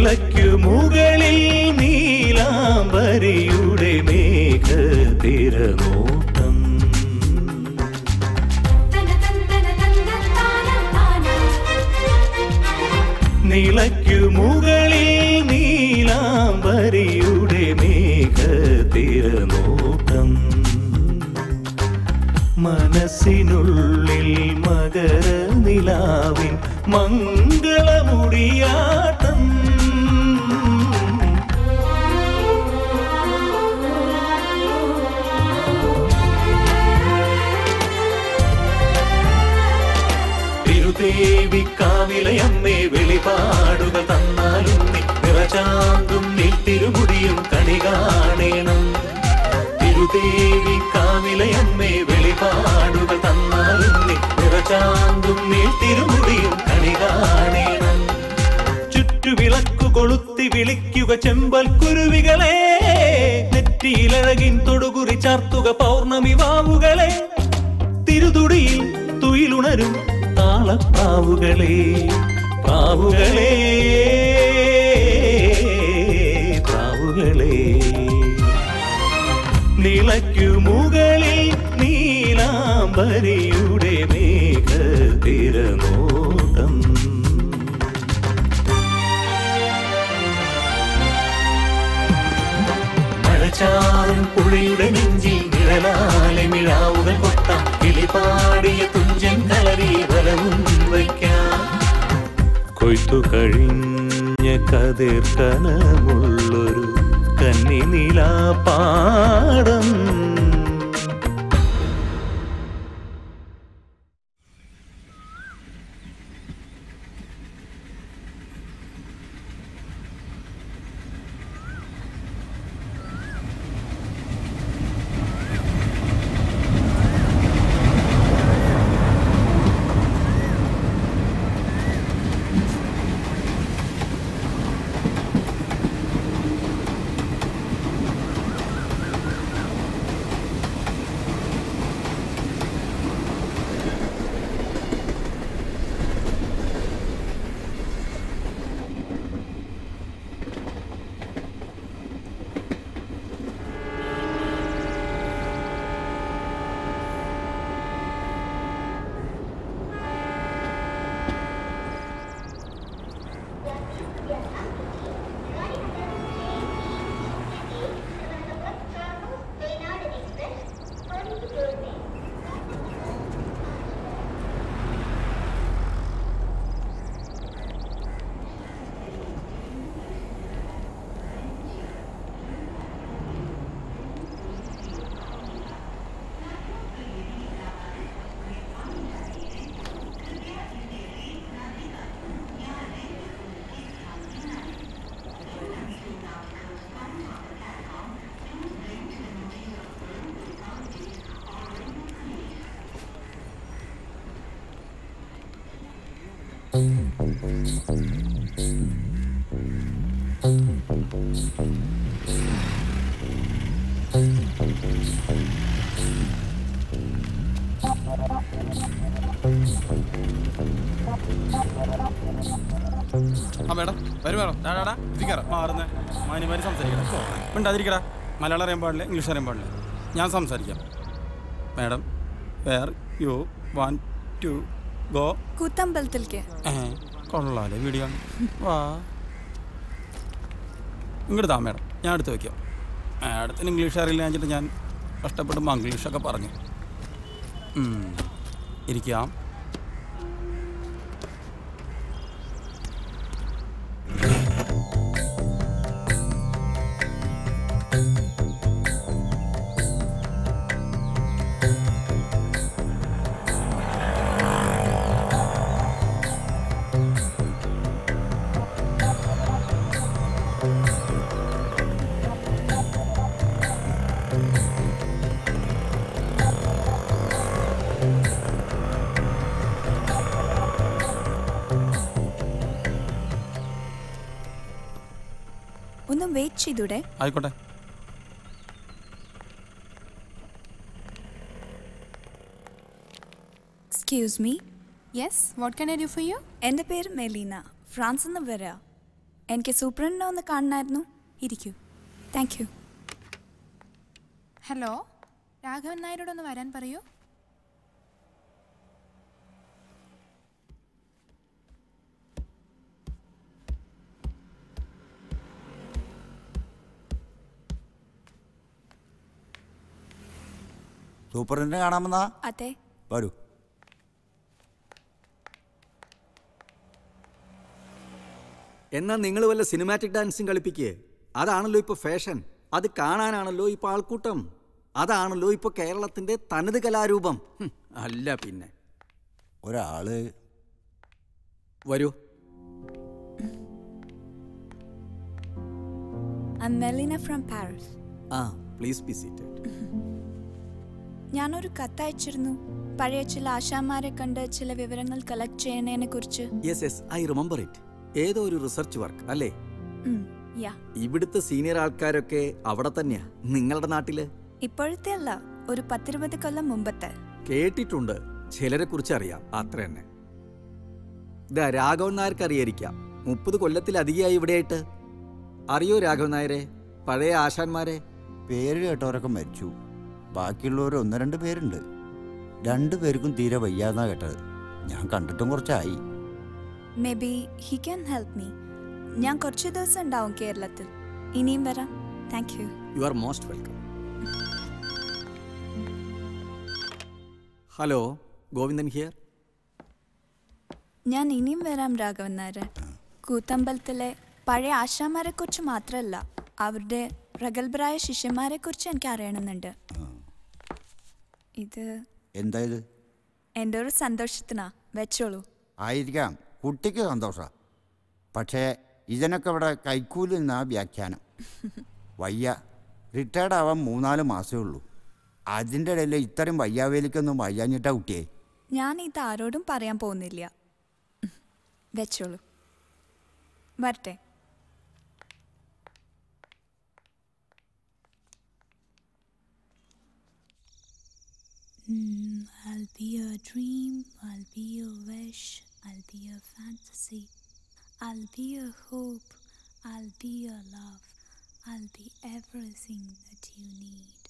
നിലയ്ക്കു മുകളിൽ നീലാംബരിയുടെ മേഘ തിരനോട്ടം നിലയ്ക്കു മുകളിൽ നീലാംബരിയുടെ മേഘ തിരനോട്ടം മനസ്സിനുള്ളിൽ മകര നിലാവിൻ മംഗളമുടിയാട്ടം തിരുദേവിക്കാവിലയമ്മേ വെളിപാടുകൾ തന്നാലും നീ നിറചാന്തും നീട്ടിരുമുടിയും കണി കാണേണം തിരുദേവിക്കാവിലയമ്മേ വെളിപാടുകൾ തന്നാലും നീ നിറചാന്തും നീട്ടിരുമുടിയും കണി കാണേണം ചുറ്റുവിളക്കു കൊളുത്തി വിളിക്കുക ചെമ്പൽ കുരുവികളെ നെറ്റിയിലഴകിൻ തൊടുകുറി ചാർത്തുക പൗർണമി വാവുകളെ തിരുതുടിയിൽ തുയിലുണരും താളപ്പാവുകളെ പാവുകളെ പാവുകളെ നിലയ്ക്കു മുകളിൽ നീലാംബരിയുടെ മേഘ തിരനോട്ടം മഴച്ചാറും പുഴയുടെ നെഞ്ചിൽ നിഴലാലെ മിഴാവുകൾ കൊട്ടാം കിളിപാടിയ തുഞ്ചൻ കളരി വലവും വയ്ക്കാം കൊയ്ത്തു കഴിഞ്ഞ കതിർ കനമുള്ളൊരു കന്നി നീലാപാടം ആ മേഡം വരും മേഡം ഡാടാ ഇരിക്കറ മാറുന്ന മാന്യമാര് സംസാരിക്കണം മിണ്ടാതിരിക്കടാ മലയാളം അറിയാൻ പാടില്ല ഇംഗ്ലീഷ് അറിയാൻ പാടില്ല ഞാൻ സംസാരിക്കാം madam where you want to go കൂത്തമ്പലത്തിലേക്ക് ഏ കൊള്ളാലേ വീഡിയോ വാ ഇങ്ങോട്ട് താ മാഡം ഞാൻ എടുത്ത് വയ്ക്കാം മാഡത്തിന് ഇംഗ്ലീഷ് അറിയില്ല വെച്ചിട്ട് ഞാൻ കഷ്ടപ്പെട്ട് മംഗ്ലീഷൊക്കെ പറഞ്ഞു ഉം. ഇരിക്കാം ഒന്ന് വെയിറ്റ് ചെയ്തൂടെ ആയിക്കോട്ടെ excuse me yes what can I do for you എൻ്റെ പേര് മെലീന ഫ്രാൻസിൽ നിന്ന് വരാ എനിക്ക് സൂപ്രണ്ടിനെ ഒന്ന് കാണണമായിരുന്നു ഇരിക്കൂ താങ്ക് യു ഹലോ രാഘവൻ നായരോടൊന്ന് വരാൻ പറയൂ സൂപ്പറിനെ കാണാമെന്നാ അതെ വരൂ എന്നാൽ നിങ്ങൾ വല്ല സിനിമാറ്റിക് ഡാൻസും കളിപ്പിക്കേ അതാണല്ലോ ഇപ്പോൾ ഫാഷൻ അത് കാണാനാണല്ലോ ഇപ്പോൾ ആൾക്കൂട്ടം അതാണല്ലോ ഇപ്പോൾ കേരളത്തിൻ്റെ തനത് കലാരൂപം ഹും, അല്ല പിന്നെ ഒരാള് വരൂ I'm Melina from Paris. ആ പ്ലീസ് ബി സീറ്റഡ് ഞാനൊരു കത്തയച്ചിരുന്നു പഴയ ചില ആശാമാരെ കണ്ട് ചില വിവരങ്ങൾ കളക്ട് ചെയ്യുന്നതിനെ കുറിച്ച് yes yes I remember it ഏതോ ഒരു റിസർച്ച് വർക്ക് അല്ലേ യാ ഇവിടുത്തെ സീനിയർ ആൾക്കാരൊക്കെ അവിടെ തന്നെയാ നിങ്ങളുടെ നാട്ടില് ഇപ്പോഴത്തെ അല്ല ഒരു പത്തിരുപത് കൊല്ലം മുമ്പത്തെ കേട്ടിട്ടുണ്ട് ചിലരെ കുറിച്ച് അറിയാം അത്ര തന്നെ ഇതാ രാഘവൻ നായർക്ക് അറിയായിരിക്കാം മുപ്പത് കൊല്ലത്തിലധികമായി ഇവിടെയായിട്ട് അറിയോ രാഘവൻ നായരെ പഴയ ആശാന്മാരെ പേര് കേട്ടവരൊക്കെ മരിച്ചു ബാക്കിയുള്ളവർ ഒന്ന് രണ്ട് പേരുണ്ട് രണ്ടു പേർക്കും തീരെ വയ്യാന്നാ കേട്ടത് ഞാൻ കണ്ടിട്ടും കുറച്ചായി maybe he can help me ഞാൻ കുറച്ച് ദിവസം ഉണ്ടാവും കേരളത്തിൽ ഇനിയും വരാം thank you you are most welcome hello Govindan here ഞാൻ ഇനിയും വരാം രാഘവൻ നായരെ കൂത്തമ്പലത്തിലെ പഴയ ആശാമാരെ കുറിച്ച് മാത്രമല്ല അവരുടെ പ്രഗത്ഭരായ ശിഷ്യന്മാരെ കുറിച്ച് എനിക്ക് അറിയണമെന്നുണ്ട് ഇത് എന്താ ഇത് എൻ്റെ ഒരു സന്തോഷത്തിനാ വെച്ചോളൂ ആയിരിക്കാം കുട്ടിക്ക് സന്തോഷ പക്ഷേ ഇതിനൊക്കെ ഇവിടെ കൈക്കൂലി നിന്നാ വ്യാഖ്യാനം വയ്യ റിട്ടയർഡ് ആവാൻ മൂന്നാല് മാസമേ ഉള്ളൂ അതിൻ്റെ ഇടയിൽ ഇത്രയും വയ്യാവേലിക്കൊന്നും വയ്യാഞ്ഞിട്ടാ കുട്ടിയെ ഞാൻ ഇത് ആരോടും പറയാൻ പോകുന്നില്ല വെച്ചോളൂ വരട്ടെ I'll be a dream, I'll be a wish, I'll be a fantasy, I'll be a hope, I'll be a love, I'll be everything that you need.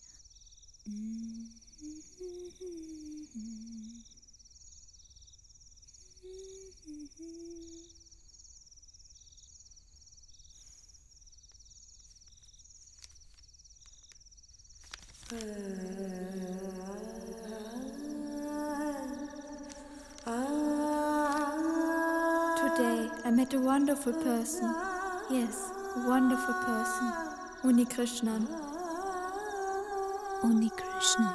Today I met a wonderful person. Yes, a wonderful person. Uni Krishnan. Uni Krishnan.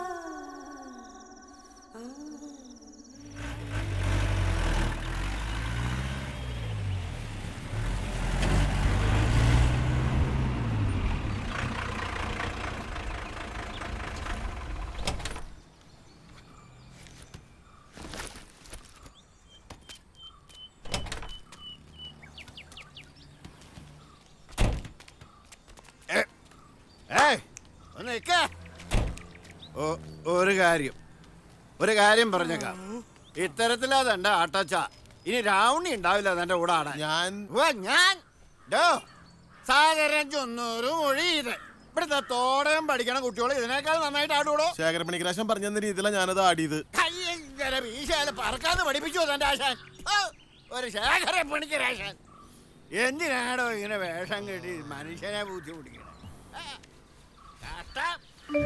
ഏയ് ഒന്ന് നിൽക്കേ O- ഒരു കാര്യം ഒരു കാര്യം പറഞ്ഞേക്കാം ഇത്തരത്തിലാ തന്റെ ആട്ടച്ച ഇനി രാവണി ഉണ്ടാവില്ല തന്റെ കൂടെ ആടാൻ ഞാൻ ഉവ്വ, ഞാൻ ഡോ സാഗരൻ ചൊന്നൂറ് മൊഴി ഇത് ഇവിടുത്തെ തോടകം പഠിക്കണ കുട്ടികൾ ഇതിനേക്കാൾ നന്നായിട്ട് ആടുകൂടോ ശേഖര പണിക്കരാശൻ പറഞ്ഞ രീതിയിലാണ് ഞാനത് ആടിയത് കയ്യങ്കര വീശാല് പറക്കാതെ പഠിപ്പിച്ചു തന്റെ ആശാൻ ഓ, ഒരു ശേഖര പണിക്കരാശാൻ എന്തിനാടോ ഇങ്ങനെ വേഷം കെട്ടി മനുഷ്യനെ ബുദ്ധിമുട്ടിക്കണേ ആ, കഷ്ടം.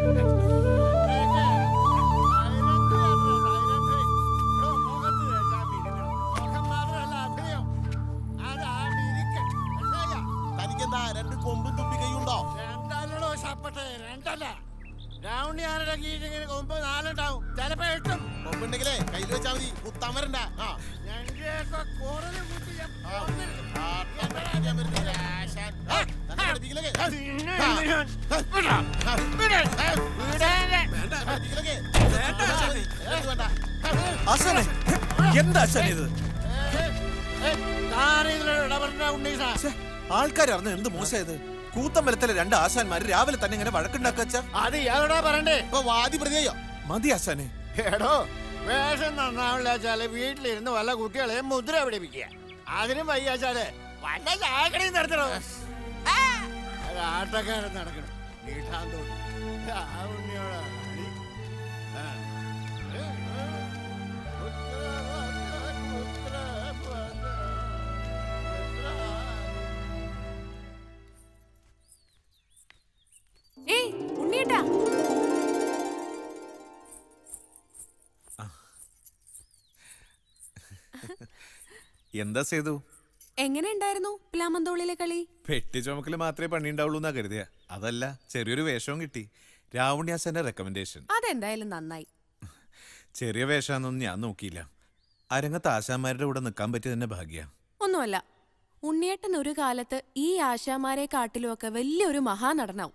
എടോ, മുഖത്ത് തേച്ചാ മിനുങ്ങണം. മുഖം മാത്രമല്ല അഭിനയം. അതാ മിനുക്കൻ. മനസ്സിലായോ? തനിക്കെന്താ രണ്ട് കൊമ്പും തുമ്പിക്കൈയുണ്ടോ രണ്ടല്ലടോ ശപ്പട്ടെ രണ്ടല്ല രാവണി ആരുടെ കീഴിങ്ങനെ കൊമ്പ് നാലുണ്ടാവും ചിലപ്പോ എട്ടും കൊമ്പുണ്ടെങ്കിലേ കയ്യിൽ വെച്ചാ മതി കുത്താൻ വരണ്ട ആ ഞങ്ങളുടെയൊക്കെ കുറഞ്ഞ കുട്ടി ഞാൻ കൊന്നിരിക്കും. ആട്ടം പഠിപ്പിക്കാൻ വരുന്നില്ല, ആശാൻ. ആ, തന്നെ പഠിപ്പിക്കില്ലെങ്കിൽ. ആ, നിന്നെ ആ, ഞാൻ- ആ, വിടാ. ആ, വിട്. ആ, വിടാനെ. വേണ്ട, പഠിപ്പിക്കില്ലെങ്കിൽ. എനിക്ക് വേണ്ട. ആശാനെ എന്താ ആശാനെ ഇത് ഏയ്, താനിതിലൊരു ഇടപെടണ്ട ഉണ്ണീസാ. ആൾക്കാർ അറിഞ്ഞ എന്ത് മോശമായത് കൂത്തമ്പലത്തിലെ രണ്ട് ആശാന്മാര് രാവിലെ തന്നെ ഇങ്ങനെ വഴക്കുണ്ടാക്കച്ച അത് ഇയാളോടാ പറയണ്ടേ ഇപ്പൊ വാദി പ്രതിയോ മതി ആശാനെ എടോ വേഷം നന്നാവില്ല വെച്ചാല് വീട്ടിലിരുന്ന് വല്ല കുട്ടികളെയും മുദ്ര പിടിപ്പിക്കുക അതിനും വയ്യാച്ചാല് വല്ല ചായക്കടയും നടത്തണോ ആ, ഒരു ആട്ടക്കാരൻ നടക്കണം നീട്ടാൻ തോന്നി ആ ഉണ്ണിയോടാ അടി. ആ. ഏയ് ഉണ്ണിയേട്ടാ എന്താ സേതു എങ്ങനെ ഉണ്ടായിരുന്നു പ്ലാമന്തോളിലെ കളി പെട്ടി ചുമക്കല് മാത്രമേ പണിയുണ്ടാവുള്ളൂ എന്നാ കരുതിയ അതല്ല ചെറിയൊരു വേഷവും കിട്ടി രാവണ്യാസന്റെ റെക്കമെൻഡേഷൻ അതെന്തായാലും നന്നായി ചെറിയ വേഷാന്നൊന്നും ഞാൻ നോക്കിയില്ല അരങ്ങത്ത് ആശാന്മാരുടെ കൂടെ നിൽക്കാൻ പറ്റിയ തന്നെ ഭാഗ്യ ഒന്നുമല്ല ഉണ്ണിയേട്ടൻ ഒരു കാലത്ത് ഈ ആശാമാരെ കാട്ടിലുമൊക്കെ വലിയൊരു മഹാനടനാവും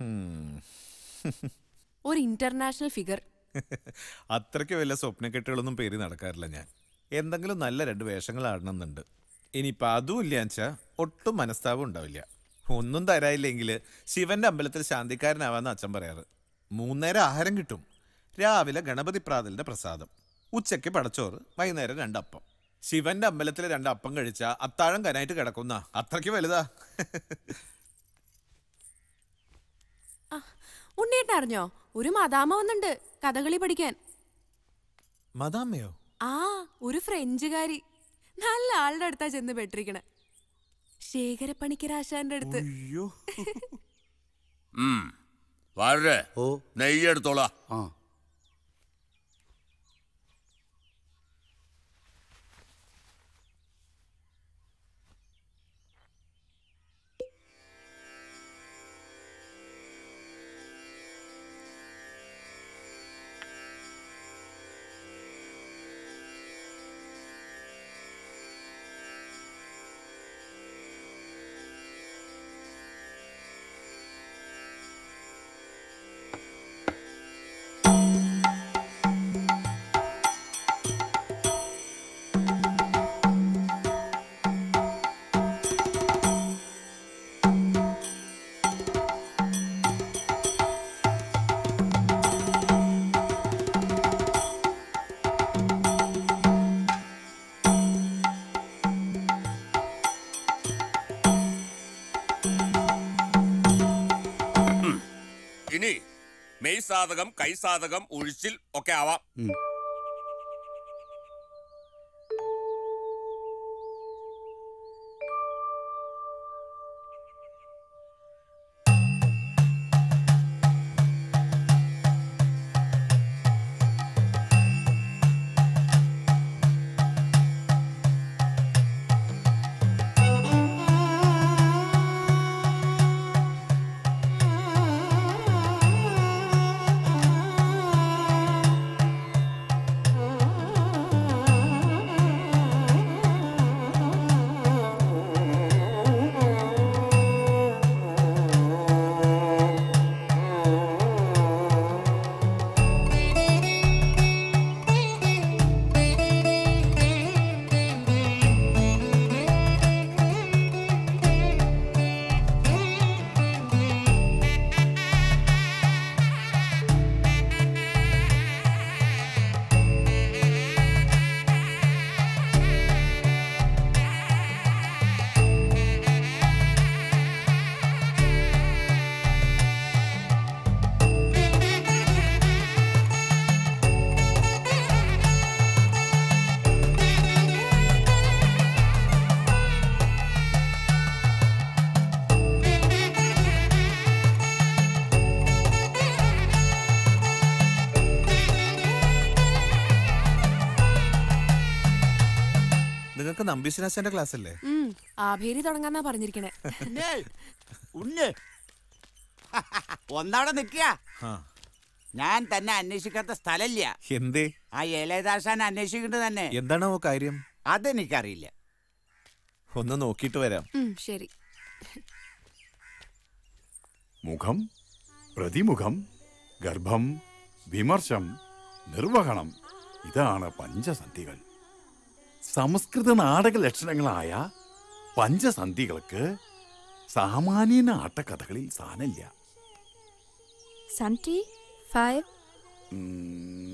ഒരു ഇന്റർനാഷണൽ ഫിഗർ അത്രയ്ക്ക് വല്ല സ്വപ്നക്കെട്ടുകളൊന്നും പേര് നടക്കാറില്ല ഞാൻ എന്തെങ്കിലും നല്ല രണ്ട് വേഷങ്ങൾ ആടണമെന്നുണ്ട് ഇനിയിപ്പോൾ അതും ഇല്ലാച്ചാ ഒട്ടും മനസ്താപം ഉണ്ടാവില്ല ഒന്നും തരായില്ലെങ്കിൽ ശിവന്റെ അമ്പലത്തിൽ ശാന്തിക്കാരനാവാന്ന് അച്ഛൻ പറയാറ് മൂന്നേരം ആഹാരം കിട്ടും രാവിലെ ഗണപതി പ്രാതലിന്റെ പ്രസാദം ഉച്ചയ്ക്ക് പടച്ചോറ് വൈകുന്നേരം രണ്ടപ്പം ശിവന്റെ അമ്പലത്തിൽ രണ്ടപ്പം കഴിച്ച അത്താഴം കനായിട്ട് കിടക്കുന്ന അത്രയ്ക്ക് വലുതാ ഉണ്ണിയേട്ടൻ അറിഞ്ഞോ ഒരു മദാമ വന്നുണ്ട് കഥകളി പഠിക്കാൻ മദാമ്മയോ ആ ഒരു ഫ്രഞ്ചുകാരി നല്ല ആളുടെ അടുത്താ ചെന്ന് പെട്ടിരിക്കണേ ശേഖരപ്പണിക്കരാശാന്റെ അടുത്ത് വളരെ ഓ നെയ്യെടുത്തോളാ ആ ഇനി മെയ് സാധകം കൈ സാധകം ഒഴിച്ചിൽ ഒക്കെ ആവാം നിങ്ങൾക്ക് നമ്പീശനാശന്റെ ക്ലാസ് അല്ലേ ഉം, ആഭേരി തുടങ്ങാന്നാ പറഞ്ഞിരിക്കണേ ഉണ്ണേ, ഉണ്ണേ ഒന്നവിടെ നിൽക്കുക ആ ഞാൻ തന്നെ അന്വേഷിക്കാത്ത സ്ഥലമില്ല എന്തേ ആ ഏലേദാശാൻ അന്വേഷിക്കേണ്ടത് തന്നെ എന്താണോ കാര്യം അതെനിക്കറിയില്ല ഒന്ന് നോക്കിയിട്ട് വരാം ഉം, ശരി മുഖം പ്രതിമുഖം ഗർഭം വിമർശം നിർവഹണം ഇതാണ് പഞ്ചസന്ധികൾ സംസ്കൃത നാടക ലക്ഷണങ്ങളായ പഞ്ചസന്ധികൾക്ക് സാമാന്യന ആട്ടക്കഥകളിൽ സ്ഥാനമില്ല Santi, five, um,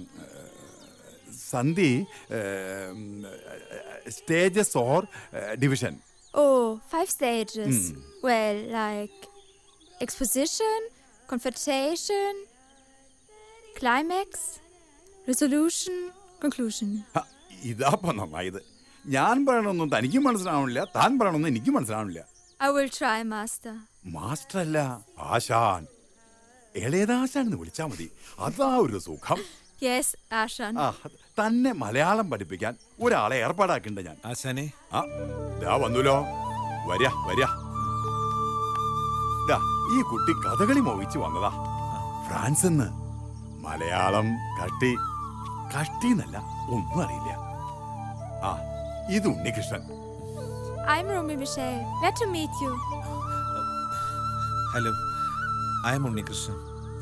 sandhi stages or division Oh, five stages. Hmm. Well, like exposition, confrontation, climax, resolution, conclusion. ഹ, ഇതാപ്പോ നന്നായത് ഞാൻ പറയണൊന്നും തനിക്കും മനസ്സിലാവണില്ല താൻ പറയണൊന്നും എനിക്കും മനസ്സിലാവണില്ല I will try, Master. Master അല്ല ആശാൻ ഇളയതാശാൻ എന്ന് വിളിച്ചാ മതി അതാ ഒരു സുഖം Yes, Ashan. ആ തന്നെ മലയാളം പഠിപ്പിക്കാൻ ഒരാളെ ഏർപ്പാടാക്കിണ്ട് ഞാൻ ആശാനെ ആ ദാ വന്നുല്ലോ വരാ വരാ ദാ ഈ കുട്ടി കഥകളി മോഹിച്ചു വന്നതാ ഫ്രാൻസ് മലയാളം കട്ടി കട്ടി എന്നല്ല ഒന്നും അറിയില്ല ആ ഇത് Unnikrishnan I'm Romy Michelle. Glad to meet you. Hello I'm Unnikrishnan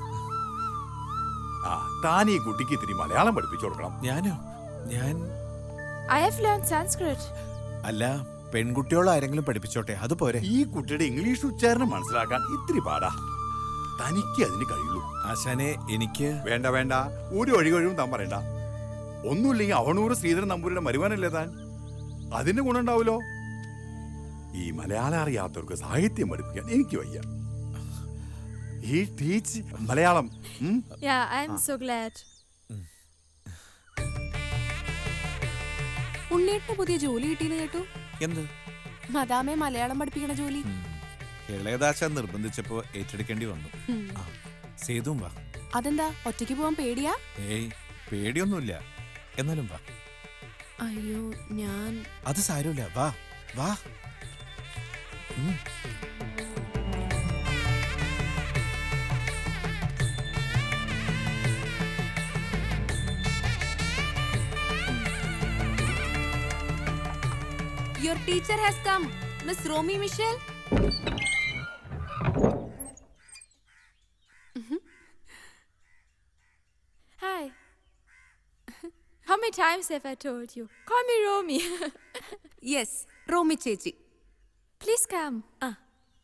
ആ താൻ ഈ കുട്ടിക്ക് ഇത്തിരി മലയാളം പഠിപ്പിച്ചു കൊടുക്കണം ഞാനോ ഞാൻ I have learned Sanskrit. അല്ല പെൺകുട്ടിയോളം ആരെങ്കിലും പഠിപ്പിച്ചോട്ടെ അത് പോരെ ഈ കുട്ടിയുടെ ഇംഗ്ലീഷ് ഉച്ചാരണം മനസ്സിലാക്കാൻ ഇത്തിരി പാടാ തനിക്ക് അതിന് കഴിയുള്ളൂ ആശാനെ എനിക്ക് വേണ്ട വേണ്ട ഒരു ഒഴികഴിവും താൻ പറയണ്ട ഒന്നുമില്ലെങ്കിൽ അവണൂറ് ശ്രീധരൻ നമ്പൂരിയുടെ മരുവാനല്ലേ താൻ അതിന് ഗുണമുണ്ടാവുമല്ലോ ഈ മലയാളം അറിയാത്തവർക്ക് സാഹിത്യം പഠിപ്പിക്കാൻ എനിക്ക് വയ്യ ഈ ടീച്ച് മലയാളം ഉം? Yeah, I'm so glad. ഉണ്ണിയേട്ടന് പുതിയ ജോലി കിട്ടിയെന്ന് കേട്ടു എന്ത് മദാമെ മലയാളം പഠിപ്പിക്കണ ജോലി ഇളയതാശാൻ നിർബന്ധിച്ചപ്പോ ഏറ്റെടുക്കേണ്ടി വന്നു ഉം. ആ, സേതുവും വാ അതെന്താ ഒറ്റയ്ക്ക് പോവാൻ പേടിയാ ഏയ് പേടിയൊന്നുമില്ല എന്നാലും വാ അയ്യോ ഞാൻ അത് സാരമില്ല വാ വാ ഉം. Your teacher has come miss Romy Michelle Hi. How many times have I told you? Call me Romy. Yes Romy ചേച്ചി Please come. Ah.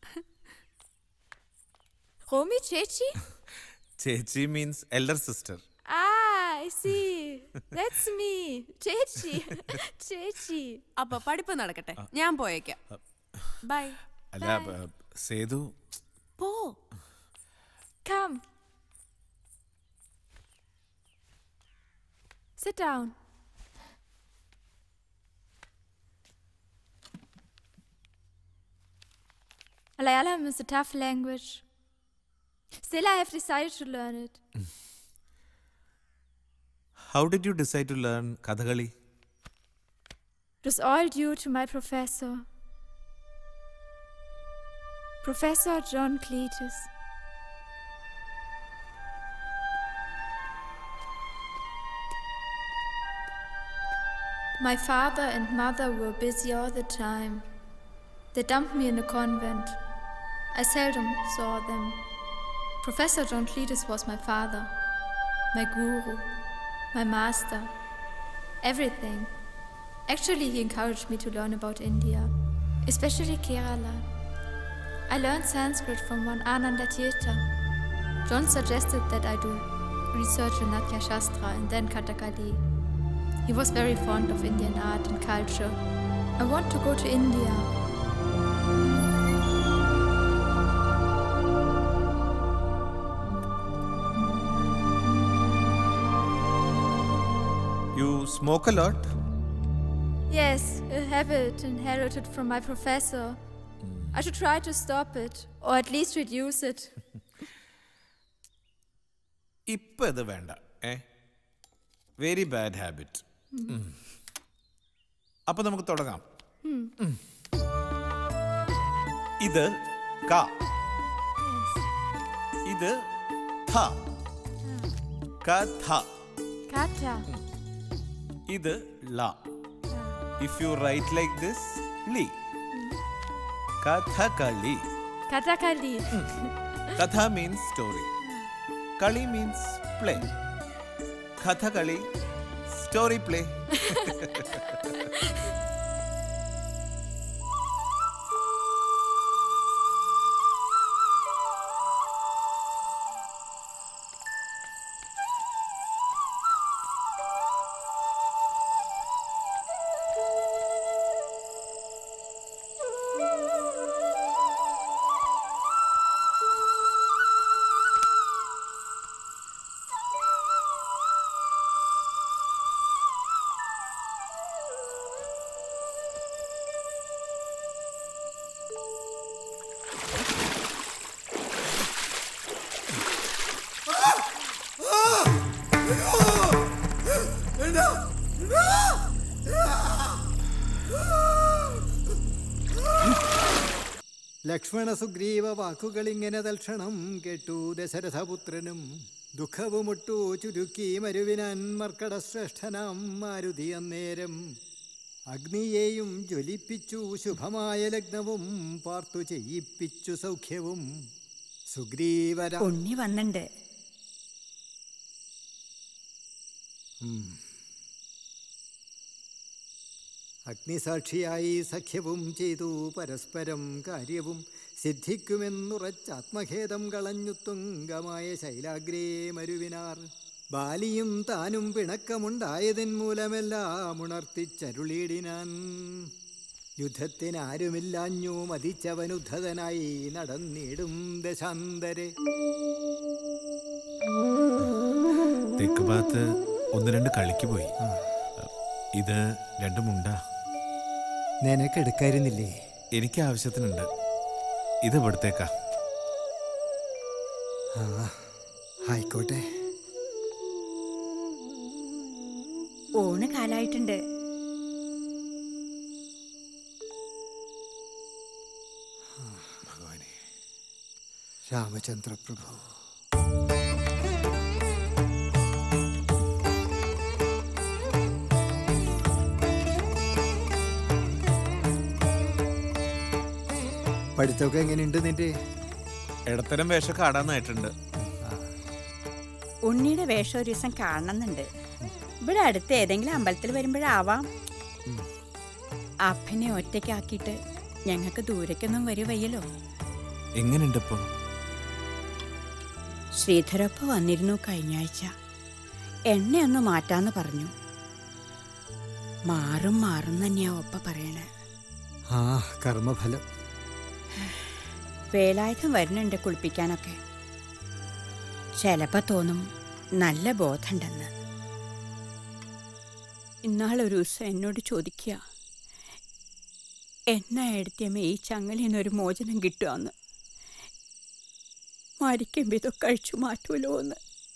Romy Chechi? Chechi means elder sister Ah, I see. That's me. Chechi. Chechi. അപ്പൊ പഠിപ്പ് നടക്കട്ടെ ഞാൻ പോയേക്കാം by അല്ല ബ- സേതു പോ Come. Sit down. Malayalam is a tough language. Still, I have decided to learn it. How did you decide to learn Kathakali It was all due to my professor. Professor John Cletus. My father and mother were busy all the time. They dumped me in a convent. I seldom saw them. Professor John Cletus was my father, my guru, my master, everything. Actually, he encouraged me to learn about India, especially Kerala. I learned Sanskrit from one Ananda Tirtha. John suggested that I do research in Natya Shastra and then Kathakali. He was very fond of Indian art and culture. I want to go to India. You smoke a lot Yes, a habit inherited from my professor. I should try to stop it, or at least reduce it. ഇപ്പൊ ഇത് വേണ്ട ഏ very bad habit അപ്പൊ നമുക്ക് തുടങ്ങാം Hmm. ഉം. ഇത് ക ഇത് ഥ കഥ Katha. ഇത് ല if you write like this ലി Kathakali Kathakali. Katha means story kali means play Kathakali story play Lakshmana Sugriva വാക്കുകളിങ്ങനെ തൽക്ഷണം കേട്ടു ദശരഥപുത്രനും ദുഃഖവുമുട്ടു ചുരുക്കി മരുവിനാൻ മർക്കടശ്രേഷ്ഠനാം മാരുതി അന്നേരം അഗ്നിയെയും ജ്വലിപ്പിച്ചു ശുഭമായ ലഗ്നവും പാർത്തു ചെയ്യിപ്പിച്ചു സൗഖ്യവും സുഗ്രീവര ഉണ്ണി വന്നിണ്ട് ഉം. അഗ്നിസാക്ഷിയായി സഖ്യവും ചെയ്തു പരസ്പരം കാര്യവും സിദ്ധിക്കുമെന്നുറച്ചാത്മഖേദം കളഞ്ഞു തുങ്കമായ ശൈലാഗ്രേ മരുവിനാർ ബാലിയും താനും പിണക്കമുണ്ടായതിൻ മൂലമെല്ലാം ഉണർത്തിച്ചരുളിയിടിനാൻ യുദ്ധത്തിനാരുമില്ലാഞ്ഞു മതിച്ചവനുദ്ധതനായി നടന്നിടും ദശാന്തരെ തെക്ക് ഭാഗത്ത് ഒന്ന് രണ്ട് കളിക്ക് പോയി ഇത് രണ്ടും ഉണ്ടാ നിനക്കെടുക്കായിരുന്നില്ലേ എനിക്ക് ആവശ്യത്തിനുണ്ട് ഇത് ഇവിടത്തേക്കാ ആ ആയിക്കോട്ടെ ഊണ് കാലായിട്ടുണ്ട് രാമചന്ദ്രപ്രഭു പഠിത്തമൊക്കെ എങ്ങനെയുണ്ട് നിന്റെ ഇടത്തരം വേഷമൊക്കെ ആടാന്നായിട്ടുണ്ട് ഉണ്ണിയുടെ വേഷം ഒരു ദിവസം കാണുന്നുണ്ട് ഇവിടെ അടുത്ത് ഏതെങ്കിലും അമ്പലത്തിൽ വരുമ്പോഴാവാം അപ്പനെ ഒറ്റയ്ക്കാക്കിയിട്ട് ഞങ്ങൾക്ക് ദൂരേക്കൊന്നും വരുവയ്യല്ലോ എങ്ങനെയുണ്ട് ഇപ്പൊ ശ്രീധരപ്പ വന്നിരുന്നു കഴിഞ്ഞ ആഴ്ച എണ്ണയൊന്ന് മാറ്റാന്ന് പറഞ്ഞു മാറും മാറും തന്നെയാ ഒപ്പ പറയണേ ആ കർമ്മഫലം വേലായുധം വരുന്നുണ്ട് കുളിപ്പിക്കാനൊക്കെ ചിലപ്പോ തോന്നും നല്ല ബോധമുണ്ടെന്ന് ഇന്നാളൊരു ദിവസം എന്നോട് ചോദിക്കുക എന്നാ എടുത്തിയമ്മ ഈ ചങ്ങലിൽ ഒരു മോചനം കിട്ടുകയെന്ന് മരിക്കുമ്പോൾ ഇതൊക്കെ കഴിച്ചു മാറ്റൂലോ എന്ന്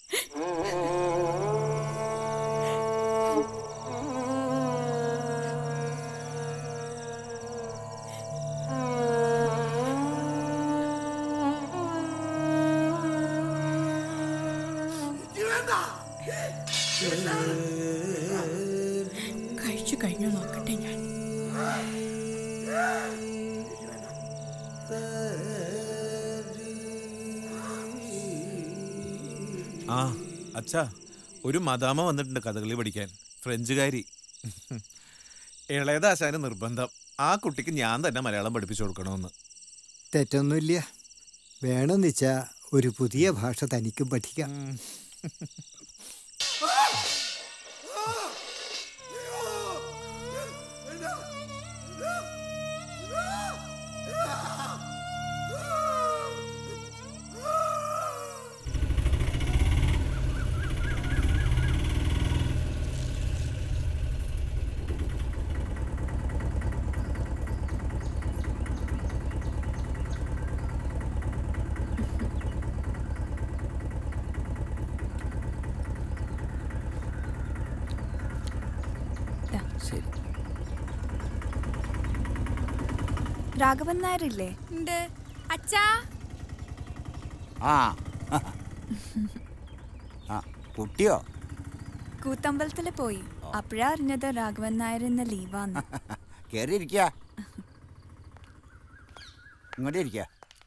കഴിച്ചു കഴിഞ്ഞു നോക്കട്ടെ ഞാൻ ആ അച്ഛാ ഒരു മദാമ വന്നിട്ടുണ്ട് കഥകളി പഠിക്കാൻ ഫ്രഞ്ചുകാരി ഇളയതാശാന് നിർബന്ധം ആ കുട്ടിക്ക് ഞാൻ തന്നെ മലയാളം പഠിപ്പിച്ചു കൊടുക്കണമെന്ന് തെറ്റൊന്നുമില്ല വേണമെന്ന് വെച്ചാ ഒരു പുതിയ ഭാഷ തനിക്കും പഠിക്കാം ശരി രാഘവൻ നായരില്ലേ ഉണ്ട് അച്ഛാ ആ ആ കുട്ടിയോ കൂത്തമ്പലത്തിൽ പോയി അപ്പോഴാ അറിഞ്ഞത് രാഘവൻ നായർ ഇന്ന് ലീവാന്ന് കയറിയിരിക്ക ഇങ്ങോട്ട് ഇരിക്ക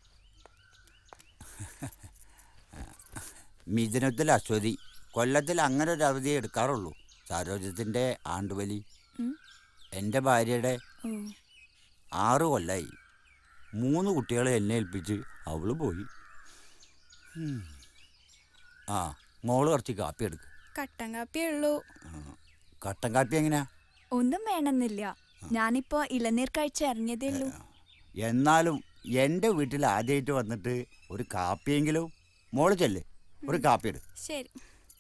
മിഥുനത്തിൽ അശ്വതി കൊല്ലത്തിൽ അങ്ങനെ ഒരു അവധി എടുക്കാറുള്ളൂ സരോജത്തിൻ്റെ ആണ്ടുവലി ഉം. എൻ്റെ ഭാര്യയുടെ ഓ ആറ് കൊല്ലായി മൂന്ന് കുട്ടികളെ എന്നെ ഏൽപ്പിച്ച് അവള് പോയി ഉം. ആ മോള് കുറച്ച് കാപ്പി എടുക്ക് കട്ടൻ കാപ്പിയേ ഉള്ളൂ കട്ടൻ കാപ്പി എങ്ങനെയാ ഒന്നും വേണമെന്നില്ല ഞാനിപ്പോ ഇളനീർ കഴിച്ച് ഇറങ്ങിയതേ ഉള്ളൂ എന്നാലും എൻ്റെ വീട്ടിൽ ആദ്യമായിട്ട് വന്നിട്ട് ഒരു കാപ്പിയെങ്കിലും മോള് ചെല്ല് ഒരു കാപ്പി എടു ശരി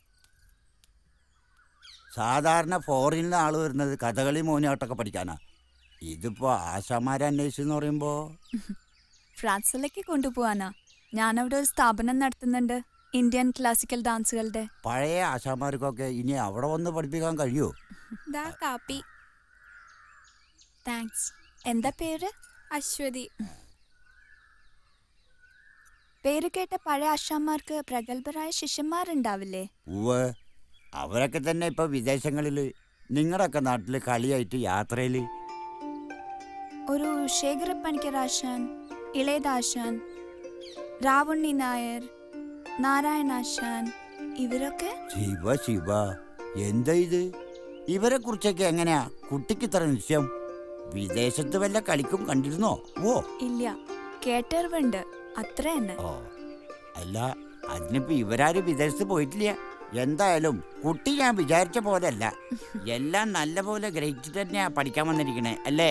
സാധാരണ ഫോറിനിൽ നിന്ന് ആൾ വരുന്നത് കഥകളി മോഹിനിയാട്ടമൊക്കെ പഠിക്കാനാ ഇതിപ്പോൾ ആശാമാരെ അന്വേഷിച്ചെന്ന് പറയുമ്പോൾ ഫ്രാൻസിലേക്ക് കൊണ്ടുപോവാനാ ഞാനവിടെ ഒരു സ്ഥാപനം നടത്തുന്നുണ്ട് ഇന്ത്യൻ ക്ലാസിക്കൽ ഡാൻസുകളുടെ പഴയ ആശാമാർക്കൊക്കെ ഇനി അവിടെ വന്ന് പഠിപ്പിക്കാൻ കഴിയുമോ ദാ കാപ്പി താങ്ക്സ് എന്താ പേര് അശ്വതി പേര് കേട്ട പഴയ ആശാന്മാർക്ക് പ്രഗത്ഭരായ ശിഷ്യന്മാരുണ്ടാവില്ലേ ഉവ് അവരൊക്കെ തന്നെ ഇപ്പൊ വിദേശങ്ങളിൽ നിങ്ങളുടെയൊക്കെ നാട്ടിൽ കളിയായിട്ട് യാത്രയിൽ ഒരു ശേഖരപ്പണിക്കരാശാൻ ഇളയദാശാൻ രാവുണ്ണി നായർ നാരായണാശാൻ ഇവരൊക്കെ ശിവ ശിവ എന്താ ഇത് ഇവരെ കുറിച്ചൊക്കെ എങ്ങനെയാ കുട്ടിക്ക് ഇത്ര നിശ്ചയം വിദേശത്ത് വല്ല കളിക്കും കണ്ടിരുന്നോ ഓ ഇല്ല കേട്ടറിവുണ്ട് അത്ര തന്നെ ഓ അല്ല അതിനിപ്പോ ഇവരാരും വിദേശത്ത് പോയിട്ടില്ല എന്തായാലും കുട്ടി ഞാൻ വിചാരിച്ച പോലെയല്ല എല്ലാം നല്ല പോലെ ഗ്രഹിച്ചിട്ട് തന്നെയാ പഠിക്കാൻ വന്നിരിക്കണേ അല്ലേ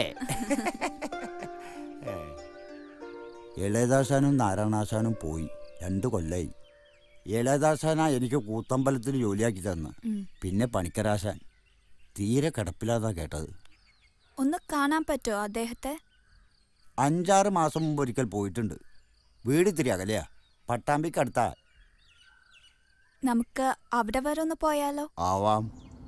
ഏ. ഇളയദാസാനും നാരായണാശാനും പോയി രണ്ടു കൊല്ലായി ഇളയദാസാനാ എനിക്ക് കൂത്തമ്പലത്തിൽ ജോലിയാക്കി തന്ന് ഉം. പിന്നെ പണിക്കരാശാൻ തീരെ കിടപ്പില്ലാതാ കേട്ടത് ഒന്ന് കാണാൻ പറ്റുമോ അദ്ദേഹത്തെ അഞ്ചാറ് മാസം മുമ്പ് ഒരിക്കൽ പോയിട്ടുണ്ട് വീട് ഇത്തിരി അകലെയാ പട്ടാമ്പിക്കടുത്താ നമുക്ക് അവിടെ വരെ ഒന്ന് പോയാലോ ആവാം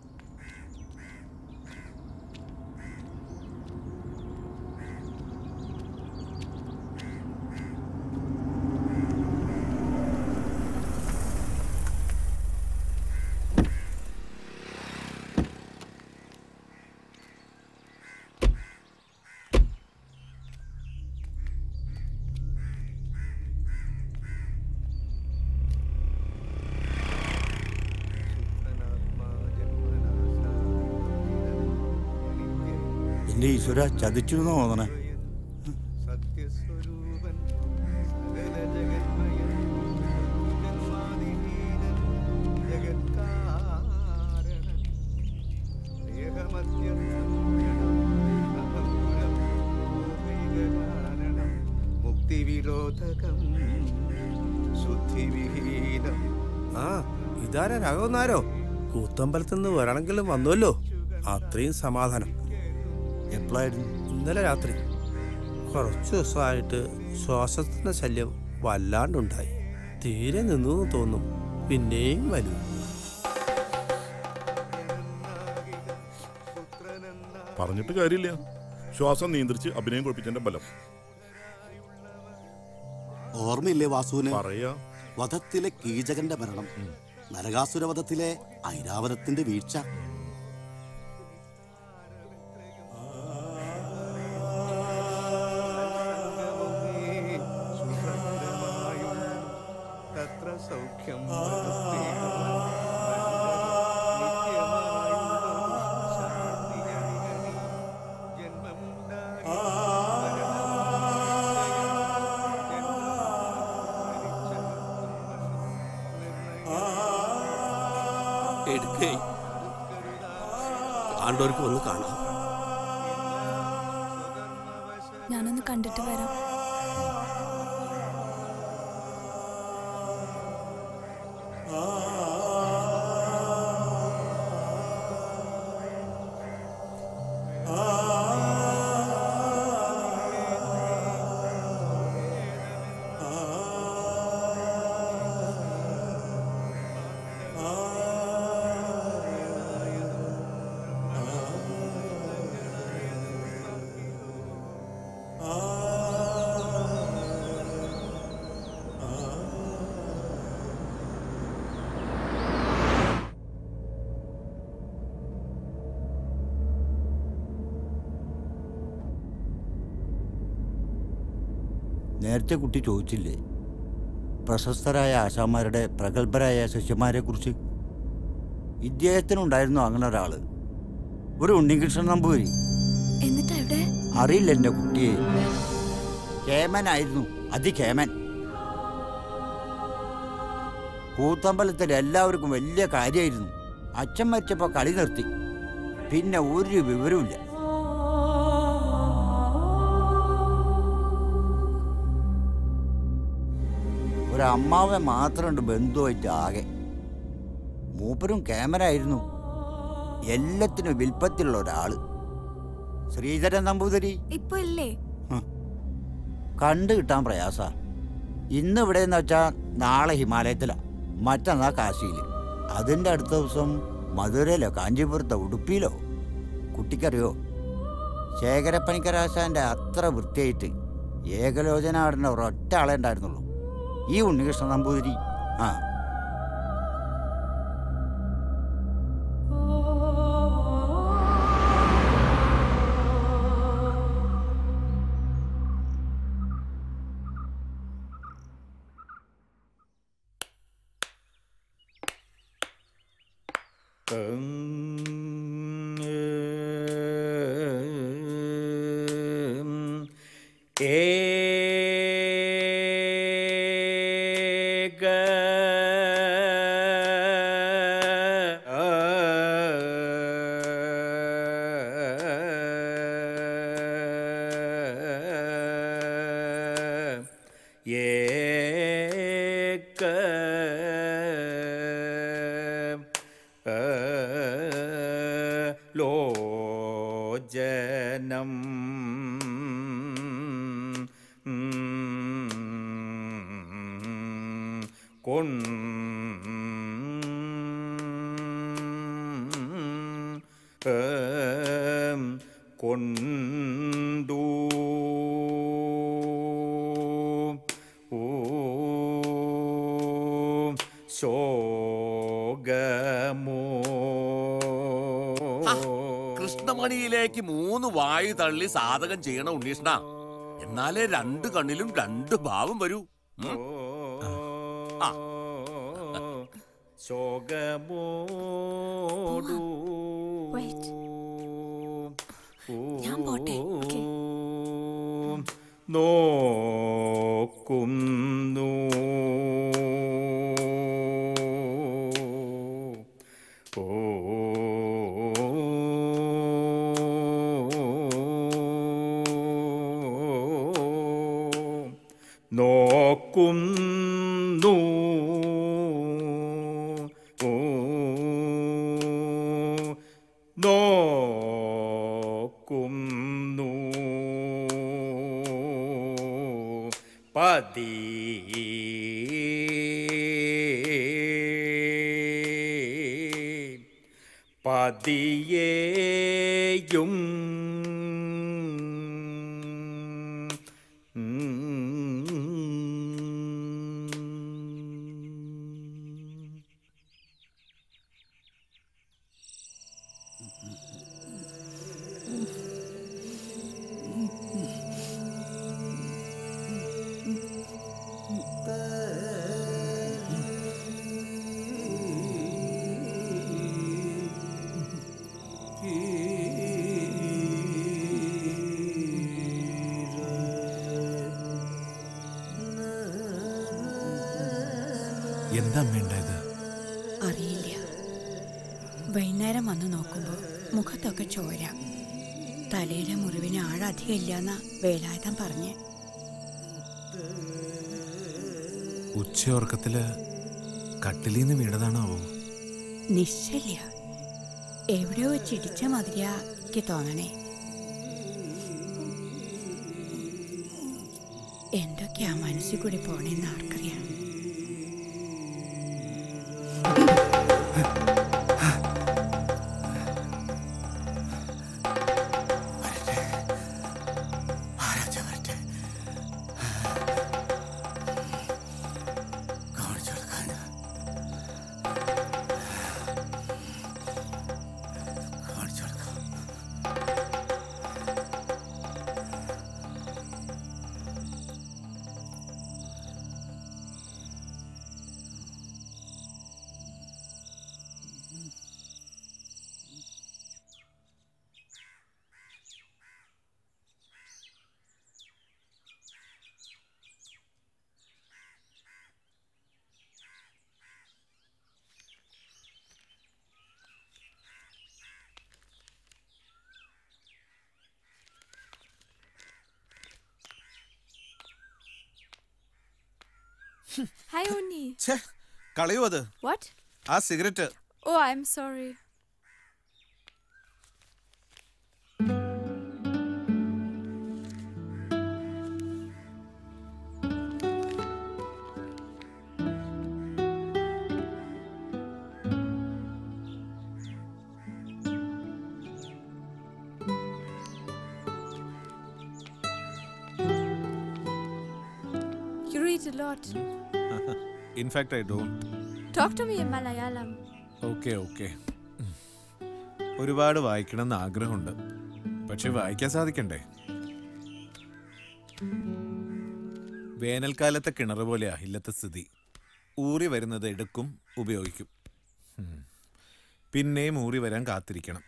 എന്റെ ഈശ്വര ചതിച്ചു എന്ന് തോന്നണേ മുക്തിവിരോധകം ശുദ്ധിവിഹീനം ആ ഇതാരാ രാഘവന്നാരോ കൂത്തമ്പലത്തിൽ നിന്ന് വരണമെങ്കിലും വന്നുവല്ലോ അത്രയും സമാധാനം എപ്പോഴായിരുന്നു ഇന്നലെ രാത്രി കുറച്ച് ദിവസമായിട്ട് ശ്വാസത്തിന്റെ ശല്യം വല്ലാണ്ടുണ്ടായി തീരെ നിന്നു എന്ന് തോന്നും പിന്നെയും വരും പറഞ്ഞിട്ട് കാര്യമില്ല ശ്വാസം നിയന്ത്രിച്ച് അഭിനയം കുഴപ്പിച്ചതിന്റെ ബലം ഓർമ്മയില്ലേ വാസുവിന് പറയാ വധത്തിലെ കീചകന്റെ മരണം നരകാസുര വധത്തിലെ ഐരാവതത്തിന്റെ വീഴ്ച തത്ര സൗഖ്യം എടുക്കേ ആണ്ടവർക്ക് വന്ന് കാണാം ഞാനൊന്ന് കണ്ടിട്ട് വരാം നേരത്തെ കുട്ടി ചോദിച്ചില്ലേ പ്രശസ്തരായ ആശാന്മാരുടെ പ്രഗത്ഭരായ ശിഷ്യന്മാരെ കുറിച്ച് ഇദ്ദേഹത്തിനുണ്ടായിരുന്നു അങ്ങനെ ഒരാള് ഒരു ഉണ്ണികൃഷ്ണൻ നമ്പൂരി എന്നിട്ട് എവിടെ അറിയില്ല എൻ്റെ കുട്ടിയെ കേമനായിരുന്നു അതികേമൻ കൂത്തമ്പലത്തിൽ എല്ലാവർക്കും വലിയ കാര്യമായിരുന്നു അച്ഛൻ മരിച്ചപ്പോൾ കളി നിർത്തി പിന്നെ ഒരു വിവരവുമില്ല ഒരു അമ്മാവൻ മാത്രമുണ്ട് ബന്ധുവായിട്ട് ആകെ മൂപ്പരും ക്യാമറ ആയിരുന്നു എല്ലാത്തിനും വിൽപ്പത്തിലുള്ള ഒരാള് ശ്രീധരൻ നമ്പൂതിരി ഇപ്പൊ ഇല്ലേ കണ്ടു കിട്ടാൻ പ്രയാസ ഇന്ന് ഇവിടെ എന്ന് വെച്ചാൽ നാളെ ഹിമാലയത്തിലാ മറ്റന്നാ കാശിയിൽ അതിൻ്റെ അടുത്ത ദിവസം മധുരയിലോ കാഞ്ചീപുരത്തോ ഉടുപ്പിയിലോ കുട്ടിക്കറിയോ ശേഖരപ്പണിക്കരാശാന്റെ അത്ര വൃത്തിയായിട്ട് ഏകലോചന ആടുന്ന ഒരൊറ്റ ആളെ ഉണ്ടായിരുന്നുള്ളൂ ഈ ഉണ്ണികൃഷ്ണ നമ്പൂതിരി ആ ഏക ഏക ലോചനം കൊണ്ടു ശോകമോ കൃഷ്ണമണിയിലേക്ക് മൂന്ന് വായു തള്ളി സാധകം ചെയ്യണ ഉണ്ണീഷ്ണ എന്നാലേ രണ്ട് കണ്ണിലും രണ്ട് ഭാവം വരൂ ഉം. ആ. ശോകമോടു ഞാൻ പോട്ടെ ഓക്കേ നോക്കുന്നു ഓ നോക്കുന്നു ഓ നോക്കുന്നു പതി പതിയേയും എന്താ അമ്മ ഉണ്ടായത് അറിയില്ല വൈകുന്നേരം വന്ന് നോക്കുമ്പോൾ മുഖത്തൊക്കെ ചോര തലയിലെ മുറിവിന് ആഴധികം ഇല്ലെന്ന വേലായുധം പറഞ്ഞ് ഉച്ചയോർക്കത്തില് കട്ടിലീന്ന് വീണതാണാവോ നിശ്ചയില്ല എവിടെയോ വെച്ച് ഇടിച്ച മാതിരിയാ എനിക്ക് തോന്നണേ എന്തൊക്കെയാ മനസ്സിൽ കൂടി പോണേന്ന് ആർക്കറിയാം Hi, Uni. ഛേ കളയോ അത് What? ആ cigarette Oh, I'm sorry. You read a lot. In fact I don't Talk to me in Malayalam. Okay okay ഒരുപാട് വായിക്കണമെന്ന് ആഗ്രഹമുണ്ട് പക്ഷെ വായിക്കാൻ സാധിക്കണ്ടേ വേനൽക്കാലത്തെ കിണർ പോലെയാ ഇല്ലത്തെ സ്ഥിതി ഊറി വരുന്നത് എടുക്കും ഉപയോഗിക്കും ഉം. പിന്നെയും ഊറി വരാൻ കാത്തിരിക്കണം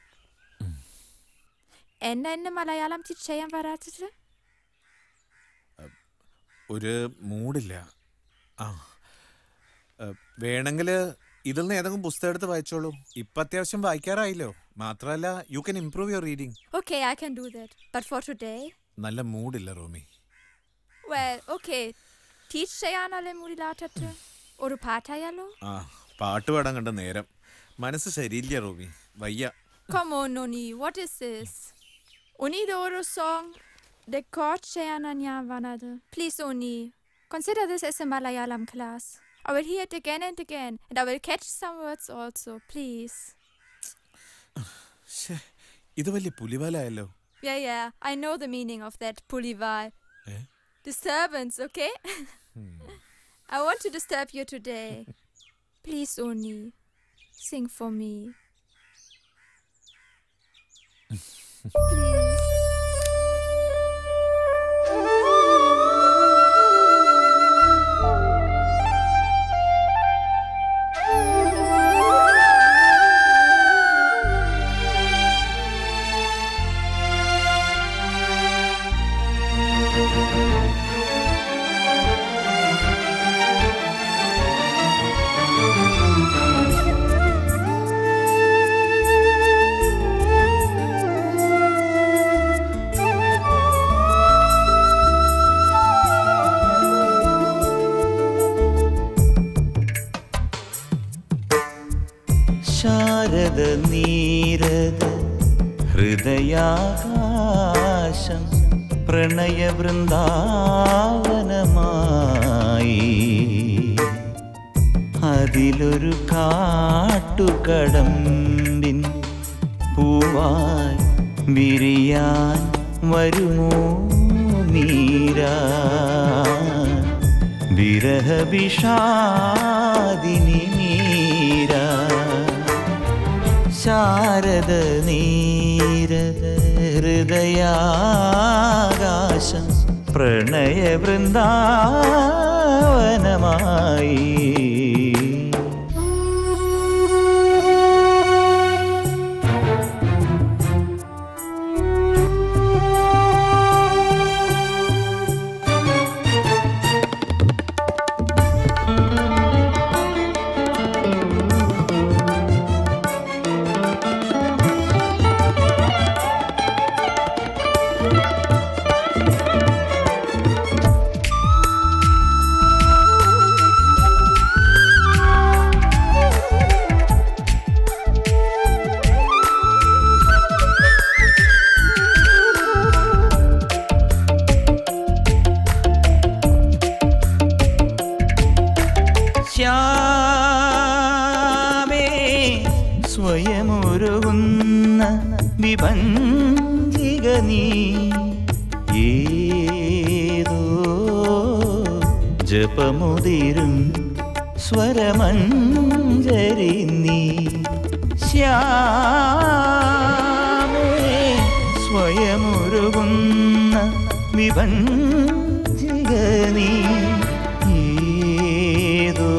എന്നെ എന്നെ മലയാളം ടീച്ച് ചെയ്യാൻ വരാത്തത് ഒരു മൂഡില്ല ആ വേണമെങ്കിൽ ഇതിൽ നിന്ന് ഏതെങ്കിലും പുസ്തകം എടുത്ത് വായിച്ചോളൂ ഇപ്പം അത്യാവശ്യം വായിക്കാറായില്ലോ മാത്രമല്ല you can improve your reading Okay, I can do that. But for today, നല്ല മൂഡില്ല റോമി well, okay. Teach ചെയ്യാനല്ലേ മുടിലാറ്റത്ത് ഒരു പാട്ടായാലോ ആ പാട്ട് പാടാൻ കണ്ട നേരം മനസ്സ് ശരിയില്ല റോമി വയ്യ Come on, Noni, what is this? Oni the Oro song, the chord Shayananya Vanada. Please, Oni, consider this as a Malayalam class. I will hear it again and again, and I will catch some words also, please. ശ്ശേ, ഇത് വലിയ പുലിവാലായല്ലോ Yeah, yeah, I know the meaning of that pulival. Eh? Disturbance, okay? I want to disturb you today. Please, Oni, sing for me. Sharada നീരദ ഹൃദയാകാശം പ്രണയവൃന്ദാവനമായി അതിലൊരു കാട്ടുകടമ്പിൻ പൂവായി വിരിയാൻ വരുമോ മീരാ വിരഹവിഷാദിനി മീരാ ശാരദ നീരദ ഹൃദയാകാശം പ്രണയവൃന്ദാവനമായി ശ്യാമേ സ്വയമൊരുകുന്ന വിഭഞ്ജിക നീ ഏതോ ജപമുതിരും സ്വരമഞ്ജരി നീ ശ്യാമേ സ്വയമൊരുകുന്ന വിഭഞ്ജിക നീ ഏതോ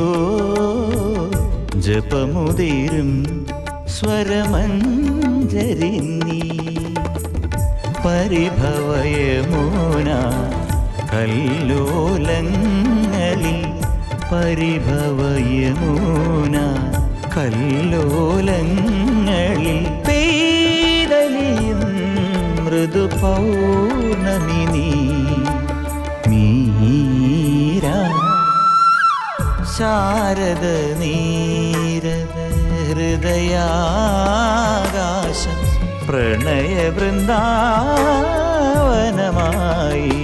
ജപമുതിരും സ്വരമഞ്ജരി നീ പരിഭവയമോന കല്ലോലങ്ങളിൽ പരിഭവയമോന കല്ലോലങ്ങളിൽ പെയ്തലിയും മൃദു പൗർണമി നീ മീരാ ശാരദ നീരദ ഹൃദയാകാശം പ്രണയവൃന്ദാവനമായി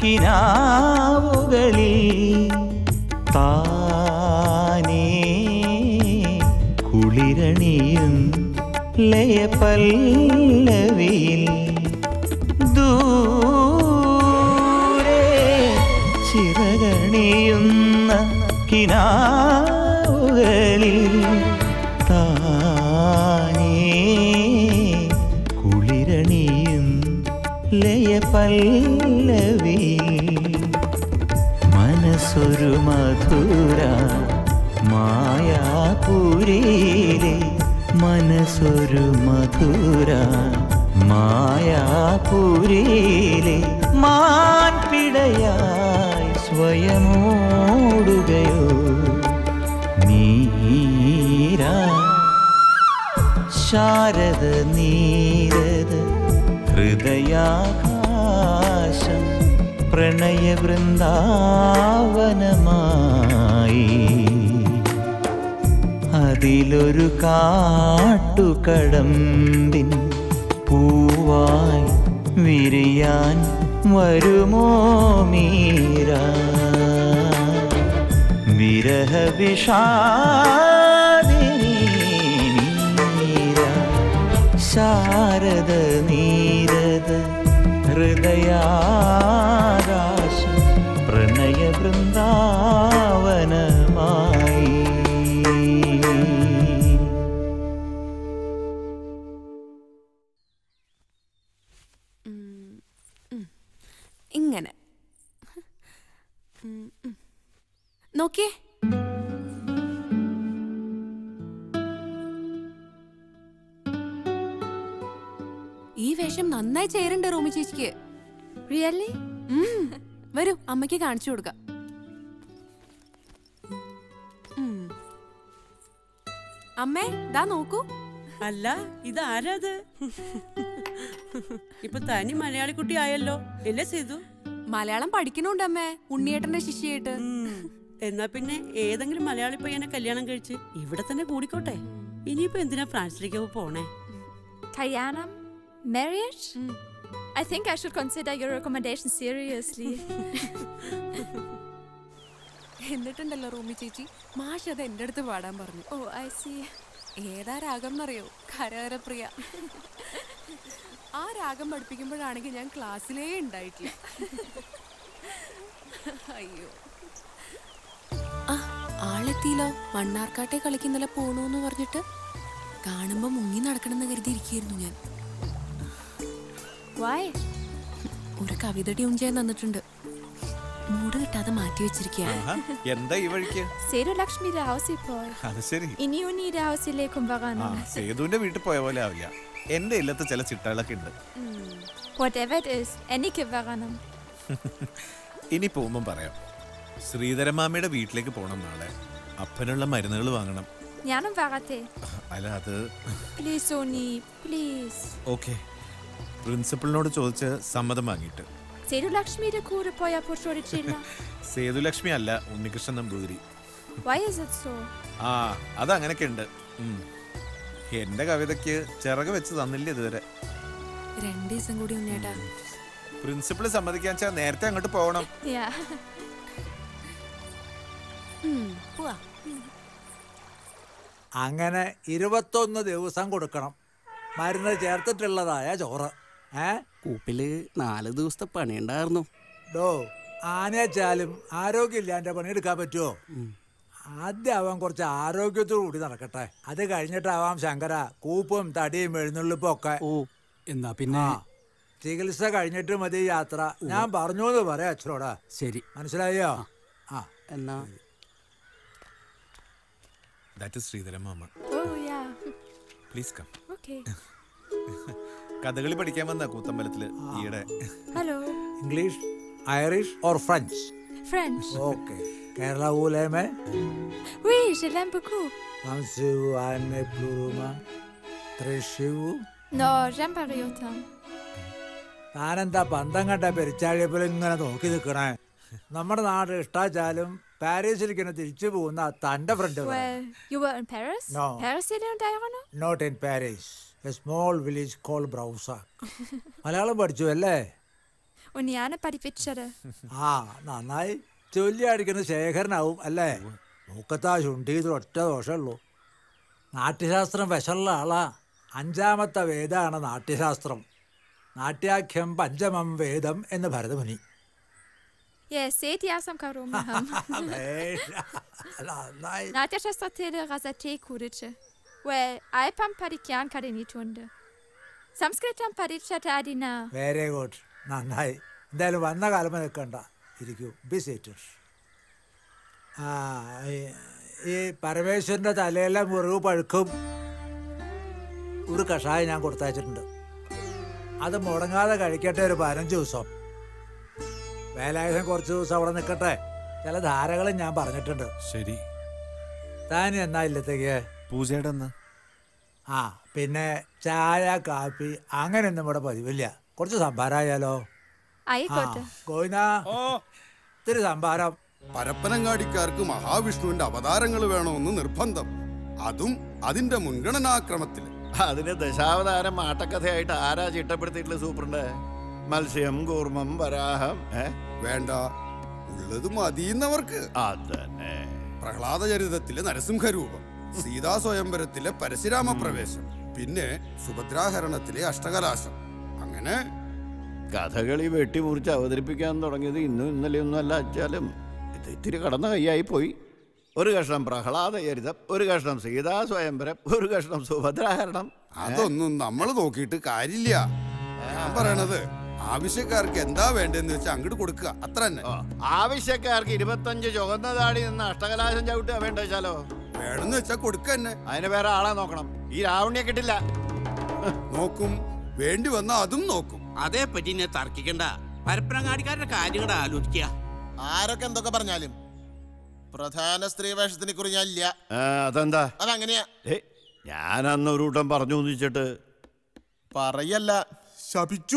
കിനാവുകളിൽ താനേ കുളിരണിയും ലയപല്ലവിയിൽ ദൂരെ ചിറകണിയുന്ന കിനാവുകളിൽ താനേ കുളിരണിയും ലയപല്ലവിയിൽ മനസ്സൊരു മധുര മായാപുരിയിലെ മനസ്സൊരു മധുര മായാപുരിയിലെ മാൻപിടയായി സ്വയമോടുകയോ നീരാ ശാരദ നീരദ ഹൃദയാകാശം പ്രണയവൃന്ദാവനമായി അതിലൊരു കാട്ടുകടമ്പിൻ പൂവായി വിരിയാൻ വരുമോ മീര വിരഹവിഷാദിനി നീര ശാരദ നീരദ ഹൃദയാകാശം പ്രണയ വൃന്ദാവനമായി ഇങ്ങനെ ഉം, ഉം. നോക്കിയേ ഈ വേഷം നന്നായി ചേരുന്നുണ്ട് റോമി ചേച്ചിക്ക് റിയലി വരൂ അമ്മയ്ക്ക് കാണിച്ചു കൊടുക്കാം ഉം. അമ്മേ ദാ നോക്കൂ അല്ല ഇതാരത് ഇപ്പൊ തനി മലയാളി കുട്ടി ആയല്ലോ എല്ലേ ചെയ്തു മലയാളം പഠിക്കണുണ്ട് അമ്മേ ഉണ്ണിയേട്ടന്റെ ശിഷ്യായിട്ട് എന്നാ പിന്നെ ഏതെങ്കിലും മലയാളി പയ്യനെ കല്യാണം കഴിച്ച് ഇവിടെ തന്നെ കൂടിക്കോട്ടെ ഇനിയിപ്പോ എന്തിനാ ഫ്രാൻസിലേക്ക് പോണേ Kayanam, marriage? I think I should consider your recommendation seriously. എന്നിട്ടുണ്ടല്ലോ റൂമി ചേച്ചി മാഷ് അത് എന്റെ അടുത്ത് പാടാൻ പറഞ്ഞു oh, I see. ഏതാ രാഗം എന്നറിയോ കരകരപ്രിയ ആ രാഗം പഠിപ്പിക്കുമ്പോഴാണെങ്കിൽ ഞാൻ ക്ലാസ്സിലേ ഉണ്ടായിട്ടില്ല അയ്യോ ആ ആളെത്തിയില്ലോ മണ്ണാർക്കാട്ടെ കളിക്കുന്നല്ല പോണോന്ന് പറഞ്ഞിട്ട് കാണുമ്പോ മുങ്ങി നടക്കണമെന്ന് കരുതിയിരിക്കുന്നു ഞാൻ Why? ഒരു കവിത ട്യൂൺ ചെയ്യാൻ തന്നിട്ടുണ്ട് മൂട് കിട്ടാതെ മാറ്റി വെച്ചിരിക്കുകയാണ് ആഹാ, എന്താ ഈ വഴിക്ക് Sedu Lakshmi der Hausipoy. അത് ശരി Ini uni der Hausilekum ആ Varanam. സേതുവിന്റെ വീട്ടിൽ പോയ പോലെ ആവില്ല എന്റെ ഇല്ലത്തെ ചില ചിട്ടകളൊക്കെ ഉണ്ട് Whatever it is, Enike Varanam. ഇനി പോകുമ്പം പറയാം ശ്രീധരമാമയുടെ വീട്ടിലേക്ക് പോകണം നാളെ അപ്പനുള്ള മരുന്നുകൾ വാങ്ങണം ഞാനും വരട്ടെ അല്ല അത് പ്ലീസ് സോനി പ്ലീസ് ഓക്കെ പ്രിൻസിപ്പളിനോട് ചോദിച്ച് സമ്മതം വാങ്ങിയിട്ട് സേതു ലക്ഷ്മിയുടെ കൂടെ പോയാൽ പൊട്ടോടിച്ചില്ല സേതുലക്ഷ്മി അല്ല Unnikrishnan Namboothiri why is it so ആ അതങ്ങനെയൊക്കെ ഉണ്ട് ഉം. എന്റെ കവിതയ്ക്ക് ചിറക് വെച്ച് തന്നില്ല ഇതുവരെ രണ്ടു ദിവസം കൂടി ഉണ്ണേട്ടാ പ്രിൻസിപ്പൾ സമ്മതിക്കാൻ വെച്ചാൽ നേരത്തെ അങ്ങോട്ട് പോകണം യാ പോവാ അങ്ങനെ ഇരുപത്തൊന്ന് ദിവസം കൊടുക്കണം മരുന്ന് ചേർത്തിട്ടുള്ളതായ ചോറ് ഏ കൂപ്പില് നാല് ദിവസത്തെ പണിയുണ്ടായിരുന്നു ഡോ ആനച്ചാലും ആരോഗ്യമില്ലാൻ്റെ പണിയെടുക്കാൻ പറ്റുമോ ആദ്യം അവൻ കുറച്ച് ആരോഗ്യത്തോടു കൂടി നടക്കട്ടെ അത് കഴിഞ്ഞിട്ടാവാം ശങ്കര കൂപ്പും തടിയും എഴുന്നള്ളിപ്പും ഒക്കെ ഓ എന്നാ പിന്നെ ചികിത്സ കഴിഞ്ഞിട്ട് മതി യാത്ര ഞാൻ പറഞ്ഞു എന്ന് പറയാം അച്ഛനോടാ ശരി മനസ്സിലായോ ആ എന്നാ ദാറ്റ് ഇസ് ശ്രീധരമാമ oh yeah please come okay Kathakali പഠിക്കാൻ വന്ന കൂത്തമ്പലത്തില് ഈയിടെ hello English Irish or French French okay Kerala ഊലേമേ Oui, je l'aime beaucoup. Pensez-vous à ne plus Thrissur Non, j'aime pas Riotan. താനെന്താ പന്തം കണ്ട പെരിച്ചാഴിയപ്പോൾ ഇങ്ങനെ നോക്കി നിൽക്കണേ നമ്മുടെ നാട് ഇഷ്ടാച്ചാലും പാരീസിലേക്ക് തിരിച്ചു പോകുന്ന തന്റെ friend Well, you were in Paris? No. Paris il est en not in Paris a small village call ബ്രൗസ മലയാളം പഠിച്ചു അല്ലേ ഉണ്ണിയാണ് പഠിപ്പിച്ചത് ആ നന്നായി ചൊല്ലി അടിക്കുന്ന ശേഖരനാവും അല്ലേ മൂക്കത്താ ശുണ്ടി ഒറ്റ ദോഷമുള്ളൂ നാട്യശാസ്ത്രം വിഷമുള്ള ആളാ അഞ്ചാമത്തെ വേദമാണ് നാട്യശാസ്ത്രം നാട്യാഖ്യം പഞ്ചമം വേദം എന്ന് Bharatamuni Jeg seht jeg som karum med ham. നന്നായി നാട്യശാസ്ത്രത്തിൽ റസത്തെ കുറിച്ച് well, അല്പം പഠിക്കാൻ കഴിഞ്ഞിട്ടുണ്ട് സംസ്കൃതം പഠിച്ചതിന വെരി ഗുഡ് നന്നായി എന്തായാലും വന്ന കാലം നിൽക്കണ്ട ഇരിക്കൂ ബി സീറ്റഡ് ആ ഈ- ഈ പരമേശ്വരൻ്റെ തലയിലെ മുറിവ് പഴുക്കും ഒരു കഷായം ഞാൻ കൊടുത്തയച്ചിട്ടുണ്ട് അത് മുടങ്ങാതെ കഴിക്കട്ടെ ഒരു പതിനഞ്ച് ദിവസം വേലായുധം കുറച്ച് ദിവസം അവിടെ നിൽക്കട്ടെ ചില ധാരകളും ഞാൻ പറഞ്ഞിട്ടുണ്ട് ശരി താൻ എന്നാ ഇല്ലത്തേക്ക് പൂജയുടെ അന്ന് ആ പിന്നെ ചായ കാപ്പി അങ്ങനെയൊന്നും ഇവിടെ പതിവില്ല കുറച്ച് സംഭാരമായാലോ ആയിക്കോട്ടെ ഗോവിന്ദ ഇത്തിരി സംഭാരം പരപ്പനങ്ങാടിക്കാർക്ക് മഹാവിഷ്ണുവിന്റെ അവതാരങ്ങൾ വേണമെന്ന് നിർബന്ധം അതും അതിന്റെ മുൻഗണനാക്രമത്തിൽ അതിന് ദശാവതാരം ആട്ടക്കഥയായിട്ട് ആരാ ചിട്ടപ്പെടുത്തിയിട്ടുള്ള സൂപ്രണ്ട് മത്സ്യം കൂർമ്മം വരാഹം ഏ വേണ്ട ഉള്ളത് മതിയുന്നവർക്ക് അതന്നെ പ്രഹ്ലാദ ചരിതത്തിലെ നരസിംഹരൂപം സീതാ സ്വയംവരത്തിലെ പരശുരാമ പ്രവേശം പിന്നെ സുഭദ്രാഹരണത്തിലെ അഷ്ടകലാശം അങ്ങനെ കഥകളി വെട്ടിമുറിച്ച് അവതരിപ്പിക്കാൻ തുടങ്ങിയത് ഇന്നും ഇന്നലെയൊന്നും അല്ല അച്ചാലും ഇത് ഇത്തിരി കടന്ന കൈയായി പോയി ഒരു കഷ്ണം പ്രഹ്ലാദ ചരിതം ഒരു കഷ്ണം സീതാ സ്വയംവരം ഒരു കഷ്ണം സുഭദ്രാഹരണം അതൊന്നും നമ്മൾ നോക്കിയിട്ട് കാര്യമില്ല ഞാൻ പറയണത് ആവശ്യക്കാർക്ക് എന്താ വേണ്ടെന്ന് വെച്ചാൽ അങ്ങോട്ട് കൊടുക്കുക അത്ര തന്നെ ആവശ്യക്കാർക്ക് ഇരുപത്തഞ്ച് ചുവന്ന താടി നിന്ന് അഷ്ടകലാശം ചവിട്ടുക വേണ്ട വെച്ചാലോ വേണമെന്ന് വെച്ചാൽ കൊടുക്കുക തന്നെ അതിന് വേറെ ആളെ നോക്കണം ഈ രാവണ്യെ കിട്ടില്ല നോക്കും വേണ്ടി വന്ന അതും നോക്കും അതേപ്പറ്റി ഞാൻ തർക്കിക്കണ്ട പരപ്പനങ്ങാടിക്കാരുടെ കാര്യങ്ങൾ ആലോചിക്കുക ആരൊക്കെ എന്തൊക്കെ പറഞ്ഞാലും പ്രധാന സ്ത്രീ വേഷത്തിനെ കുറിച്ച് ഞാൻ ഇല്ല ആ, അതെന്താ അതങ്ങനെയാ ഏ ഞാൻ അന്ന് ഒരു കൂട്ടം പറഞ്ഞു ഒന്നിച്ചിട്ട് പറയല്ല ശപിച്ചു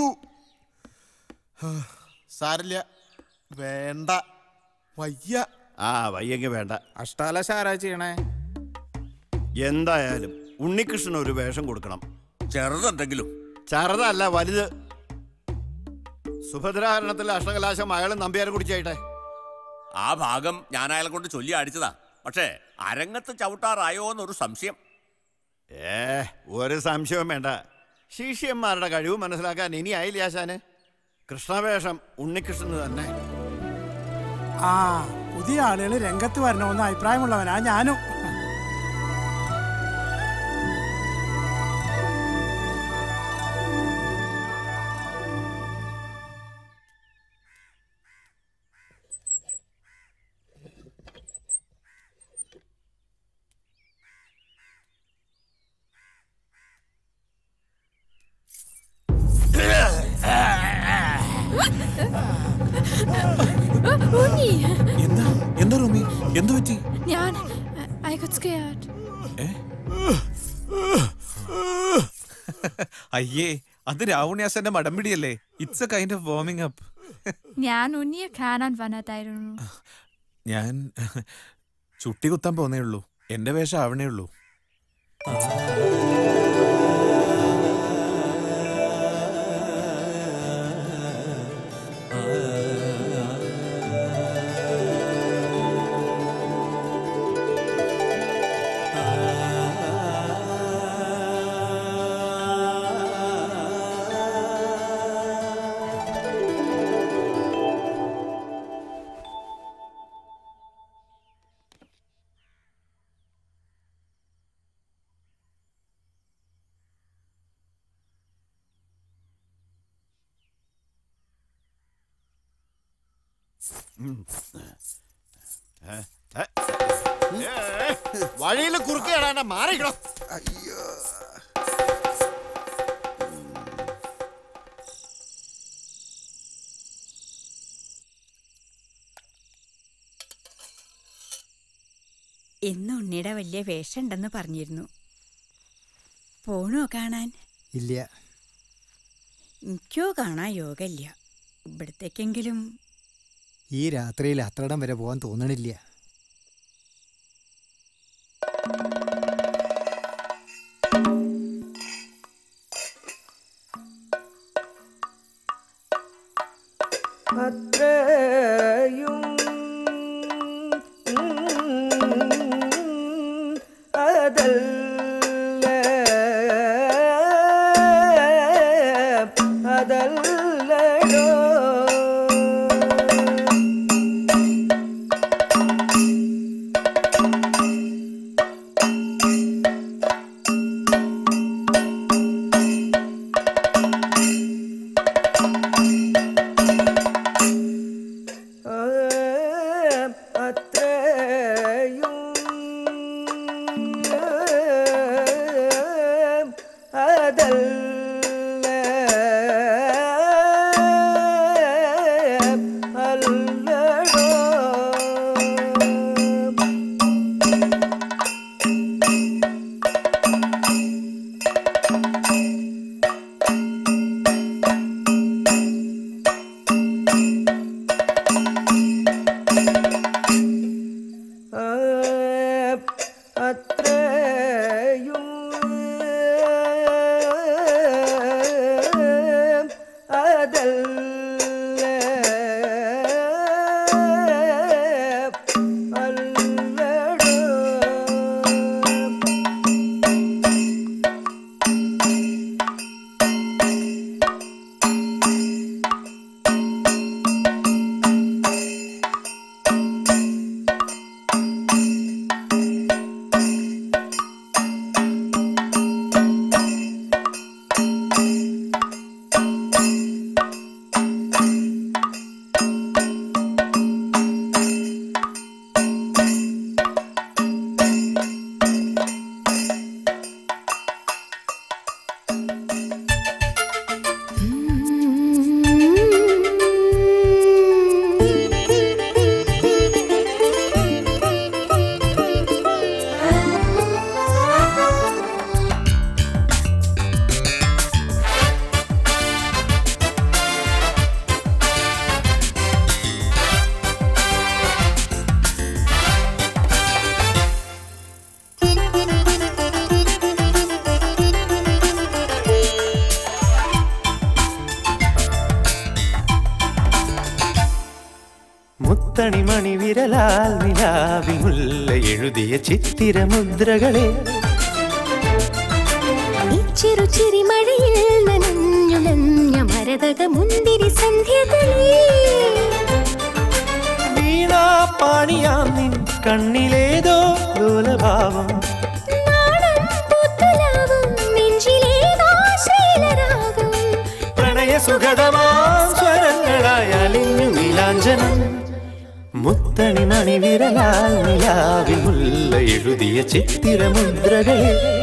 സാരില്ല വേണ്ട വയ്യ ആ വയ്യെങ്കിൽ വേണ്ട അഷ്ടാലശ ആരാ ചെയ്യണേ എന്തായാലും ഉണ്ണികൃഷ്ണൻ ഒരു വേഷം കൊടുക്കണം ചെറുതെന്തെങ്കിലും ചെറുതല്ല വലുത് സുഭദ്രാഹരണത്തിലെ അഷ്ടകലാശം അയാളും നമ്പ്യാരെ കുടിച്ചായിട്ടെ ആ ഭാഗം ഞാൻ അയാളെ കൊണ്ട് ചൊല്ലി അടിച്ചതാ പക്ഷേ അരങ്ങത്ത് ചവിട്ടാറായോ എന്നൊരു സംശയം ഏ ഒരു സംശയവും വേണ്ട ശിഷ്യന്മാരുടെ കഴിവ് മനസ്സിലാക്കാൻ ഇനി ആയില്ല ആശാന് കൃഷ്ണവേഷം ഉണ്ണികൃഷ്ണന് തന്നെ ആ പുതിയ ആളുകൾ രംഗത്ത് വരണമെന്ന് അഭിപ്രായമുള്ളവനാ ഞാനും ഉണ്ണി എന്താ എന്താ റൂമി എന്തു പറ്റി ഞാൻ ഐ got scared അയ്യേ അത് രാവണ്യാസന്റെ മടമ്പിടിയല്ലേ it's a kind of warming up ഞാൻ ഉണ്ണിയെ കാണാൻ വന്നതായിരുന്നു ഞാൻ ചുട്ടി കുത്താൻ പോന്നേ ഉള്ളൂ എന്റെ വേഷം ആവണേ ഉള്ളൂ വഴിയിൽ കുറുക്ക് കേടാണ്ട മാറിക്കണം അയ്യോ ഇന്ന് ഉണ്ണിയുടെ വലിയ വേഷം ഉണ്ടെന്ന് പറഞ്ഞിരുന്നു പോണോ കാണാൻ ഇല്ല എനിക്കോ കാണാൻ യോഗമില്ല ഇവിടത്തേക്കെങ്കിലും ഈ രാത്രിയിൽ അത്രയിടം വരെ പോകാൻ തോന്നണില്ല അത്രയും അതല്ല അതല്ലടോ അത്രയും അതല്ല അല്ലടോ അത്രയും അതല്ല അല്ലടോ മുത്തണിമണി വിരലാൽ നിലാവിമുല്ല എഴുതിയ ചിത്തിരമുദ്രകളെ ചെറു ചിരി മഴയിൽ നനഞ്ഞു നഞ്ഞ മരതക മുന്തിരി സന്ധ്യകളേ വീണാ പാണിയാം നിൻ കണ്ണിലേതോ ലോലഭാവം നാണം പൂത്തുലാവും നെഞ്ചിലേതാ ശ്രീലരാഗം പ്രണയ സുഖതമാം സ്വരങ്ങളായ അലിഞ്ഞു നീലാഞ്ജനം മുത്തണിമണി വിരലാൽ നിലാവിമുല്ല എഴുതിയ ചിത്തിരമുദ്രകളെ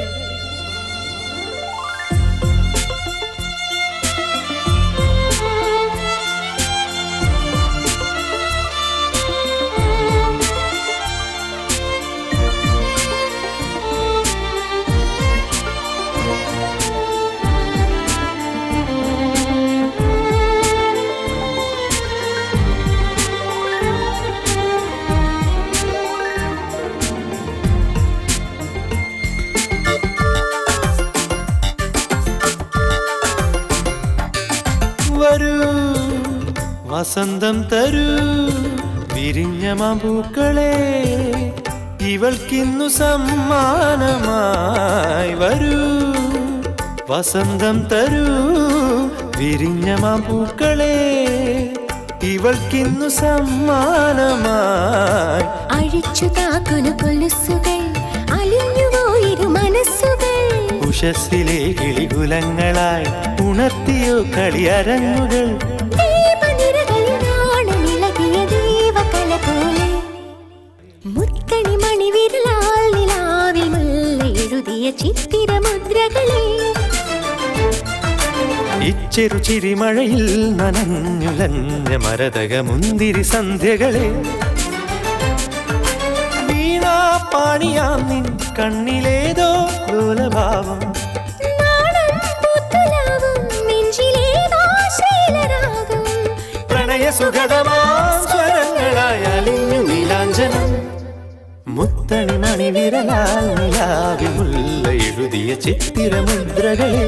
വരൂ വസന്തം തരൂ വിരിഞ്ഞ മാമ്പൂക്കളെ ഇവൾക്കിന്നു സമ്മാനമായി വരൂ വസന്തം തരൂ വിരിഞ്ഞ മാമ്പൂക്കളെ ഇവൾക്കിന്നു സമ്മാനമായി അഴിച്ചു താക്കുന്ന കൊലുസുകൾ അലിഞ്ഞുപോയിരു മനസ്സുകൾ ഉഷസ്സിലെ കിളികുലങ്ങളായി ഉണർത്തിയോ കളിയരങ്ങുകൾ ദീപനിരകളിൽ നാണമിളകിയ ദീപകല പോലെ മുത്തണി മണി വിരലാൽ നിലാവിൽ മുല്ല എഴുതിയ ചിത്തിരമുദ്രകളെ ഇച്ചെറു ചിരിമഴയിൽ നനഞ്ഞുലഞ്ഞ മരതക മുന്തിരി സന്ധ്യകളെ വീണാ പാണിയാം നിൻ കണ്ണിലേതോ ലോലഭാവം നാണം പൂത്തുലാവും നെഞ്ചിലേതാ ശ്രീലരാഗം പ്രണയ സുഖതമാം സ്വരങ്ങളായ അലിഞ്ഞു നീലാഞ്ജനം മുത്തണി മണി വിരലാൽ നിലാവിമുല്ല എഴുതിയ ചിത്തിരമുദ്രകളെ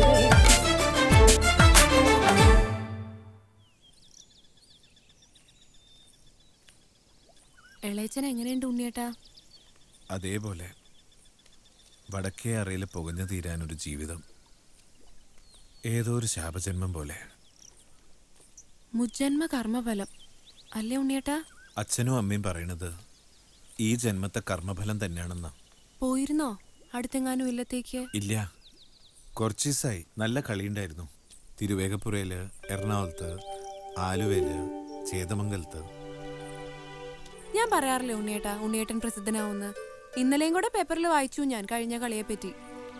ഇളയച്ചൻ എങ്ങനെയുണ്ട് ഉണ്ണിയേട്ടാ അതേപോലെ വടക്കേ അറയിൽ പുകഞ്ഞു തീരാനൊരു ജീവിതം ഏതോ ഒരു ശാപജന്മം പോലെ മുജ്ജന്മ കർമ്മഫലം അല്ലേ ഉണ്ണിയേട്ടാ അച്ഛനും അമ്മയും പറയണത് ഈ ജന്മത്തെ കർമ്മഫലം തന്നെയാണെന്നാ പോയിരുന്നോ അടുത്തെങ്ങാനും ഇല്ലത്തേക്ക് ഇല്ല കുറച്ച് ദിവസമായി നല്ല കളിയുണ്ടായിരുന്നു തിരുവേഗപ്പുറയില് എറണാകുളത്ത് ആലുവയില് ചേതമംഗലത്ത് ഞാൻ പറയാറില്ലേ ഉണ്ണിയേട്ടാ ഉണ്ണിയേട്ടൻ പ്രസിദ്ധനാവുന്ന് ഇന്നലെയും കൂടെ പേപ്പറിൽ വായിച്ചു ഞാൻ കഴിഞ്ഞ കളിയെ പറ്റി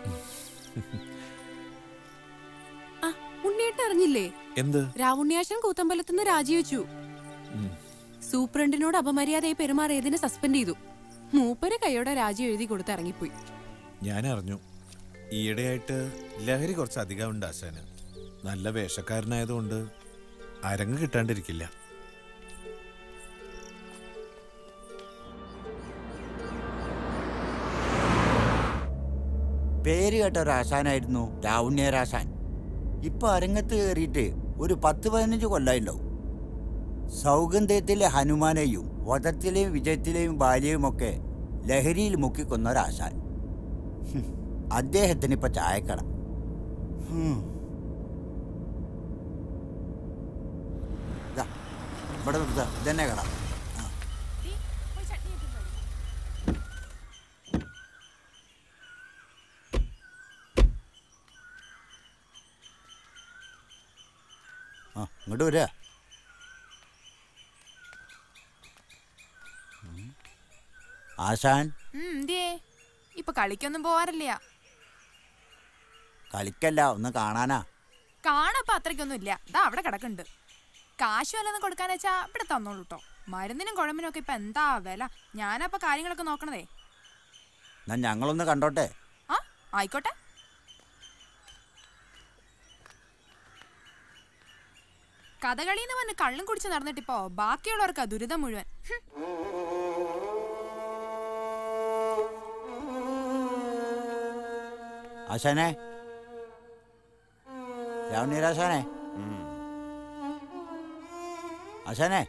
ആ ഉണ്ണിയേട്ടൻ അറിഞ്ഞില്ലേ എന്ത് രാവുണ്ണിയാശൻ കൂത്തമ്പലത്തുനിന്ന് രാജിവെച്ചു ഉം. സൂപ്രണ്ടിനോട് അപമര്യാദയായി പെരുമാറിയതിന് സസ്പെൻഡ് ചെയ്തു മൂപ്പര് കൈയോടെ രാജി എഴുതി കൊടുത്ത് ഇറങ്ങിപ്പോയി ഞാൻ അറിഞ്ഞു ഈയിടെയായിട്ട് ലഹരി കുറച്ച് അധികം ഉണ്ട് ആശാന് നല്ല വേഷക്കാരനായതുകൊണ്ട് അരങ്ങ് കിട്ടാണ്ടിരിക്കില്ല പേര് കേട്ട ഒരു ആശാനായിരുന്നു രാവുണ്യരാശാൻ ഇപ്പൊ അരങ്ങത്ത് കയറിയിട്ട് ഒരു പത്ത് പതിനഞ്ച് കൊല്ലായിട്ടുണ്ടാവും സൗഗന്ധ്യത്തിലെ ഹനുമാനെയും വധത്തിലെയും വിജയത്തിലെയും ബാല്യയുമൊക്കെ ലഹരിയിൽ മുക്കിക്കൊന്ന ഒരാശാൻ ഹും, അദ്ദേഹത്തിന് ഇപ്പൊ ചായക്കട ഹും. ദാ, ഇവിടെ നിർത്താ ഇതന്നെ കട ആ ഇങ്ങോട്ട് വരിക ഉം. ആശാൻ എന്തിയേ ഇപ്പൊ കളിക്കൊന്നും പോവാറില്ല കളിക്കല്ല ഒന്ന് കാണാനാ കാണാപ്പൊ അത്രയ്ക്കൊന്നും ഇല്ല ദാ അവിടെ കിടക്കുന്നുണ്ട് കാശ് വല്ലതും കൊടുക്കാന്ന് വെച്ചാ ഇവിടെ തന്നോളൂ കേട്ടോ മരുന്നിനും കുഴമ്പിനും ഒക്കെ ഇപ്പൊ എന്താ വില ഞാനപ്പൊ കാര്യങ്ങളൊക്കെ നോക്കണതേ എന്നാ ഞങ്ങളൊന്ന് കണ്ടോട്ടെ ആ ആയിക്കോട്ടെ കഥകളിന്ന് വന്ന് കള്ളും കുടിച്ച് നടന്നിട്ടിപ്പോ ബാക്കിയുള്ളവർക്കാ ദുരിതം മുഴുവൻ ഹും. ആശാനെ രാവണീരാശാനെ ആശാനെ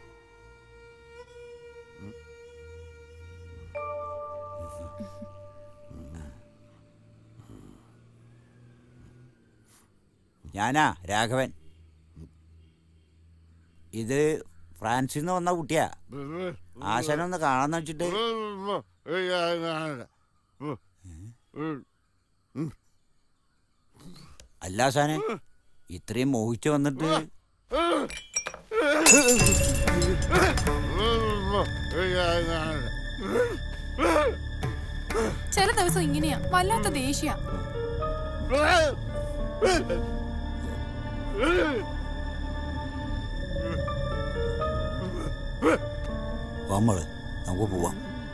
ഞാനാ രാഘവൻ ഇത് ഫ്രാൻസിൽ നിന്ന് വന്ന കുട്ടിയാ ആശാനൊന്ന് കാണാന്ന് വെച്ചിട്ട് അല്ല ആശാനെ ഇത്രയും മോഹിച്ചു വന്നിട്ട് ചില ദിവസം ഇങ്ങനെയാ വല്ലാത്ത ദേഷ്യ നമ്മള് നമുക്ക് പോവാം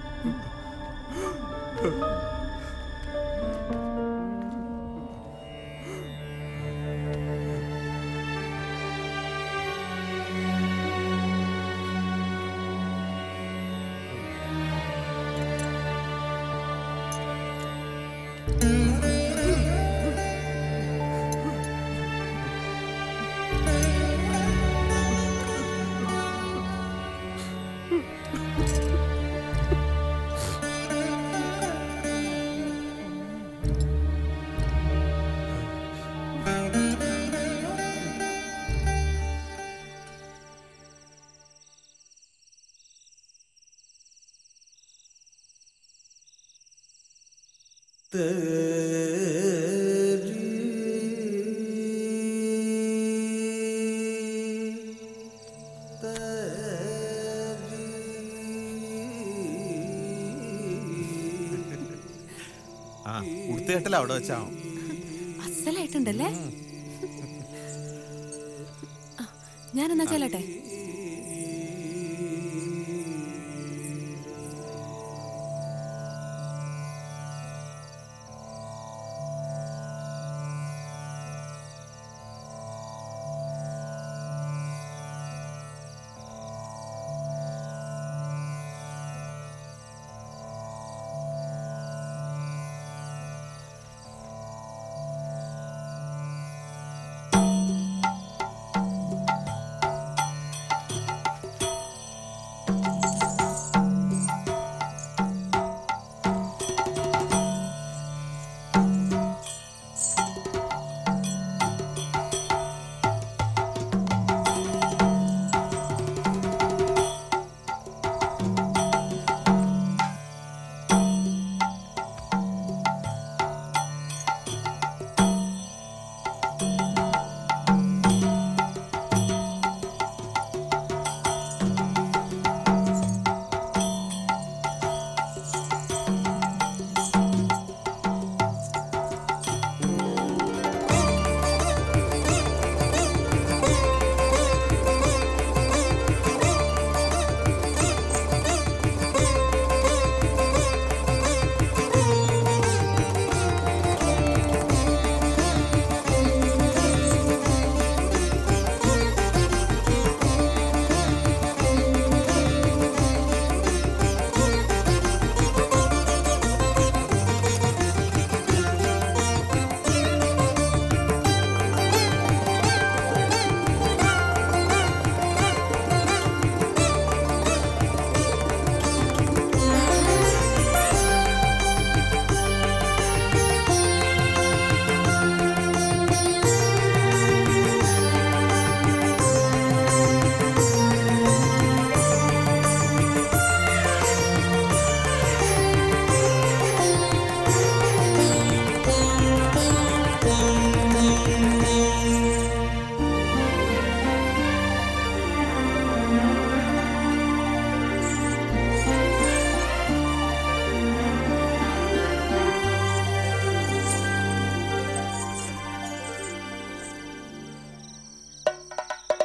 ആ ഉടുത്തുകെട്ടൽ അവിടെ വെച്ചാ അസലായിട്ടുണ്ടല്ലേ ആ, ഞാനെന്നാ ചെല്ലട്ടെ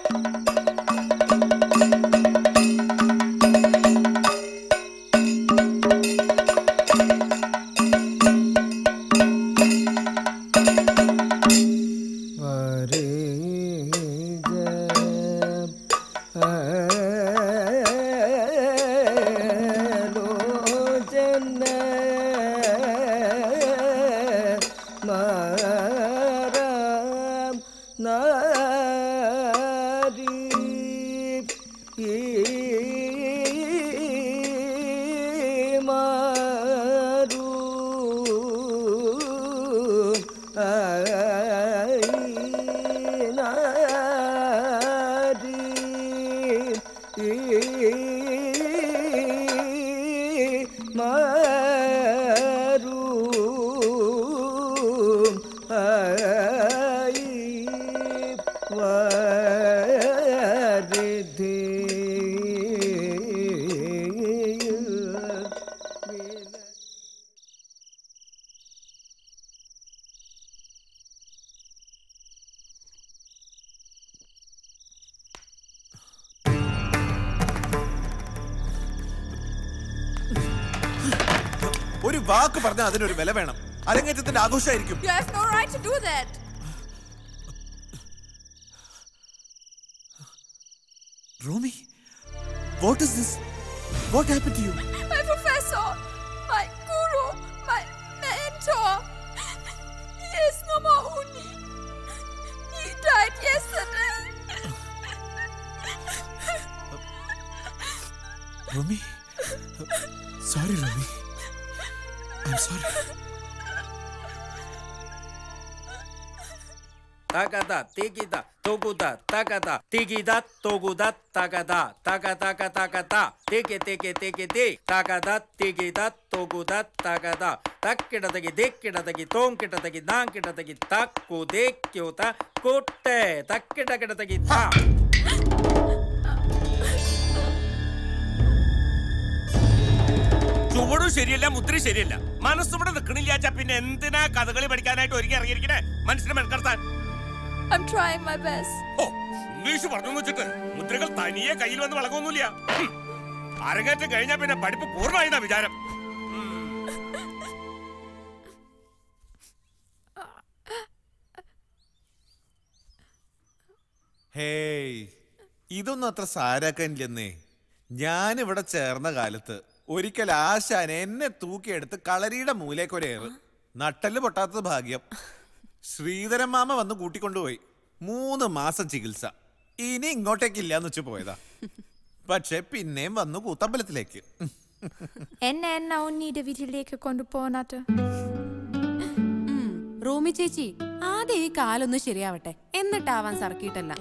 ഒരു വാക്ക് പറഞ്ഞാൽ അതിനൊരു വില വേണം അരങ്ങേറ്റത്തിന്റെ ആഘോഷമായിരിക്കും You have no right to do that. Romy what is this what happen to you My professor, my guru, my mentor. He is no more Uni. He died yesterday. Romy sorry Romy I'm sorry Takada, tikida, toguda, takada, tikida, toguda, takada, takataka, takata, tiki, tiki, tiki, ti, takada, tikida, toguda, takada, takkidadagi, dikkidadagi, tonkidatagi, nankidadagi, takku, dekkyuta, kutte, takkidakidadagi, ta. ചുവടും ശരിയല്ല മുദ്ര ശരിയല്ല മനസ്സിവിടെ നിൽക്കണില്ലാച്ച പിന്നെ എന്തിനാ കഥകളി പഠിക്കാനായിട്ട് ഒരുങ്ങി ഇറങ്ങിയിരിക്കണേ മനുഷ്യനെ മെനക്കെടുത്താൻ I'm trying my best. ഓ ഇംഗ്ലീഷ് പറഞ്ഞു വെച്ചിട്ട് മുദ്രകൾ തനിയെ കയ്യിൽ വന്ന് വളകൊന്നുമില്ല ഹും. അരങ്ങേറ്റം കഴിഞ്ഞാ പിന്നെ പഠിപ്പ് പൂർണ്ണമായിരുന്ന വിചാരം ഹേയ് ഇതൊന്നും അത്ര സാരാക്കാനില്ലെന്നേ ഞാനിവിടെ ചേർന്ന കാലത്ത് ഒരിക്കൽ ആശാൻ എന്നെ തൂക്കിയെടുത്ത് കളരിയുടെ മൂലേക്കൊരേറ് നട്ടല് പൊട്ടാത്തത് ഭാഗ്യം ശ്രീധരൻ മാമ വന്ന് കൂട്ടിക്കൊണ്ടുപോയി മൂന്ന് മാസം ചികിത്സ ഇനി ഇങ്ങോട്ടേക്കില്ല എന്ന് വെച്ച് പോയതാ പക്ഷെ പിന്നെയും വന്നു കൂത്തമ്പലത്തിലേക്ക് എന്നെ എന്നാ ഉണ്ണീടെ വീട്ടിലേക്ക് കൊണ്ടുപോകുന്നത് റൂമി ചേച്ചി ആദ്യം ഈ കാലൊന്ന് ശരിയാവട്ടെ എന്നിട്ടാവാൻ സർക്കിട്ടല്ല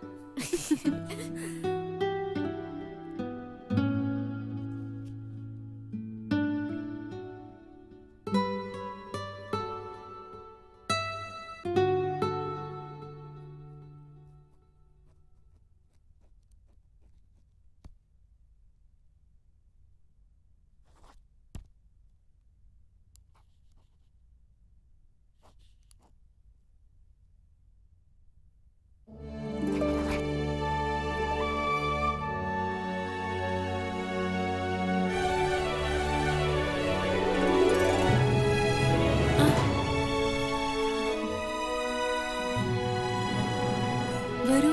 വരൂ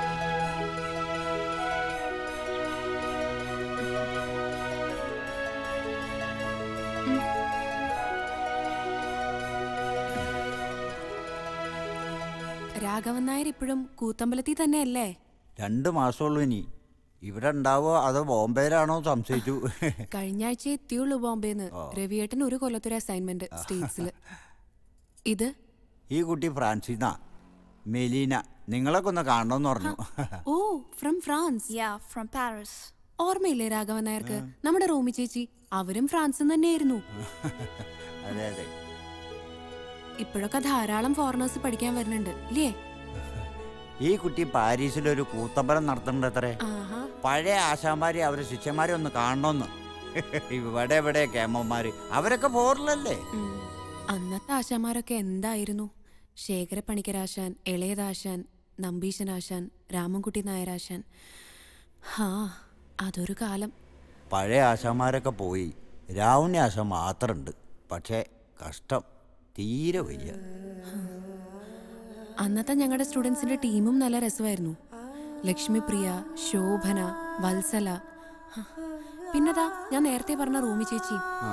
രാഘവൻ നായർ ഇപ്പോഴും കൂത്തമ്പലത്തിൽ തന്നെയല്ലേ രണ്ട് മാസമുള്ളൂ ഇനി ഇവിടെ ഉണ്ടാവോ അതോ ബോംബെയിലാണോ സംശയിച്ചു കഴിഞ്ഞ ആഴ്ച എത്തിയുള്ളൂ ബോംബെന്ന് രവിയേട്ടൻ ഒരു കൊല്ലത്തൊരു അസൈൻമെന്റ് സ്റ്റേറ്റ്സില് ഇത് ഈ കുട്ടി ഫ്രാൻസിന മെലീന നിങ്ങളൊക്കെ ഒന്ന് കാണണമെന്ന് പറഞ്ഞു oh from France yeah from Paris ഓർമ്മയില്ലേ രാഘവൻ നായർക്ക് നമ്മുടെ റോമി ചേച്ചി അവരും ഫ്രാൻസിൽ തന്നെയായിരുന്നു അതെ അതെ ഇപ്പോഴൊക്കെ ധാരാളം ഫോറിനേഴ്സ് പഠിക്കാൻ വരുന്നുണ്ട് ഇല്ലേ ഈ കുട്ടി പാരീസിലൊരു കൂത്തമ്പലം നടത്തുന്നുണ്ട് അത്രേ ആഹാ പഴയ ആശാന്മാരെ അവരെ ശിഷ്യന്മാരെ ഒന്ന് കാണണമെന്ന് ഇവിടെ ഇവിടെ കേമന്മാര് അവരൊക്കെ ഫോറിലല്ലേ അന്നത്തെ ആശാന്മാരൊക്കെ എന്തായിരുന്നു ശേഖര പണിക്കരാശാൻ ഇളയതാശാൻ നമ്പീശനാശാൻ രാമൻകുട്ടി നായരാശാൻ ഹാ അതൊരു കാലം പഴയ ആശാന്മാരൊക്കെ പോയി രാവുണ്ണി ആശാൻ മാത്രമുണ്ട് പക്ഷേ കഷ്ടം തീരെ വയ്യ അന്നത്തെ ഞങ്ങളുടെ സ്റ്റുഡൻസിന്റെ ടീമും നല്ല രസമായിരുന്നു ലക്ഷ്മിപ്രിയ ശോഭന വത്സല ഹ, പിന്നെതാ ഞാൻ നേരത്തെ പറഞ്ഞ റൂമി ചേച്ചി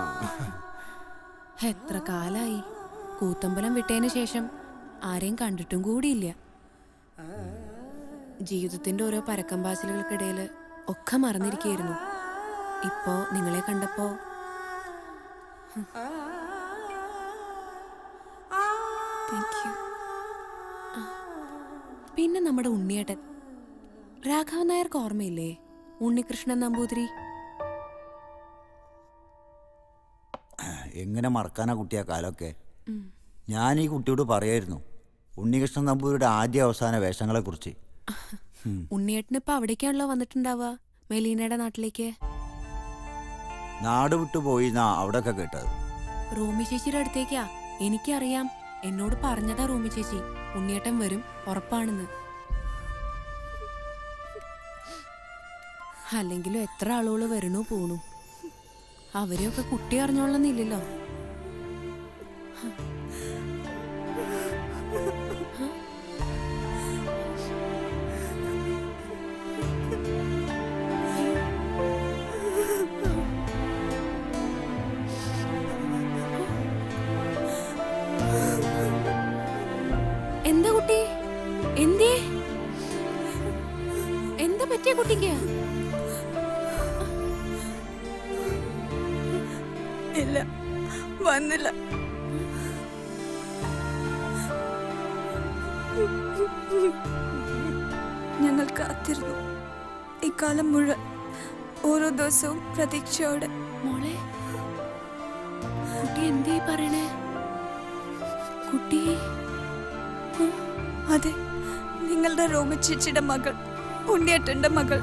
എത്ര കാലായി കൂത്തമ്പലം വിട്ടതിന് ശേഷം ആരെയും കണ്ടിട്ടും കൂടിയില്ല ജീവിതത്തിന്റെ ഓരോ പരക്കം പാച്ചിലുകൾക്കിടയിൽ ഒക്കെ മറന്നിരിക്കുകയായിരുന്നു ഇപ്പോ നിങ്ങളെ കണ്ടപ്പോ താങ്ക് യു പിന്നെ നമ്മുടെ ഉണ്ണിയേട്ടൻ രാഘവൻ നായർക്ക് ഓർമ്മയില്ലേ ഉണ്ണികൃഷ്ണൻ നമ്പൂതിരി എങ്ങനെ മറക്കാനാ കുട്ടിയാ കാലമൊക്കെ ഉം. ഞാൻ ഈ കുട്ടിയോട് പറയായിരുന്നു ഉണ്ണികൃഷ്ണൻ നമ്പൂരിയുടെ ആദ്യ അവസാന വേഷങ്ങളെക്കുറിച്ച് ഉണ്ണിയേട്ടൻ ഇപ്പൊ അവിടേക്കാണല്ലോ വന്നിട്ടുണ്ടാവുക മെലീനയുടെ നാട്ടിലേക്ക് നാട് വിട്ടു പോയി എന്നാ അവിടെയൊക്കെ കേട്ടത് റൂമി ചേച്ചിയുടെ അടുത്തേക്കാ എനിക്കറിയാം എന്നോട് പറഞ്ഞതാ റൂമി ചേച്ചി ഉണ്ണിയേട്ടൻ വരും ഉറപ്പാണെന്ന് അല്ലെങ്കിലും എത്ര ആളുകൾ വരണു പോണു അവരെയൊക്കെ കുട്ടി അറിഞ്ഞോളന്നില്ലല്ലോ എന്താ കുട്ടി എന്തേ എന്താ പറ്റിയ കുട്ടിക്ക് ഇല്ല വന്നില്ല ഞങ്ങൾ കാത്തിരുന്നു ഇക്കാലം മുഴുവൻ ഓരോ ദിവസവും പ്രതീക്ഷയോടെ മോളെ കുട്ടി എന്തേ പറയണേ കുട്ടി അതെ നിങ്ങളുടെ റോമ ചേച്ചിയുടെ മകൾ ഉണ്ണിയേട്ടന്റെ മകൾ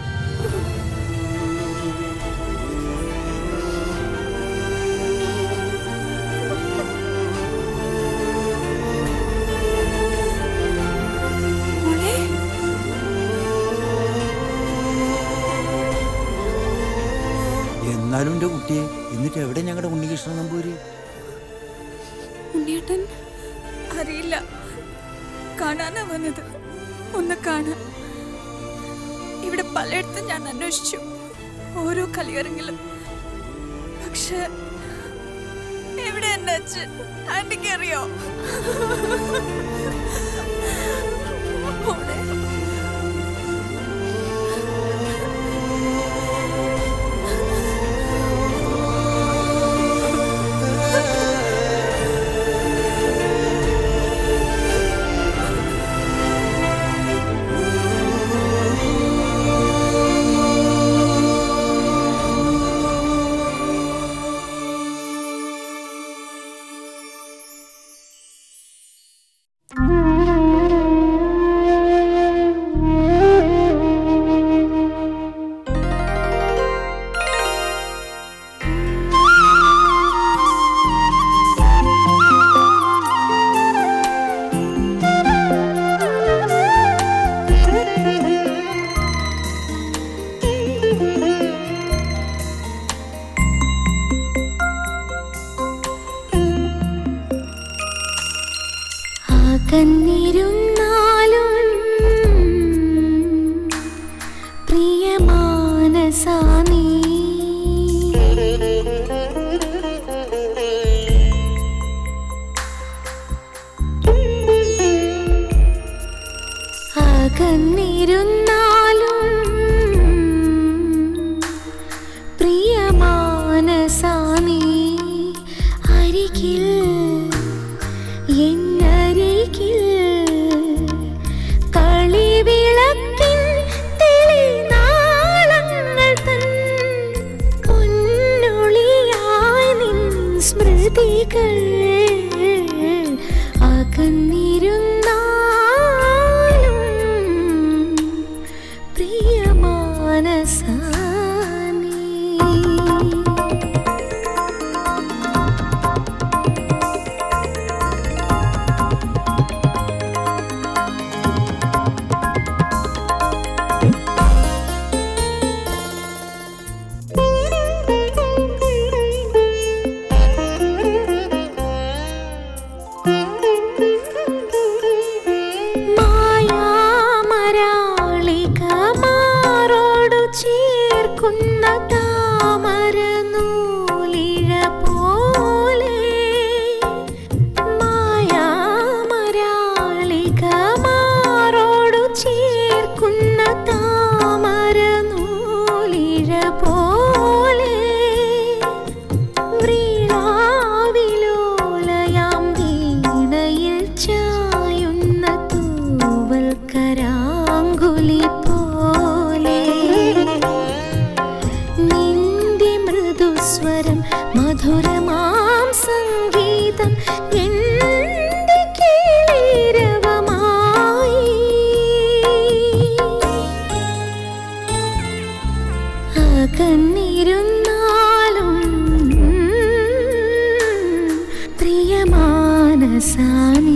മോളെ എന്നാലും എൻ്റെ കുട്ടിയെ എന്നിട്ട് എവിടെ ഞങ്ങളുടെ ഉണ്ണികൃഷ്ണൻ നമ്പൂരി ഉണ്ണിയേട്ടൻ അറിയില്ല കാണാനാ വന്നത് ഒന്ന് കാണാൻ ഇവിടെ പലയിടത്തും ഞാൻ അന്വേഷിച്ചു ഓരോ കളിയരങ്ങിലും പക്ഷെ എവിടെ എന്റെ അച്ഛൻ ആന്റിക്ക് അറിയോ മോളെ അകന്നിരുന്നാലും പ്രിയമാനസാ നീ അകന്നിരുന്നാലും പ്രിയമാനസാ നീ അരികിൽ എന്നരികിൽ കളിവിളക്കിൻ തെളിനാളങ്ങൾ തൻ പൊന്നൊളിയായി നിൻ സ്മൃതികൾ അകന്നിരുന്നാലും പ്രിയമാനസാ നീ ചേർക്കുന്ന താമര നൂലിഴ പോലെ മായാമരാളികമാറോടു ചേർക്കുന്ന താമര നൂലിഴ പോലെ വ്രീളാവിലോലയാം വീണയിൽ ചായുന്ന തൂവൽ കരാങ്കുലി പോലെ നിന്റെ മൃദുസ്വരം മധുരമാം സംഗീതം എന്റെ കേളിരവമായി അകന്നിരുന്നാലും പ്രിയമാനസാമി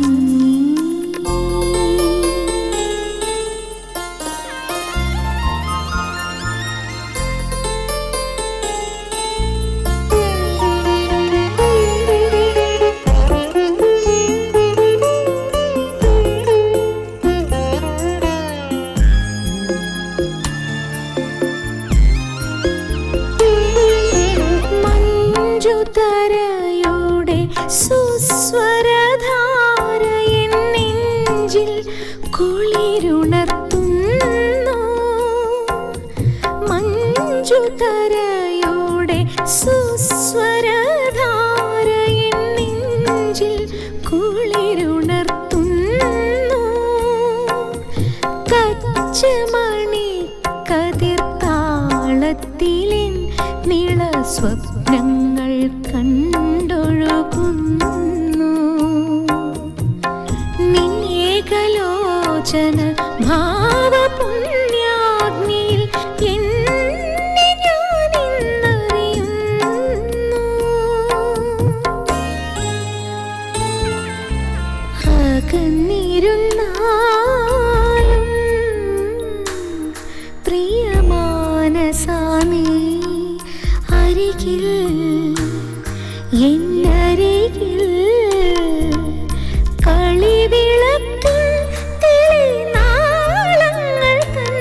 മഞ്ജുതരയുടെ സുസ്വരധാര എൻ നെഞ്ചിൽ കുളിരുണർത്തുന്നു മഞ്ജുതരയുടെ സുസ്വരധാര എൻ നെഞ്ചിൽ കുളിരുണർത്തുന്നു കച്ചമണി കതിർത്താളത്തിലിൻ നിള സ്വപ്നങ്ങൾ കണ്ടൊഴുകുന്നു നിന്നേകലോചന ഭാവപുണ്യാഗ്നിയിൽ എന്നെ ഞാനിന്നറിയുന്നു അകന്നിരുന്നാലും പ്രിയമാനസാമി അരികിൽ എന്നരികിൽ കളിവിളക്കിൻ തെളിനാളങ്ങൾ തൻ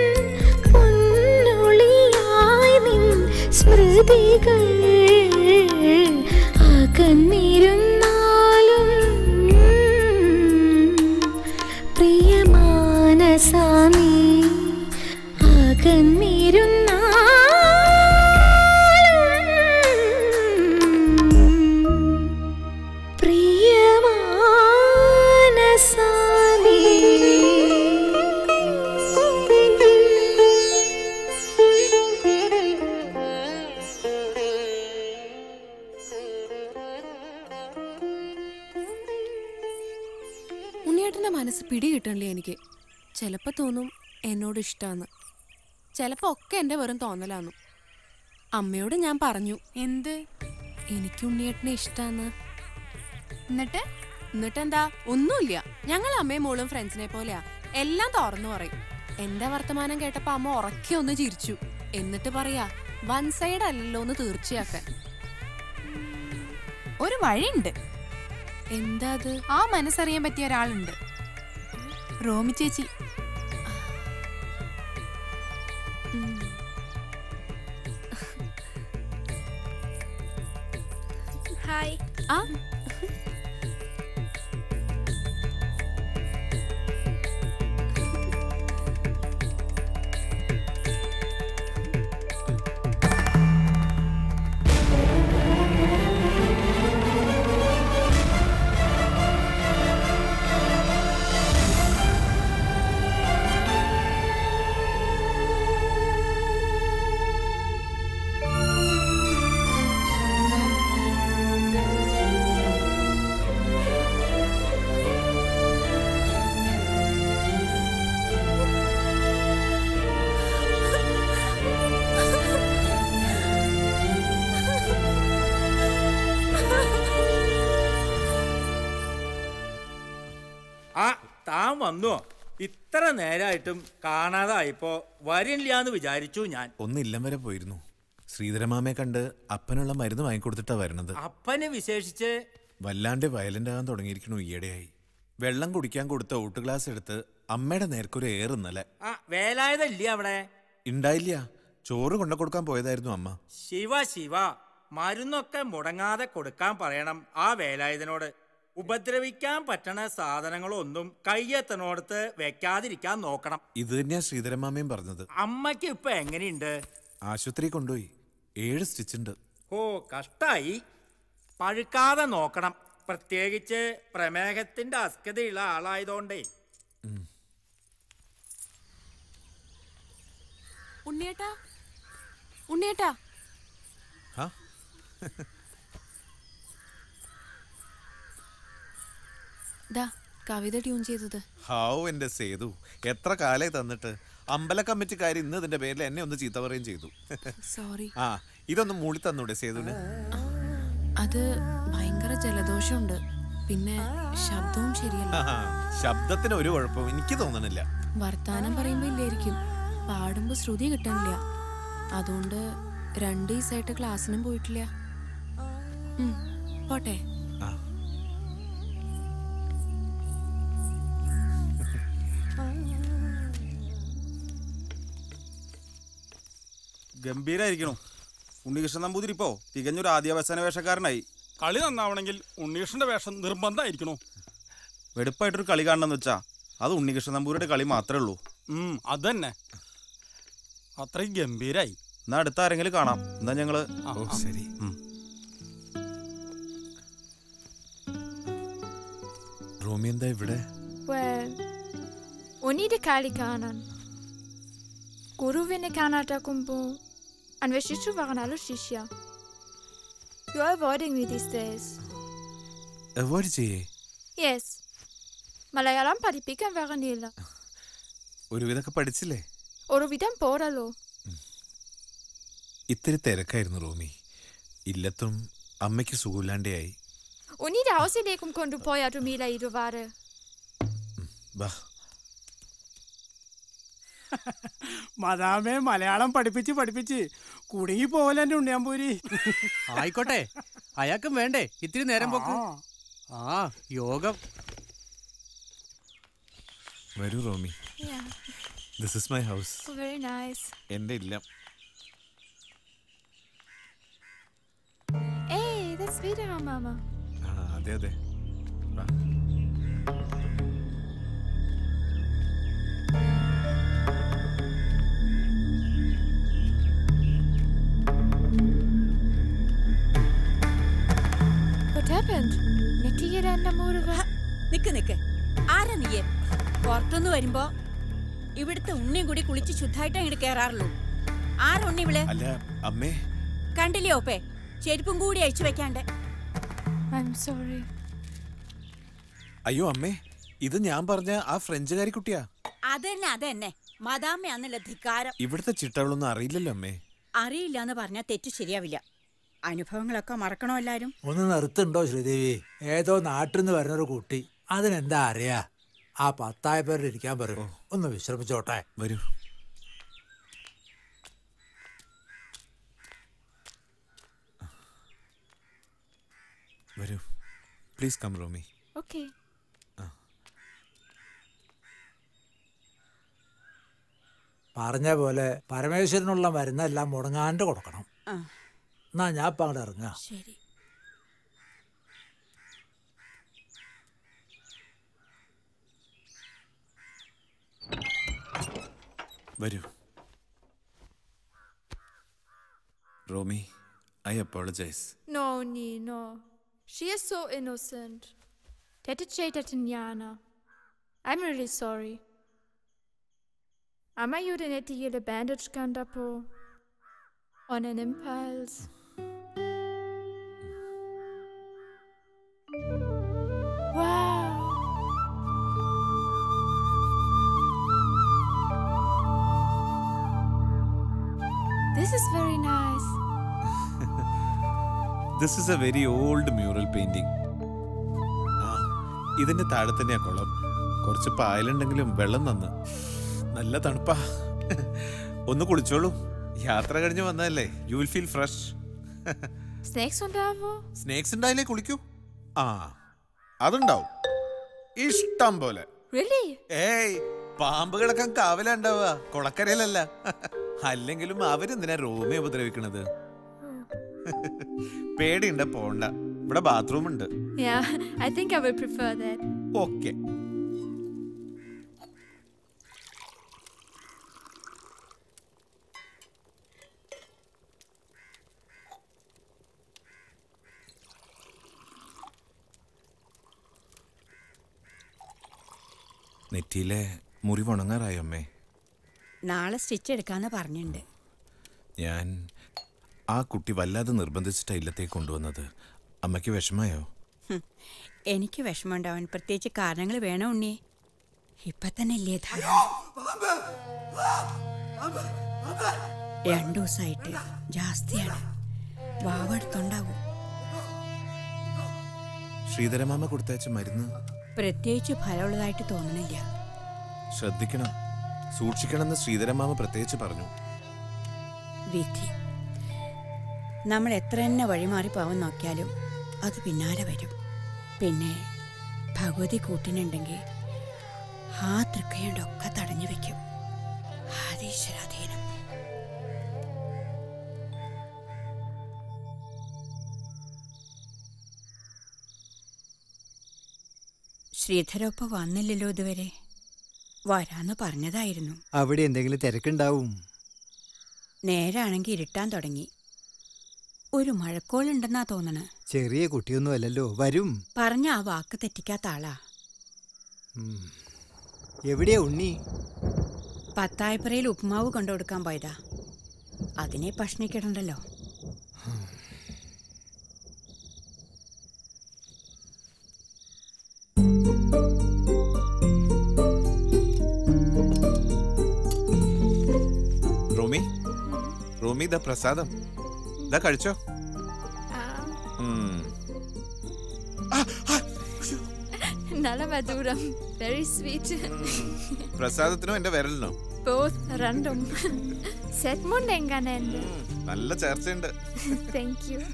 പൊന്നൊളിയായി നിൻ സ്മൃതികൾ അകന്നിരുന്നാലും പ്രിയമാനസാമി അകന്നിരുന്നാലും പ്രിയമാനസാമി ഉണ്ണിയേട്ടൻ്റെ മനസ്സ് പിടി കിട്ടണില്ലേ എനിക്ക് ചിലപ്പോൾ തോന്നും എന്നോട് ഇഷ്ടമാന്ന് ചിലപ്പോൾ ഒക്കെ എൻ്റെ വെറും തോന്നലാന്നു അമ്മയോട് ഞാൻ പറഞ്ഞു എന്ത് എനിക്ക് ഉണ്ണിയേട്ടനെ ഇഷ്ടാന്ന് എന്നിട്ട് എന്നിട്ടെന്താ ഒന്നുമില്ല ഞങ്ങൾ അമ്മയും മോളും ഫ്രണ്ട്സിനെ പോലെയാ എല്ലാം തുറന്നു പറയും എന്റെ വർത്തമാനം കേട്ടപ്പോ അമ്മ ഉറക്കെ ഒന്ന് ചിരിച്ചു എന്നിട്ട് പറയാ വൺ സൈഡ് അല്ലല്ലോ എന്ന് തീർച്ചയാക്കാൻ ഒരു വഴിയുണ്ട് എന്താ അത് ആ മനസ്സറിയാൻ പറ്റിയ ഒരാളുണ്ട് റോമി ചേച്ചി ഹായ് ആ ആ താൻ വന്നോ ഇത്ര നേരായിട്ടും കാണാതായപ്പോ വരില്ലാന്ന് വിചാരിച്ചു ഞാൻ ഒന്നില്ലം വരെ പോയിരുന്നു ശ്രീധരമാമയെ കണ്ട് അപ്പനുള്ള മരുന്ന് വാങ്ങിക്കൊടുത്തിട്ടാ വരണത് അപ്പനെ വിശേഷിച്ച് വല്ലാണ്ട് വയലന്റ് ആകാൻ തുടങ്ങിയിരിക്കണു ഈയിടെയായി വെള്ളം കുടിക്കാൻ കൊടുത്ത ഊട്ട് ഗ്ലാസ് എടുത്ത് അമ്മയുടെ നേർക്കൊരു ഏറുന്നലെ ആ വേലായതല്ലേ അവിടെ ഉണ്ടായില്ല ചോറ് കൊണ്ടു കൊടുക്കാൻ പോയതായിരുന്നു അമ്മ ശിവ ശിവ മരുന്നൊക്കെ മുടങ്ങാതെ കൊടുക്കാൻ പറയണം ആ വേലായുധനോട് ഉപദ്രവിക്കാൻ പറ്റണ സാധനങ്ങളൊന്നും കയ്യെത്തണോടത്ത് വെക്കാതിരിക്കാൻ നോക്കണം ഇത് തന്നെയാ ശ്രീധരമാമയും പറഞ്ഞത് അമ്മയ്ക്ക് ഇപ്പൊ എങ്ങനെയുണ്ട് ആശുപത്രി കൊണ്ടുപോയി ഏഴ് സ്റ്റിച്ച് ഉണ്ട് ഓ കഷ്ടായി പഴുക്കാതെ നോക്കണം പ്രത്യേകിച്ച് പ്രമേഹത്തിന്റെ അസ്കതയുള്ള ആളായതുകൊണ്ടേ ഉണ്ണിയേട്ടാ ഉണ്ണിയേട്ടാ ആ? ദാ കവിത ട്യൂൺ ചെയ്തത് ഹാവ് എന്റെ സേതു എത്ര കാലായി തന്നിട്ട് അമ്പല കമ്മിറ്റിക്കാർ ഇന്ന് ഇതിന്റെ പേരിൽ എന്നെ ഒന്ന് ചീത്ത പറയുകയും ചെയ്തു സോറി ആ ഇതൊന്ന് മൂളി തന്നൂടെ സേതുന് അത് ഭയങ്കര ജലദോഷമുണ്ട് പിന്നെ ശബ്ദവും ശരിയല്ല ആഹാ, ശബ്ദത്തിന് ഒരു കുഴപ്പവും എനിക്ക് തോന്നണില്ല വർത്താനം പറയുമ്പോ ഇല്ലായിരിക്കും പാടുമ്പോ ശ്രുതി കിട്ടണില്ല അതുകൊണ്ട് രണ്ട് ദിവസമായിട്ട് ക്ലാസ്സിനും പോയിട്ടില്ല ഉം, പോട്ടെ ഗംഭീരായിരിക്കണു ഉണ്ണികൃഷ്ണൻ നമ്പൂതിരി ഇപ്പോ തികഞ്ഞൊരു ആദ്യാവസാന വേഷക്കാരനായി കളി നന്നാവണമെങ്കിൽ ഉണ്ണീഷിന്റെ വേഷം നിർബന്ധമായിരിക്കണോ വെടുപ്പായിട്ടൊരു കളി കാണണമെന്ന് വെച്ചാ അത് ഉണ്ണികൃഷ്ണൻ നമ്പൂരിയുടെ കളി മാത്രമേ ഉള്ളൂ ഉം അതന്നെ അത്രയും ഗംഭീരായി എന്നാ അടുത്ത ആരെങ്കിലും കാണാം എന്നാ ഞങ്ങള് ഓ ശരി റോമി എന്താ ഇവിടെ Well, unide kali kanan. Guruvinne kanata kumbu. And veshishu varanalo shishya. You're avoiding me these days. Avoid ചെയ്യേ Yes. Malayalam പഠിപ്പിക്കാൻ വരണില്ല ഒരുവിധമൊക്കെ പഠിച്ചില്ലേ ഒരു വിധം പോരല്ലോ ഇത്തിരി തിരക്കായിരുന്നു റോമി ഇല്ലത്തും അമ്മയ്ക്ക് സുഖമില്ലാണ്ടായി ഉണ്ണിയുടെ ഹൗസിലേക്കും കൊണ്ടുപോയാ റുമീല ഇരുവാറ് ബാ മദാമേ മലയാളം പഠിപ്പിച്ച് പഠിപ്പിച്ച് കുടുങ്ങി പോവല്ലേ എന്റെ ഉണ്ണിയാമ്പൂരി ആയിക്കോട്ടെ അയാൾക്കും വേണ്ടേ ഇത്തിരി നേരം പോക്ക് ആ യോഗം വരൂ Romy Yeah. This is my house Oh, very nice. എൻ്റെ ഇല്ലം Hey, that's wieder Mama. ആ അതെ അതെ വാ. What happened? നെറ്റിയുടെ എന്റെ മുറിവ് നിക്ക് നിക്ക് ആരാ നീയെ പുറത്തുനിന്ന് വരുമ്പോ ഇവിടുത്തെ ഉണ്ണിയും കൂടി കുളിച്ച് ശുദ്ധമായിട്ട് അങ്ങോട്ട് കേറാറുള്ളൂ ആരുണ്ണി ഇവള് അല്ല അമ്മേ കണ്ടില്ലേ ഓപ്പേ ചെരുപ്പും കൂടി അഴിച്ചു വെക്കാണ്ട് I'm sorry. അയ്യോ അമ്മേ ഇത് ഞാൻ പറഞ്ഞ ആ ഫ്രഞ്ചുകാരി കുട്ടിയാ അതന്നെ അതന്നെ മദാമ്മയാന്നുള്ള ധിക്കാരം ഇവിടുത്തെ ചിട്ടകളൊന്നും അറിയില്ലല്ലോ അമ്മേ അറിയില്ല എന്ന് പറഞ്ഞാൽ തെറ്റ് ശരിയാവില്ല അനുഭവങ്ങളൊക്കെ മറക്കണോ എല്ലാരും ഒന്ന് നിർത്തുണ്ടോ ശ്രീദേവി ഏതോ നാട്ടിൽ നിന്ന് വരുന്നൊരു കുട്ടി അതിനെന്താ അറിയാ ആ പത്തായ പേരിൽ ഇരിക്കാൻ പറയൂ ഒന്ന് വിശ്രമിച്ചോട്ടെ വരൂ വരൂ പ്ലീസ് കം റോമി Okay. പറഞ്ഞ പോലെ പരമേശ്വരനുള്ള മരുന്നെല്ലാം മുടങ്ങാണ്ട് കൊടുക്കണം ആ. എന്നാ ഞാൻ ഇപ്പം അങ്ങോട്ട് ഇറങ്ങാം ശരി വരൂ Romy I apologise No, nee, no. She is so innocent. Tete Cheta Tignana. I'm really sorry. Ama jude nette jele bandage kandapo. On an impulse. Wow. This is very nice. This is a very old mural painting ആ ഇതിന്റെ താഴെ തന്നെയാ കുളം കുറച്ച് പായലുണ്ടെങ്കിലും വെള്ളം നന്ന് നല്ല തണുപ്പാ ഒന്ന് കുളിച്ചോളൂ യാത്ര കഴിഞ്ഞ് വന്നതല്ലേ you will feel fresh Snakes ഉണ്ടാവോ സ്നേക്സ് ഉണ്ടായില്ലേ കുളിക്കൂ ആ അതുണ്ടാവും ഇഷ്ടം പോലെ Really? ഏയ് പാമ്പ് കിടക്കാൻ കാവല ഉണ്ടാവുക കുളക്കരയിലല്ല അല്ലെങ്കിലും അവരെന്തിനാ റൂമെ ഉപദ്രവിക്കണത് പേടിയുണ്ട പോണ്ട ഇവിടെ ബാത്റൂം ഉണ്ട് Yeah, I think I will prefer that. Okay നെറ്റിയിലെ മുറിവ് ഉണങ്ങാറായോ അമ്മേ നാളെ സ്റ്റിച്ച് എടുക്കാന്ന് പറഞ്ഞിട്ടുണ്ട് ഞാൻ ആ കുട്ടി വല്ലാതെ നിർബന്ധിച്ചിട്ടാ ഇല്ലത്തേക്ക് കൊണ്ടുവന്നത് അമ്മയ്ക്ക് വിഷമായോ ഹും, എനിക്ക് വിഷമമുണ്ടാവാൻ പ്രത്യേകിച്ച് കാരണങ്ങൾ വേണോ ഉണ്ണി ഇപ്പൊ തന്നെ ഇല്ലേ ധാരാളം രണ്ടു ദിവസമായിട്ട് ജാസ്തിയാണ് വാവടുത്തുണ്ടാവും ശ്രീധരമാമ കൊടുത്തയച്ച മരുന്ന് പ്രത്യേകിച്ച് ഫലമുള്ളതായിട്ട് തോന്നണില്ല ശ്രദ്ധിക്കണം സൂക്ഷിക്കണമെന്ന് ശ്രീധരമാമ പ്രത്യേകിച്ച് പറഞ്ഞു വിധി നമ്മൾ എത്ര തന്നെ വഴിമാറി പോവാൻ നോക്കിയാലും അത് പിന്നാലെ വരും പിന്നെ ഭഗവതി കൂട്ടിനുണ്ടെങ്കിൽ ആ തൃക്കയുണ്ടൊക്കെ തടഞ്ഞു വെക്കും ആദീശ്വരാധീനം ശ്രീധരൊപ്പം വന്നില്ലല്ലോ ഇതുവരെ വരാന്ന് പറഞ്ഞതായിരുന്നു അവിടെ എന്തെങ്കിലും തിരക്കുണ്ടാവും നേരാണെങ്കിൽ ഇരുട്ടാൻ തുടങ്ങി ഒരു മഴക്കോളുണ്ടെന്നാ തോന്നണേ ചെറിയ കുട്ടിയൊന്നും അല്ലല്ലോ വരും പറഞ്ഞ ആ വാക്ക് തെറ്റിക്കാത്ത ആളാ ഉം. എവിടെയാ ഉണ്ണി പത്തായപ്പുറയിൽ ഉപ്മാവ് കൊണ്ടുകൊടുക്കാൻ പോയതാ അതിനെ പഷ്ണിക്കിടണ്ടല്ലോ റോമി റോമി ഇതാ പ്രസാദം ഇതാ കഴിച്ചോ ഉം. Nalla Maduram. Very sweet. പ്രസാദത്തിനോ എന്റെ വിരലിനോ Both random. Set mundenganende. നല്ല ചേർച്ചയുണ്ട് Thank you.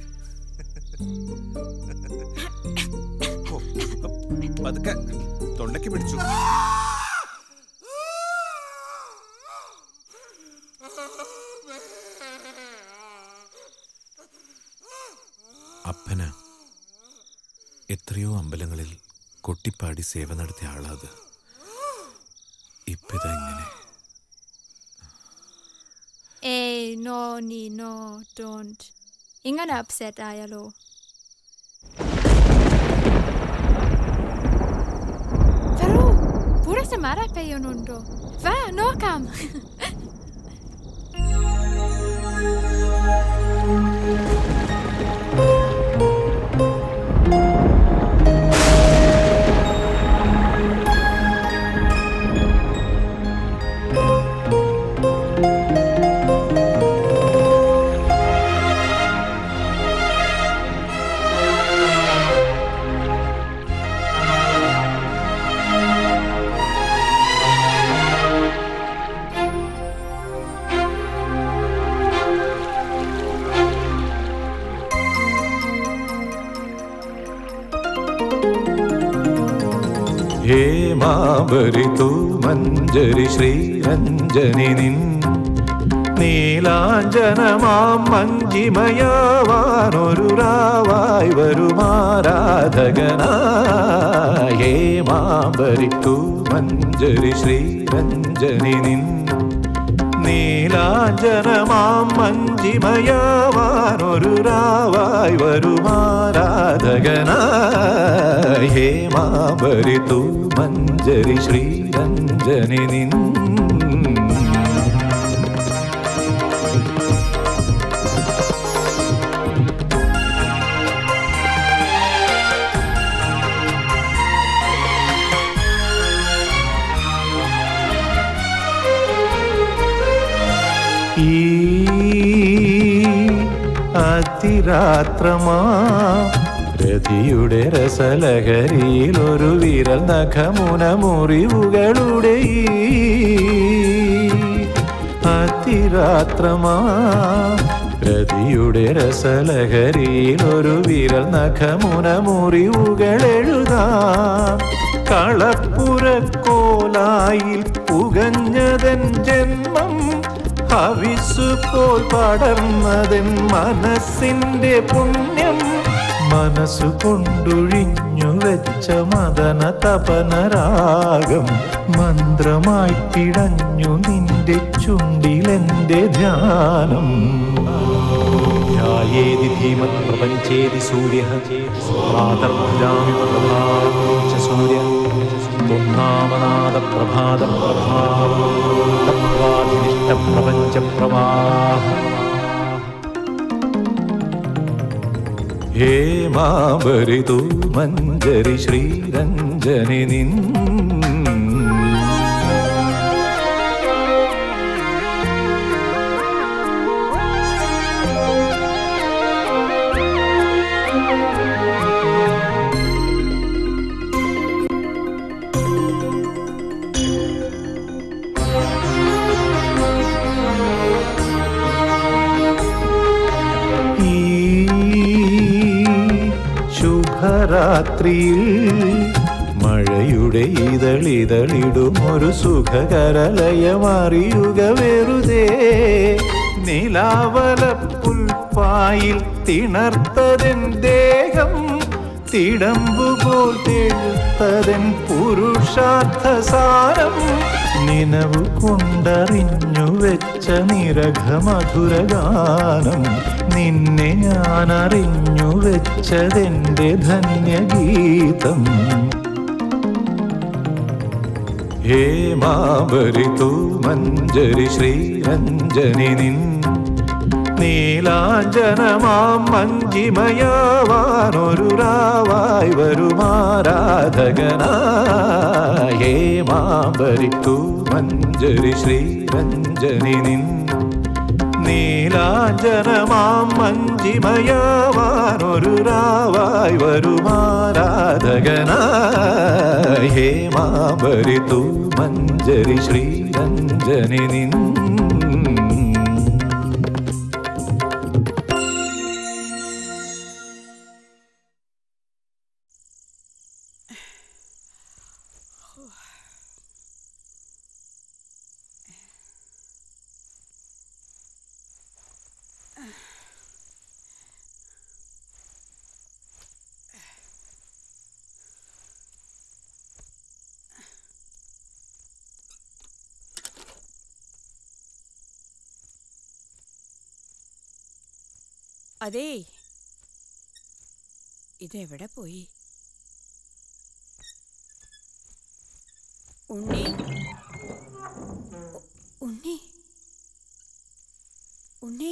പതുക്കെ തൊണ്ടയ്ക്ക് പിടിച്ചു അപ്പന എത്രയോ അമ്പലങ്ങളിൽ കൊട്ടിപ്പാടി സേവ നടത്തിയ ആളാത് ഇപ്പിതാ ഇങ്ങനെ Hey, no, nee, no, don't. Ingen er upset, Ayalo. Varo, pura semara peyo nundo. Va, no kam. ഹേമാബരിതു മഞ്ജരി ശ്രീരഞ്ജനി നിൻ നീലാഞ്ജനമാം മഞ്ജിമയാവാനൊരു രാവായി വരുമാരാധകനാ ഹേമാബരിതു മഞ്ജരി ശ്രീരഞ്ജനി നിൻ നീലാഞ്ജനമാം മഞ്ജിമയാവാനൊരു രാവായി വരുമാരാധകനാ ഹേമാബരിതു മഞ്ജരി ശ്രീരഞ്ജനി നിൻ ഈ അതിരാത്രമാ രതിയുടെ രസലഹരിയിൽ ഒരു വിരൽ നഖമുന മുറിവുകളുടെ ഈ അതിരാത്രമാ രതിയുടെ രസലഹരിയിൽ ഒരു വിരൽ നഖമുന മുറിവുകൾ എഴുതാം കളപ്പുരക്കോലായിൽ പുകഞ്ഞതൻ ജന്മം ഹവിസ് പോൽ പടർന്നതെൻ മനസ്സിന്റെ പുണ്യം മനസ്സു കൊണ്ടൊഴിഞ്ഞു വെച്ച മദന തപനരാഗം മന്ത്രമായി പിടഞ്ഞു നിന്റെ ചുണ്ടിലെന്റെ ധ്യാനം ധ്യായേതി ധീമത് പ്രപഞ്ചേതി സൂര്യ പ്രാതർഭുജാമി പ്രഭാതം ച സൂര്യ ത്വന്നാമനാദ പ്രഭാത പ്രഭാവാധിനിഷ്ട പ്രപഞ്ച പ്രവാഹ ഹേമാബരിതു മഞ്ജരി ശ്രീരഞ്ജനി നിൻ ഈ ശുഭരാത്രിയിൽ മഴയുടെ ഇതളിതളിടും ഒരു സുഖകരലയമറിയുക വെറുതെ നിലാവല പുൽപ്പായിൽ തിണർത്തതെൻ ദേഹം തിടമ്പുപോൽ തെഴുത്തതൻ പുരുഷാർത്ഥ സാരം നിനവു കൊണ്ടറിഞ്ഞു വെച്ച നിരഘമധുരഗാനം നിന്നെ ഞാൻ അറിഞ്ഞു വെച്ചതെന്റെ ധന്യഗീതം ഹേമാബരിതു മഞ്ജരി ശ്രീരഞ്ജനി നിൻ നീലാഞ്ജനമാം മഞ്ജിമയാവാനൊരു രാവായി വരുമാരാധകനായ ഹേമാബരിത്തു മഞ്ജരി ശ്രീരഞ്ജനി നിൻ നീലാഞ്ജനമാം മഞ്ജിമയാവാനൊരു രാവായി വരുമാരാധകനായ ഹേമാബരിത്തു മഞ്ജരി ശ്രീരഞ്ജനി നിൻ അതേ ഇതെവിടെ പോയി ഉണ്ണി ഉ- ഉണ്ണി ഉണ്ണി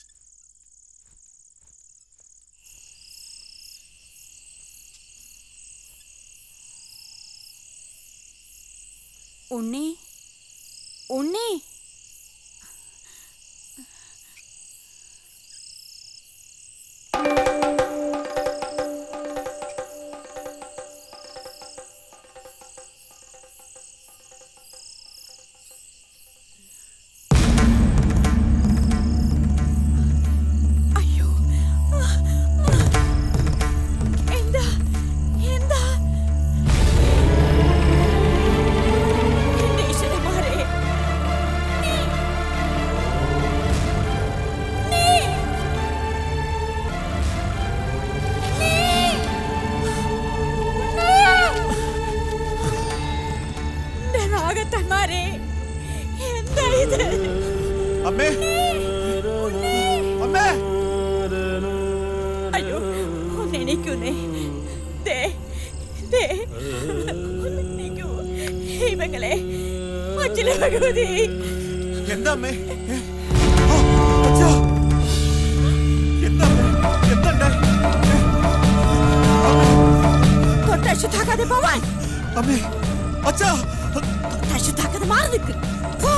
ഉണ്ണി ഉണ്ണി എന്താ എന്താ എന്റെ ഈശ്വരന്മാരെ നീ നീ നീ എന്റെ നാഗത്തന്മാരെ എന്താ ഇത് അമ്മേ അമ്മേ അയ്യോ ഒന്ന് എണീക്കുന്നേ ദേ ദേ ഒന്ന് എണീക്കൂ ദൈവങ്ങളെ മച്ചിലെ ഭഗവതി എന്താ അമ്മേ തൊട്ട് അശുദ്ധാക്കാതെ പോവാൻ അമ്മേ അച്ഛാ തൊട്ട് അശുദ്ധാക്കാതെ മാറി നിൽക്ക് പോ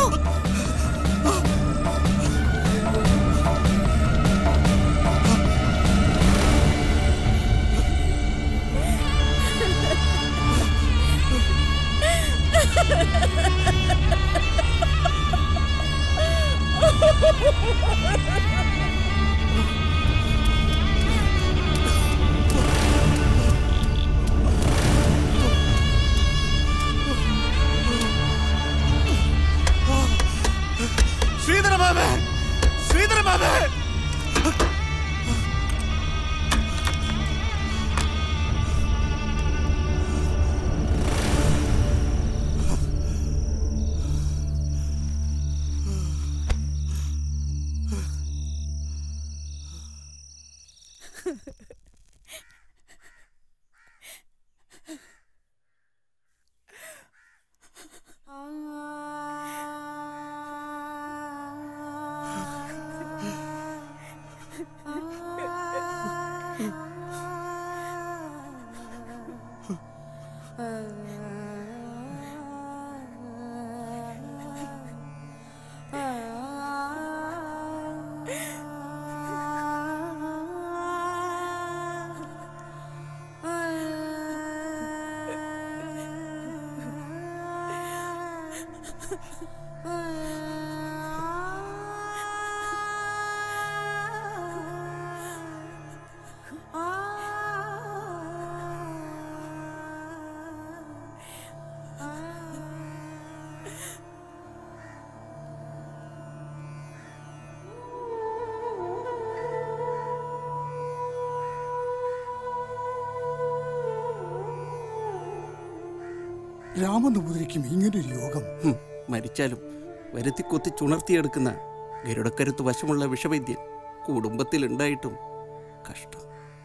രാമനമ്പൂതിരിക്കും ഇങ്ങനൊരു യോഗം ഹും, മരിച്ചാലും വരുത്തി കൊത്തി ചുണർത്തിയെടുക്കുന്ന ഗരുഡക്കരുത്ത് വശമുള്ള വിഷവൈദ്യൻ കുടുംബത്തിലുണ്ടായിട്ടും കഷ്ടം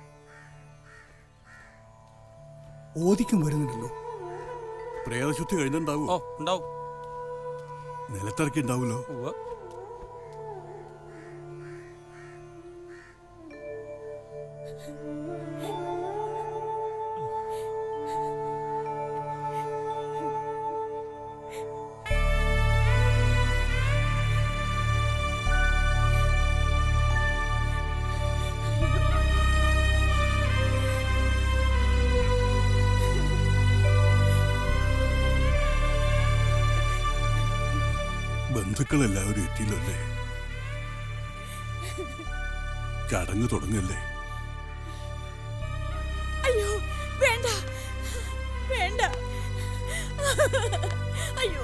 ഓദിക്കും വരുന്നുണ്ടല്ലോ പ്രേതശുദ്ധി കഴിഞ്ഞുണ്ടാവൂ ഓ ഉണ്ടാവും നിലത്തിറക്കി ഉണ്ടാവൂലോ ബന്ധുക്കൾ എല്ലാവരും എത്തിയില്ലല്ലേ ചടങ്ങ് തുടങ്ങല്ലേ അയ്യോ വേണ്ട വേണ്ട അയ്യോ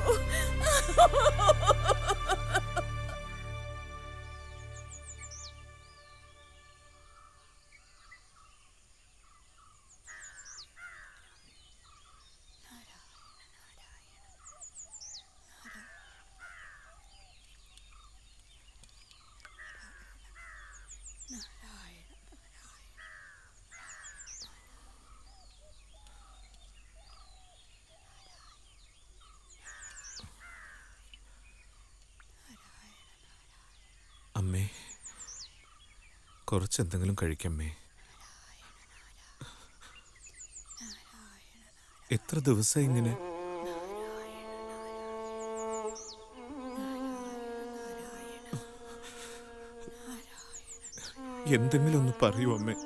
അമ്മേ കുറച്ചെന്തെങ്കിലും കഴിക്കമ്മേ എത്ര ദിവസം ഇങ്ങനെ എന്തെങ്കിലും ഒന്ന് പറയൂ അമ്മേ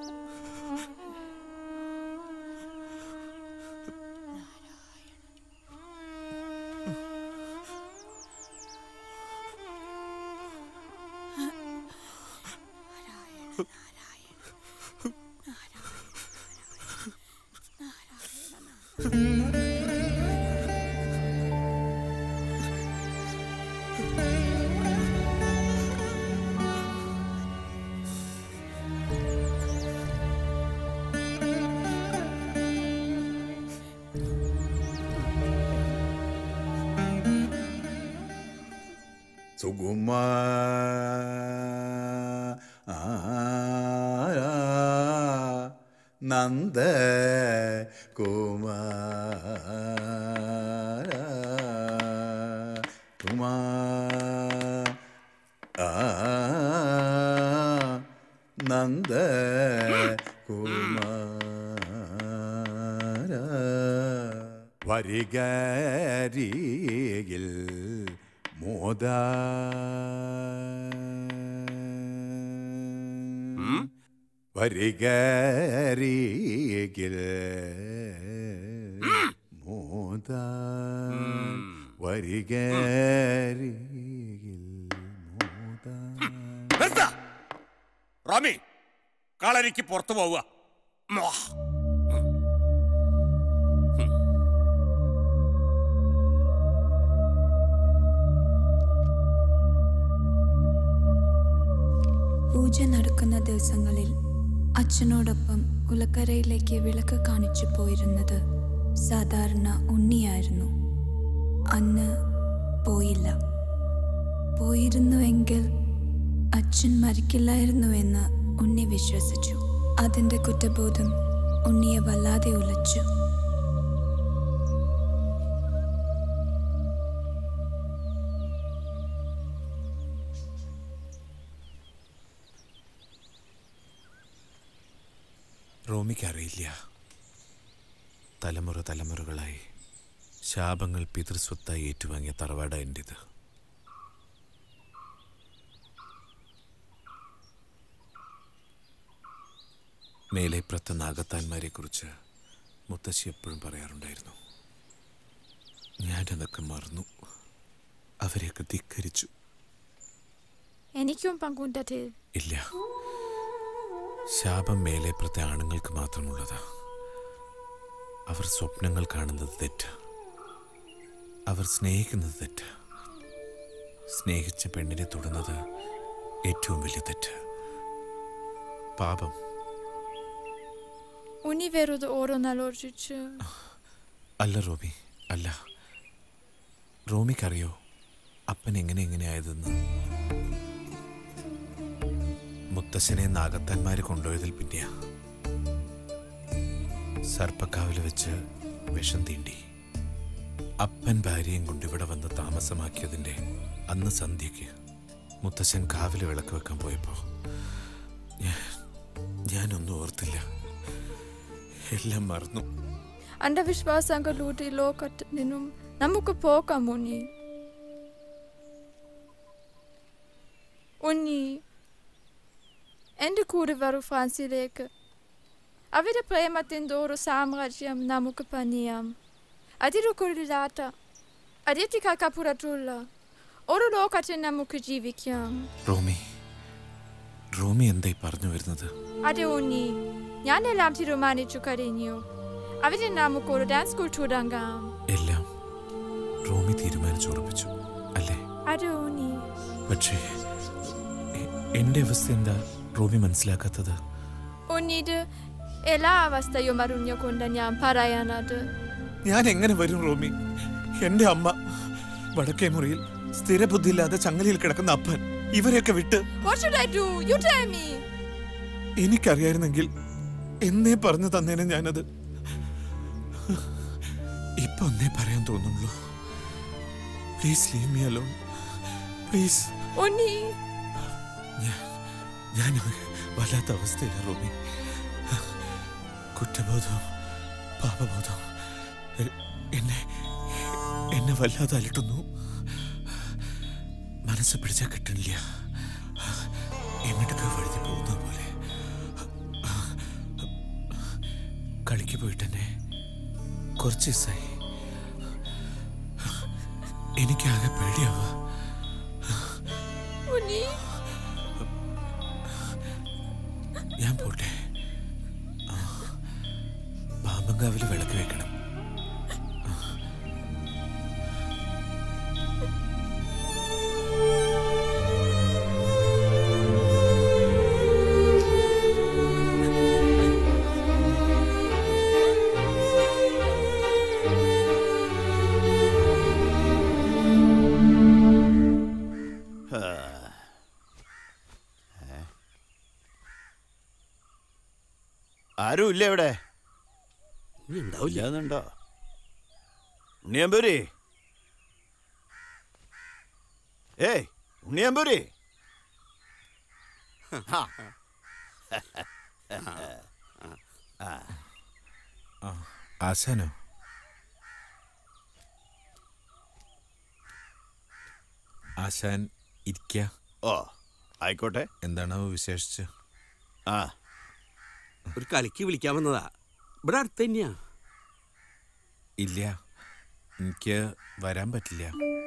സുകുമാ നന്ദ കുമാര കുമാ നന്ദ കുമാര വരികരികിൽ മോദ വരികരികിൽ മോദ വരികരികിൽ നിർത്ത റോമി കളരിക്ക് പുറത്തു പോവുക മ്വാ. പൂജ നടക്കുന്ന ദിവസങ്ങളിൽ അച്ഛനോടൊപ്പം കുലക്കരയിലേക്ക് വിളക്ക് കാണിച്ചു പോയിരുന്നത് സാധാരണ ഉണ്ണിയായിരുന്നു അന്ന് പോയില്ല പോയിരുന്നുവെങ്കിൽ അച്ഛൻ മരിക്കില്ലായിരുന്നുവെന്ന് ഉണ്ണി വിശ്വസിച്ചു അതിൻ്റെ കുറ്റബോധം ഉണ്ണിയെ വല്ലാതെ ഉലച്ചു റോമിക്കറിയില്ല തലമുറ തലമുറകളായി ശാപങ്ങൾ പിതൃസ്വത്തായി ഏറ്റുവാങ്ങിയ തറവാട എൻ്റെത് മേലെപ്രത്ത നാഗത്താന്മാരെ കുറിച്ച് മുത്തശ്ശി എപ്പോഴും പറയാറുണ്ടായിരുന്നു ഞാനതൊക്കെ മറന്നു അവരെയൊക്കെ ധിക്കരിച്ചു എനിക്കും പങ്കുണ്ടതിൽ ഇല്ല ശാപം മേലെപ്രത്തെ ആണുങ്ങൾക്ക് മാത്രമുള്ളതാ അവർ സ്വപ്നങ്ങൾ കാണുന്നത് തെറ്റ് അവർ സ്നേഹിക്കുന്നത് തെറ്റ് സ്നേഹിച്ച പെണ്ണിനെ തൊടുന്നത് ഏറ്റവും വലിയ തെറ്റ് പാപം Uni verude oron alorčić. അല്ല റോബി അല്ല റോമിക്കറിയോ അപ്പൻ എങ്ങനെ എങ്ങനെയായതെന്ന് മുത്തശ്ശനെ നാഗത്താന്മാര് കൊണ്ടുപോയതിൽ പിന്നെയാ സർപ്പക്കാവിൽ വെച്ച് വിഷം തീണ്ടി അപ്പൻ ഭാര്യയും കൊണ്ട് ഇവിടെ വന്ന് താമസമാക്കിയതിൻ്റെ അന്ന് സന്ധ്യയ്ക്ക് മുത്തശ്ശൻ കാവില് വിളക്ക് വെക്കാൻ പോയപ്പോ ഞാൻ- ഞാനൊന്നും ഓർത്തില്ല എല്ലാം മറന്നു ಅಂಧವಿಶ್ವಾಸಗಳು ಲೋಕತ್ ನೀನು ನಮಗೂ ಪೋಕ ಮುನಿ ಉನ್ನಿ ಎಂದು ಕೂಡುವರು ಫ್ರಾನ್ಸಿലേക്ക് ಅವರ ಪ್ರೇಮದಿಂದೋರು ಸಾಮ್ರಾಜ್ಯಂ ನಮಗೂ ಪನಿಯಂ ಅದಿರು ಕುರಿಲಾಟ ಅದಿತಿ ಕಾಕಪುರಟುಲ್ಲ ഒരു ലോകത്തിൽ നമുക്ക് ജീവിക്കാം റോമി റോമി എന്തായി പറഞ്ഞു വരുന്നത് അതെ ഉണ്ണി ഞാനെല്ലാം തീരുമാനിച്ചു കഴിഞ്ഞു അവിടെ നമുക്കൊരു ഡാൻസ് സ്കൂൾ തുടങ്ങാം എല്ലാം റോമി തീരുമാനിച്ചുറപ്പിച്ചു അല്ലേ അതെ ഉണ്ണി പക്ഷേ എ- എന്റെ അവസ്ഥ എന്താ റോമി മനസ്സിലാക്കാത്തത് ഉണ്ണിത് എല്ലാ അവസ്ഥയും അറിഞ്ഞുകൊണ്ട് ഞാൻ പറയാനത് ഞാൻ എങ്ങനെ വരും റോമി എന്റെ അമ്മ വടക്കേ മുറിയിൽ സ്ഥിരബുദ്ധിയില്ലാതെ ചങ്ങലയിൽ കിടക്കുന്ന അപ്പൻ ഇവരെയൊക്കെ വിട്ട് What should I do? You tell me. എനിക്കറിയായിരുന്നെങ്കിൽ എന്നേ പറഞ്ഞു തന്നേനെ ഞാനത് ഇപ്പൊ ഒന്നേ പറയാൻ തോന്നുള്ളൂ please leave me alone please Unni ഞാൻ വല്ലാത്ത അവസ്ഥയില്ല റോമി കുറ്റബോധവും പാപബോധവും എ- എന്നെ എന്നെ വല്ലാതെ അലട്ടുന്നു മനസ്സ് പിടിച്ചാൽ കിട്ടണില്ല എങ്ങോട്ടൊക്കെ വഴുതി പോകുന്ന പോലെ കളിക്ക് പോയിട്ട് തന്നെ കുറച്ച് ദിവസമായി എനിക്കാകെ പേടിയാവുക ഉണ്ണി ഞാൻ പോട്ടെ ആ, പാമ്പങ്കാവിൽ വിളക്ക് വെക്കണം ആരും ഇല്ല ഇവിടെ ഇല്ലാന്നുണ്ടോ ഉണ്ണിയമ്പൂരി ഏയ് ഉണ്ണിയമ്പൂരി ആ. ആ. ആ, ആശാനോ ആശാൻ ഇരിക്ക ഓ ആയിക്കോട്ടെ എന്താണാവോ വിശേഷിച്ച് ആ ഒരു കളിക്ക് വിളിക്കാൻ വന്നതാ ഇവിടെ അടുത്ത് തന്നെയാ ഇല്ല എനിക്ക് വരാൻ പറ്റില്ല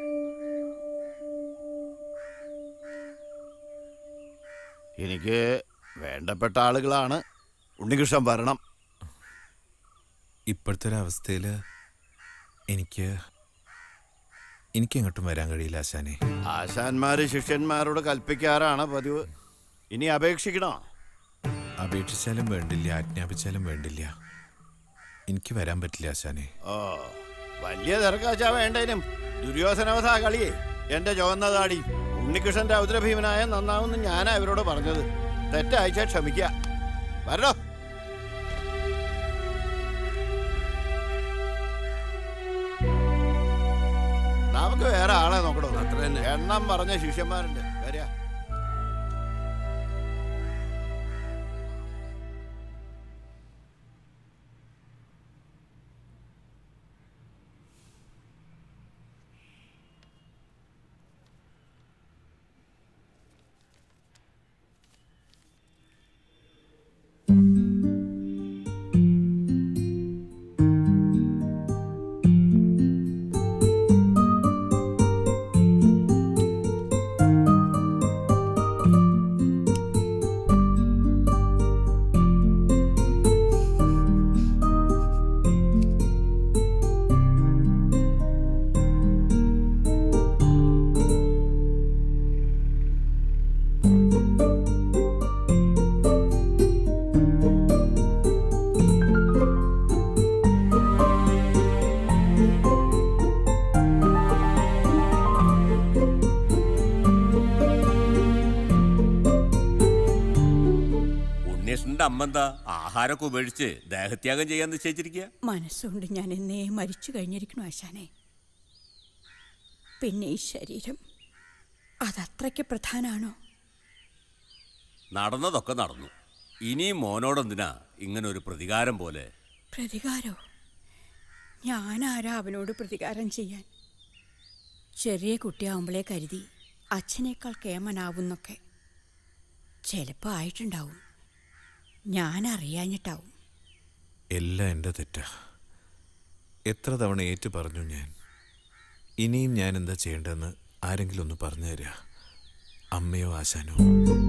എനിക്ക് വേണ്ടപ്പെട്ട ആളുകളാണ് ഉണ്ണികൃഷ്ണൻ വരണം ഇപ്പോഴത്തെ ഒരു അവസ്ഥയിൽ എനിക്ക് എനിക്ക് എങ്ങോട്ടും വരാൻ കഴിയില്ല ആശാനെ ആശാന്മാര് ശിഷ്യന്മാരോട് കൽപ്പിക്കാറാണ് പതിവ് ഇനി അപേക്ഷിക്കണോ അപേക്ഷിച്ചാലും വേണ്ടില്ല ആജ്ഞാപിച്ചാലും വേണ്ടില്ല എനിക്ക് വരാൻ പറ്റില്ല ആശാനെ ഓ വലിയ തിരക്കാച്ചാ വേണ്ടേനും ദുര്യോധനവധ കളിയേ എന്റെ ചുവന്ന താടി ഉണ്ണികൃഷ്ണന്റെ ഔദ്രഭീമനായ നന്നാവുന്ന് ഞാനാ ഇവരോട് പറഞ്ഞത് തെറ്റയച്ചാ ക്ഷമിക്ക വരണോ നമുക്ക് വേറെ ആളെ നോക്കണോ അത്ര തന്നെ എണ്ണം പറഞ്ഞ ശിഷ്യന്മാരുണ്ട് വരിക ഉണ്ണികൃഷ്ണന്റെ അമ്മ എന്താ ആഹാരമൊക്കെ ഉപേക്ഷിച്ച് ദേഹത്യാഗം ചെയ്യാൻ നിശ്ചയിച്ചിരിക്കുക മനസ്സുകൊണ്ട് ഞാൻ എന്നേ മരിച്ചു കഴിഞ്ഞിരിക്കണു ആശാനെ പിന്നെ ഈ ശരീരം അതത്രയ്ക്ക് പ്രധാനാണോ നടന്നതൊക്കെ നടന്നു ഇനിയും മോനോടെന്തിനാ ഇങ്ങനെ ഒരു പ്രതികാരം പോലെ പ്രതികാരോ ഞാനാരാ അവനോട് പ്രതികാരം ചെയ്യാൻ ചെറിയ കുട്ടിയാവുമ്പോഴേ കരുതി അച്ഛനേക്കാൾ കേമനാവുന്നൊക്കെ ചിലപ്പോൾ ആയിട്ടുണ്ടാവും ഞാൻ അറിയാഞ്ഞിട്ടാവും എല്ലാം എൻ്റെ തെറ്റാ എത്ര തവണ ഏറ്റു പറഞ്ഞു ഞാൻ ഇനിയും ഞാൻ എന്താ ചെയ്യേണ്ടതെന്ന് ആരെങ്കിലും ഒന്ന് പറഞ്ഞു തരിക അമ്മയോ ആശാനോ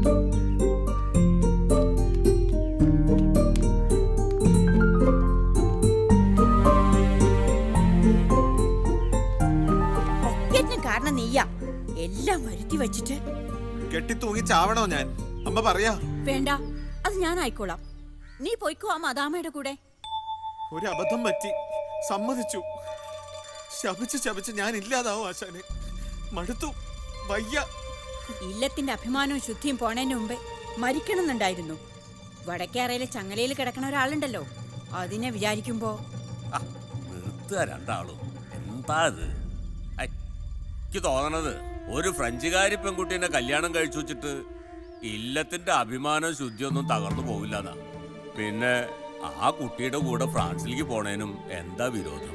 ഒക്കറ്റിനും കാരണം നീയാ എല്ലാം വരുത്തി വെച്ചിട്ട് കെട്ടി തൂങ്ങി ചാവണോ ഞാൻ അമ്മ പറയാ വേണ്ട അത് ഞാൻ ആയിക്കോളാം നീ പോയിക്കോ ആ മദാമയുടെ കൂടെ ഒരു അബദ്ധം പറ്റി സമ്മതിച്ചു ശപിച്ച് ശപിച്ച് ഞാൻ ഇല്ലാതാവും ആശാനെ മടുത്തു വയ്യ ഇല്ലത്തിന്റെ അഭിമാനവും ശുദ്ധിയും പോണതിന് മുമ്പേ മരിക്കണമെന്നുണ്ടായിരുന്നു വടക്കേറയിലെ ചങ്ങലയിൽ കിടക്കണ ഒരാളുണ്ടല്ലോ അതിനെ വിചാരിക്കുമ്പോ നിർത്തുക രണ്ടാളും എന്താ ഇത് ഐ, എനിക്ക് തോന്നണത് ഒരു ഫ്രഞ്ചുകാരി പെൺകുട്ടീനെ കല്യാണം കഴിച്ചു വെച്ചിട്ട് ഇല്ലത്തിന്റെ അഭിമാനം ശുദ്ധിയൊന്നും തകർന്നു പോവില്ലെന്നാ പിന്നെ ആ കുട്ടിയുടെ കൂടെ ഫ്രാൻസിലേക്ക് പോണേനും എന്താ വിരോധം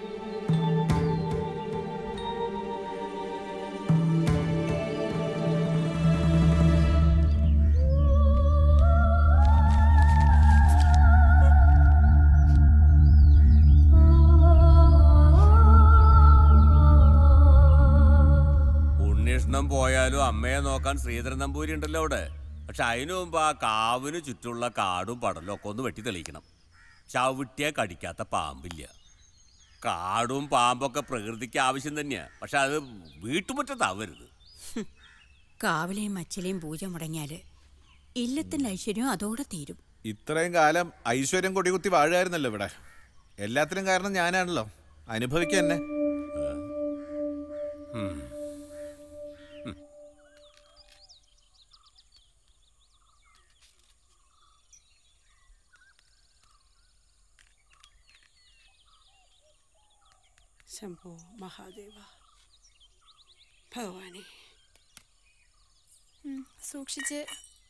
ഉണ്ണീഷ്ണം പോയാലും അമ്മയെ നോക്കാൻ ശ്രീധരൻ നമ്പൂരി ഉണ്ടല്ലോ അവിടെ പക്ഷെ അതിനു മുമ്പ് ആ കാവിന് ചുറ്റുള്ള കാടും പടലും ഒക്കെ ഒന്ന് വെട്ടി തെളിയിക്കണം ചവിട്ടിയെ കടിക്കാത്ത പാമ്പില്ല കാടും പാമ്പൊക്കെ പ്രകൃതിക്ക് ആവശ്യം തന്നെയാ പക്ഷെ അത് വീട്ടുമുറ്റത്താവരുത് കാവിലെയും മച്ചിലെയും പൂജ മുടങ്ങിയാല് ഇല്ലത്തിന്റെ ഐശ്വര്യം അതോടെ തീരും ഇത്രയും കാലം ഐശ്വര്യം കൊടികുത്തി വാഴുമായിരുന്നല്ലോ ഇവിടെ എല്ലാത്തിനും കാരണം ഞാനാണല്ലോ അനുഭവിക്കുക തന്നെ ശംഭോ മഹാദേവ ഭഗവാനെ സൂക്ഷിച്ച്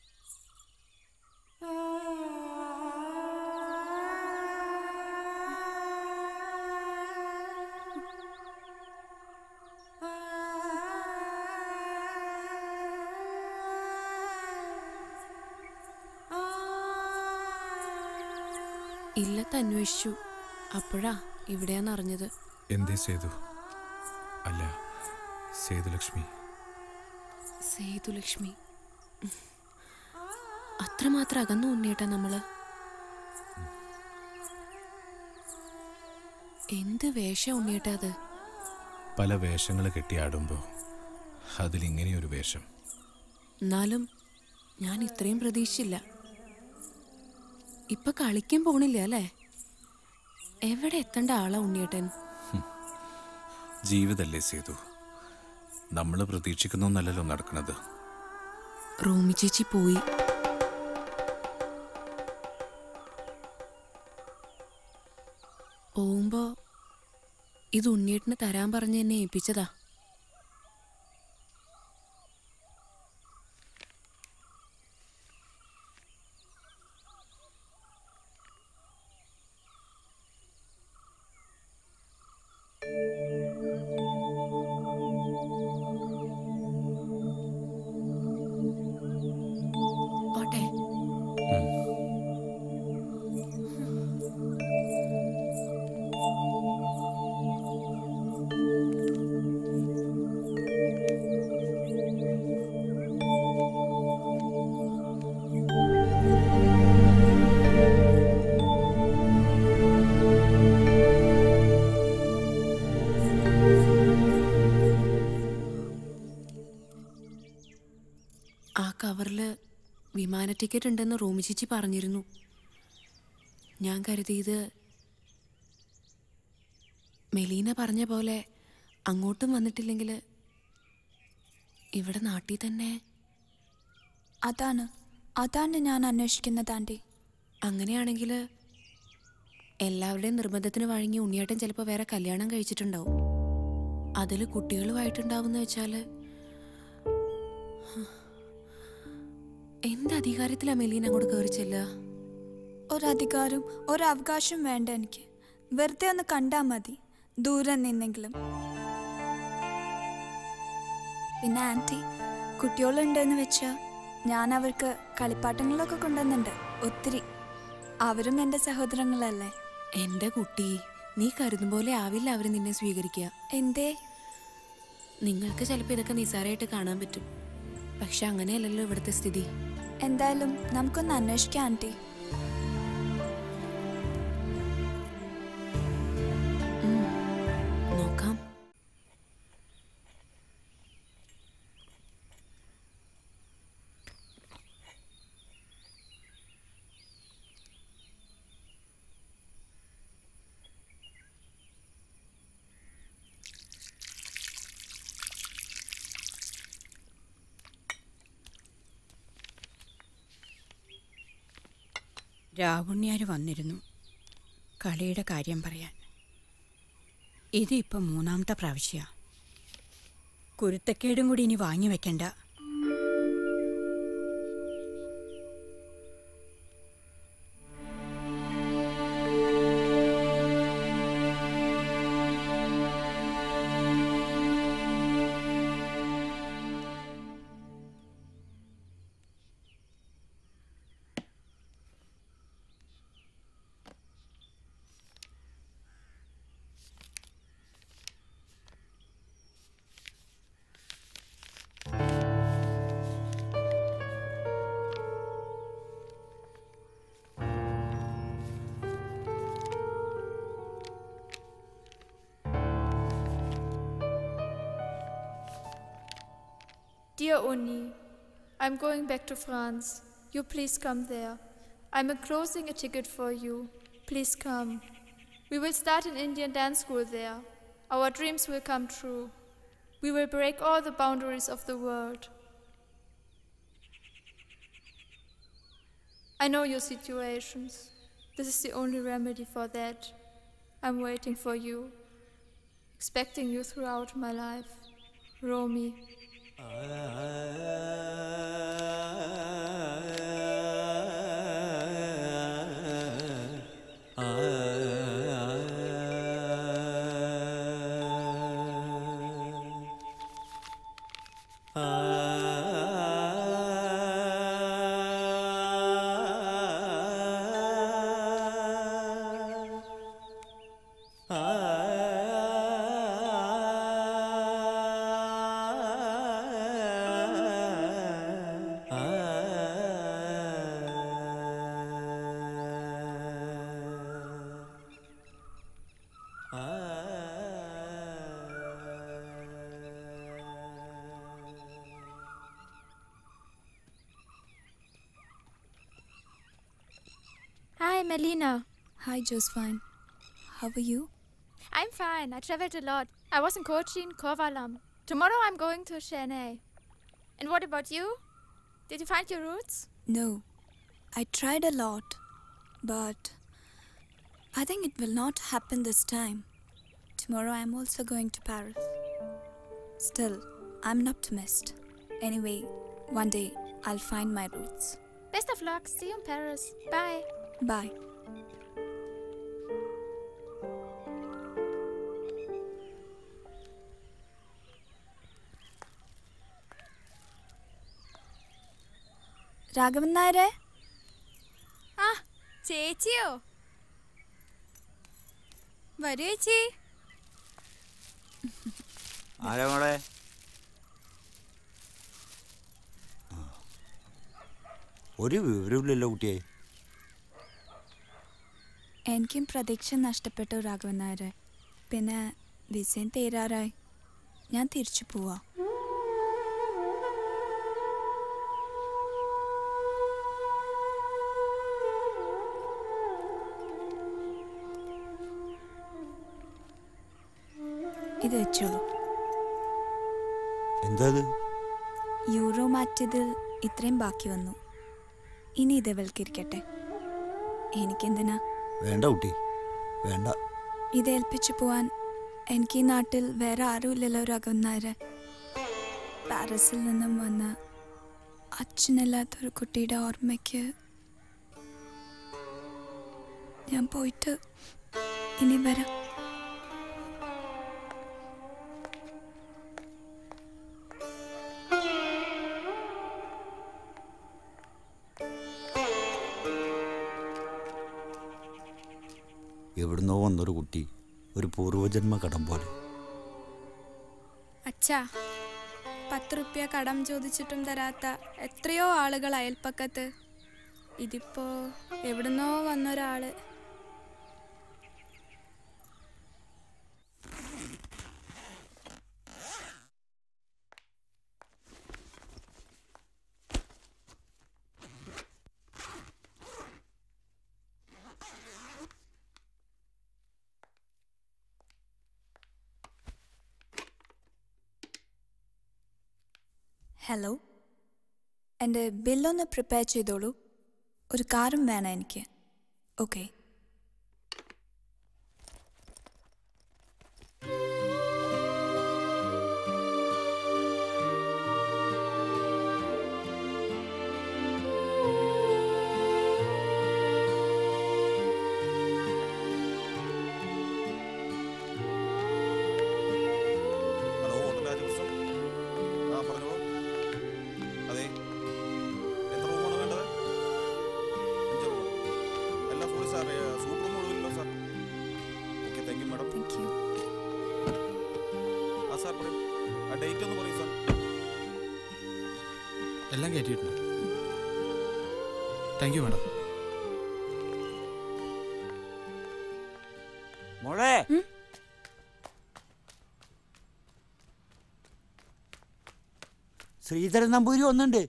ഇല്ലത്ത് അന്വേഷിച്ചു അപ്പോഴാ ഇവിടെയാന്ന് അറിഞ്ഞത് എന്തേ സേതു അല്ല സേതുലക്ഷ്മി സേതുലക്ഷ്മി ഉം. അത്രമാത്രം അകന്നു ഉണ്ണിയേട്ടാ നമ്മള് എന്ത് വേഷ ഉണ്ണിയേട്ടാ അത് പല വേഷങ്ങൾ കെട്ടിയാടുമ്പോൾ അതിലിങ്ങനെയൊരു വേഷം എന്നാലും ഞാൻ ഇത്രയും പ്രതീക്ഷിച്ചില്ല ഇപ്പൊ കളിക്കാൻ പോണില്ല അല്ലേ എവിടെ എത്തേണ്ട ആളാ ഉണ്ണിയേട്ടൻ ജീവിതല്ലേ സേതു നമ്മൾ പ്രതീക്ഷിക്കുന്നൊന്നല്ലല്ലോ നടക്കുന്നത് റൂമി ചേച്ചി പോയി പോകുമ്പോ ഇത് ഉണ്ണിയേട്ടന് തരാൻ പറഞ്ഞ് എന്നെ ഏൽപ്പിച്ചതാ ഓട്ടെ ആ കവറിൽ വിമാന ടിക്കറ്റ് ഉണ്ടെന്ന് റൂമി ചേച്ചി പറഞ്ഞിരുന്നു ഞാൻ കരുതിയത് മെലീന പറഞ്ഞ പോലെ അങ്ങോട്ടും വന്നിട്ടില്ലെങ്കിൽ ഇവിടെ നാട്ടിൽ തന്നെ അതാണ് അതാണ് ഞാൻ അന്വേഷിക്കുന്നത് ആൻറ്റി അങ്ങനെയാണെങ്കിൽ എല്ലാവരുടെയും നിർബന്ധത്തിന് വഴങ്ങി ഉണ്ണിയേട്ടൻ ചിലപ്പോൾ വേറെ കല്യാണം കഴിച്ചിട്ടുണ്ടാവും അതിൽ കുട്ടികളുമായിട്ടുണ്ടാവുന്ന വെച്ചാൽ എന്ത് അധികാരത്തിലാ മെലീന അങ്ങോട്ട് കയറി ചെല്ലുക ഒരധികാരം ഒരവകാശം വേണ്ട എനിക്ക് വെറുതെ ഒന്ന് കണ്ടാൽ മതി ദൂരെ നിന്നെങ്കിലും പിന്നെ ആൻറ്റി കുട്ടികളുണ്ടെന്ന് വെച്ചാൽ ഞാൻ അവർക്ക് കളിപ്പാട്ടങ്ങളൊക്കെ കൊണ്ടുവന്നുണ്ട് ഒത്തിരി അവരും എൻ്റെ സഹോദരങ്ങളല്ലേ എൻ്റെ കുട്ടി നീ കരുതും പോലെ ആവില്ല അവർ നിന്നെ സ്വീകരിക്കുക എന്തേ നിങ്ങൾക്ക് ചിലപ്പോൾ ഇതൊക്കെ നിസ്സാരമായിട്ട് കാണാൻ പറ്റും പക്ഷെ അങ്ങനെയല്ലല്ലോ ഇവിടുത്തെ സ്ഥിതി എന്തായാലും നമുക്കൊന്ന് അന്വേഷിക്കാം ആൻറ്റി നോക്കാം രാവുണ്ണിയാർ വന്നിരുന്നു കളിയുടെ കാര്യം പറയാൻ ഇതിപ്പം മൂന്നാമത്തെ പ്രാവശ്യ കുരുത്തക്കേടും കൂടി ഇനി വാങ്ങി വെക്കണ്ട Dear Uni, I'm going back to France. You please come there. I'm enclosing a ticket for you. Please come. We will start an Indian dance school there. Our dreams will come true. We will break all the boundaries of the world. I know your situations. This is the only remedy for that. I'm waiting for you, expecting you throughout my life. Romy. Hi, Melina. Hi, Josephine. How are you? I'm fine. I traveled a lot. I was in Cochin, Kovalam. Tomorrow I'm going to Chennai. And what about you? Did you find your roots? No. I tried a lot, but I think it will not happen this time. Tomorrow I'm also going to Paris. Still, I'm an optimist. Anyway, one day I'll find my roots. Best of luck. See you in Paris. Bye. Bye. Raghavan നായരെ ആ ചേച്ചിയോ വരൂ ചേച്ചി ആരാ മോളെ ഒരു വിവരമില്ലല്ലോ കുട്ടിയെ എനിക്കും പ്രതീക്ഷ നഷ്ടപ്പെട്ടു രാഘവൻ നായരെ പിന്നെ വിസയും തീരാറായി ഞാൻ തിരിച്ചു പോവാം ഇത് വെച്ചോളൂ എന്താ ഇത് യൂറോ മാറ്റിയതിൽ ഇത്രയും ബാക്കി വന്നു ഇനി ഇത് ഇവൾക്കിരിക്കട്ടെ എനിക്കെന്തിനാ വേണ്ട കുട്ടി വേണ്ട ഇത് ഏൽപ്പിച്ചു പോവാൻ എനിക്ക് ഈ നാട്ടിൽ വേറെ ആരുമില്ലല്ലോ രഘുനായരെ പാരീസിൽ നിന്നും വന്ന അച്ഛനില്ലാത്തൊരു കുട്ടിയുടെ ഓർമ്മയ്ക്ക് ഞാൻ പോയിട്ട് ഇനി വരാം എവിടുന്നോ വന്നൊരു കുട്ടി ഒരു പൂർവജന്മ കടം പോലെ അച്ഛാ പത്ത് റുപ്യ കടം ചോദിച്ചിട്ടും തരാത്ത എത്രയോ ആളുകൾ അയൽപ്പക്കത്ത് ഇതിപ്പോ എവിടുന്നോ വന്നൊരാള് ഹലോ എൻ്റെ ബില്ലൊന്ന് പ്രിപ്പയർ ചെയ്തോളൂ ഒരു കാറും വേണം എനിക്ക് ഓക്കെ ഹലോ ഹോട്ടൽ രാജപ്രസം ആ പറഞ്ഞോ അതെ എത്ര റൂമാണ് വേണ്ടത് അഞ്ച് റൂം അല്ല സോറി സാർ സൂട്ട് റൂം ഒഴിവില്ലല്ലോ sir okay thank you madam thank you ആ സാർ പറയും ആ ഡേറ്റ് ഒന്ന് പറയും സാർ എല്ലാം കയറ്റിയിട്ടുണ്ട് താങ്ക് യു മാഡം മോളെ ശ്രീധരൻ നമ്പൂരി ഒന്നുണ്ട്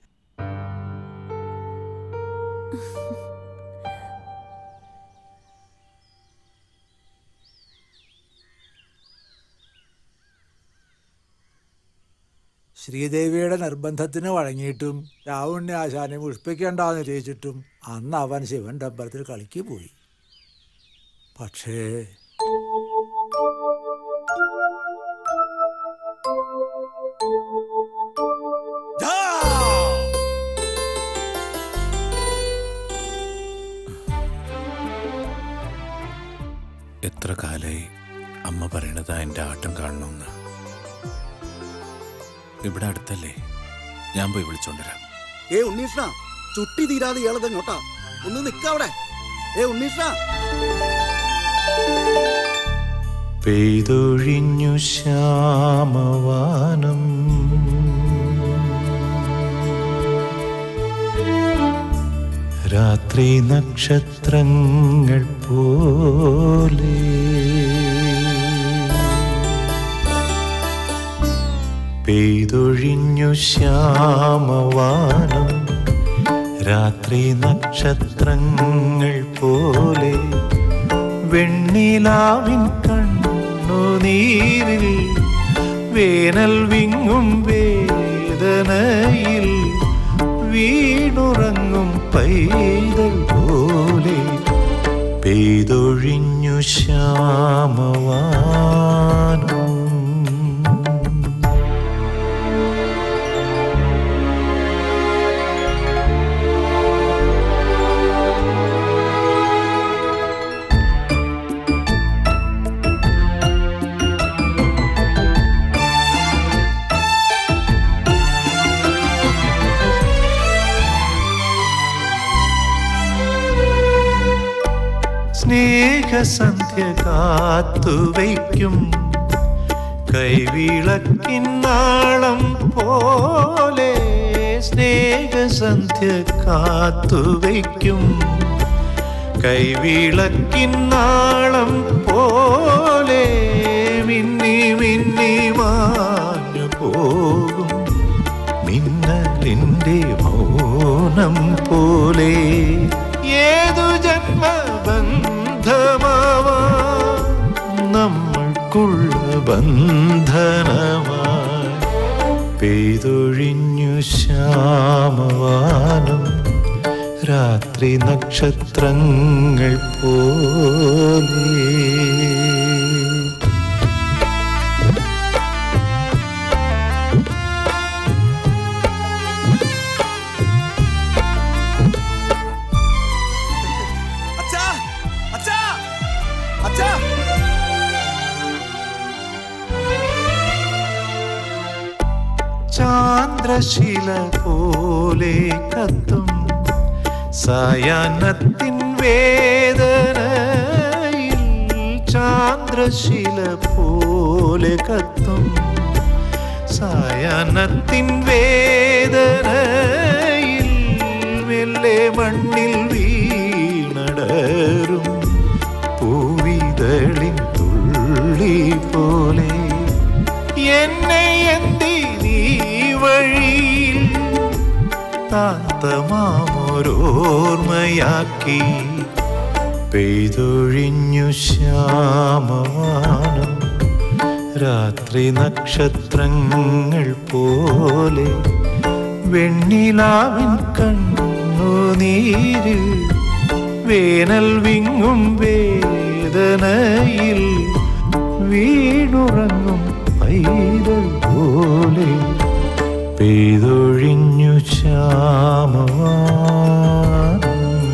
ശ്രീദേവിയുടെ നിർബന്ധത്തിന് വഴങ്ങിയിട്ടും രാവുണ്ണി ആശാനെ പുഷ്പിക്കണ്ടെന്ന് നിശ്ചയിച്ചിട്ടും അന്ന് അവൻ ശിവന്റെ അമ്പലത്തിൽ കളിക്ക് പോയി പക്ഷേ എത്ര കാലായി അമ്മ പറയണതാ എൻ്റെ ആട്ടം കാണണമെന്ന് ഇവിടെ അടുത്തല്ലേ ഞാൻ പോയി വിളിച്ചോണ്ടുവരാം ഏ ഉണ്ണീഷ്ണ ചുട്ടി തീരാതെ ഇയാളത് എങ്ങോട്ടാ ഒന്ന് നിക്കവിടെ ഏ ഉണ്ണീഷ്ണ പെയ്തൊഴിഞ്ഞു ശ്യാമവാനം രാത്രി നക്ഷത്രങ്ങൾ പോലെ പെയ്തൊഴിഞ്ഞു ശ്യാമവാനം രാത്രി നക്ഷത്രങ്ങൾ പോലെ വെണ്ണിലാവിൻ കണ്ണുനീരിൽ വേനൽ വിങ്ങും വേദനയിൽ വീണുറങ്ങും പൈതൽ പോലെ പെയ്തൊഴിഞ്ഞു ശ്യാമവാനം സ്നേഹസന്ധ്യ കാത്തുവയ്ക്കും കൈവിളക്കിന്നാളം പോലെ സ്നേഹസന്ധ്യ കാത്തുവയ്ക്കും കൈവിളക്കിന്നാളം പോലെ മിന്നി മിന്നി മാഞ്ഞു പോകും മിന്നലിൻ്റെ മൗനം പോലെ ഏതു ജന്മബന്ധമാവാ നമ്മൾക്കുള്ള ബന്ധനമായി പെയ്തൊഴിഞ്ഞു ശ്യാമവാനം രാത്രി നക്ഷത്രങ്ങൾ പോലെ അച്ഛാ അച്ഛാ അച്ഛാ ചാന്ദ്രശില പോലെ കത്തും സായാഹ്നത്തിൻ വേദനയിൽ ചാന്ദ്രശില പോലെ കത്തും സായാഹ്നത്തിൻ വേദനയിൽ മെല്ലെ മണ്ണിൽ വീണടരും പൂവിതളിൻ തുള്ളി പോലെ എന്നെ എന്തി നീ വഴിയിൽ താത്തമാമൊരോർമ്മയാക്കി പെയ്തൊഴിഞ്ഞു ശ്യാമവാനം രാത്രി നക്ഷത്രങ്ങൾ പോലെ വെണ്ണിലാവിൻ കണ്ണുനീരിൽ വേനൽ വിങ്ങും വേദനയിൽ വീണുറങ്ങും പൈതൽ പോലെ പെയ്തൊഴിഞ്ഞു ശ്യാമവാനം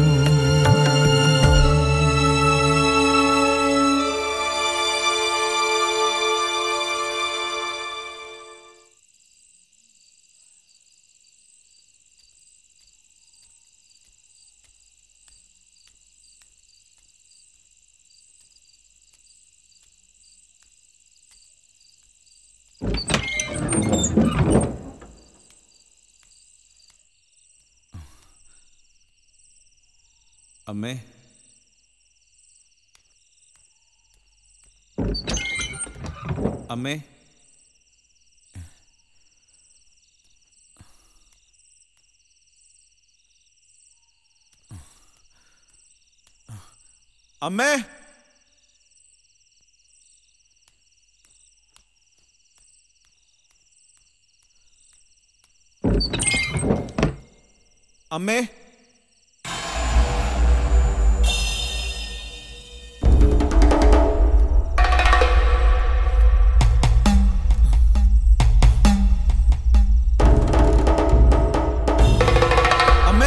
അമ്മേ അമ്മേ അമ്മേ അമ്മേ അമ്മേ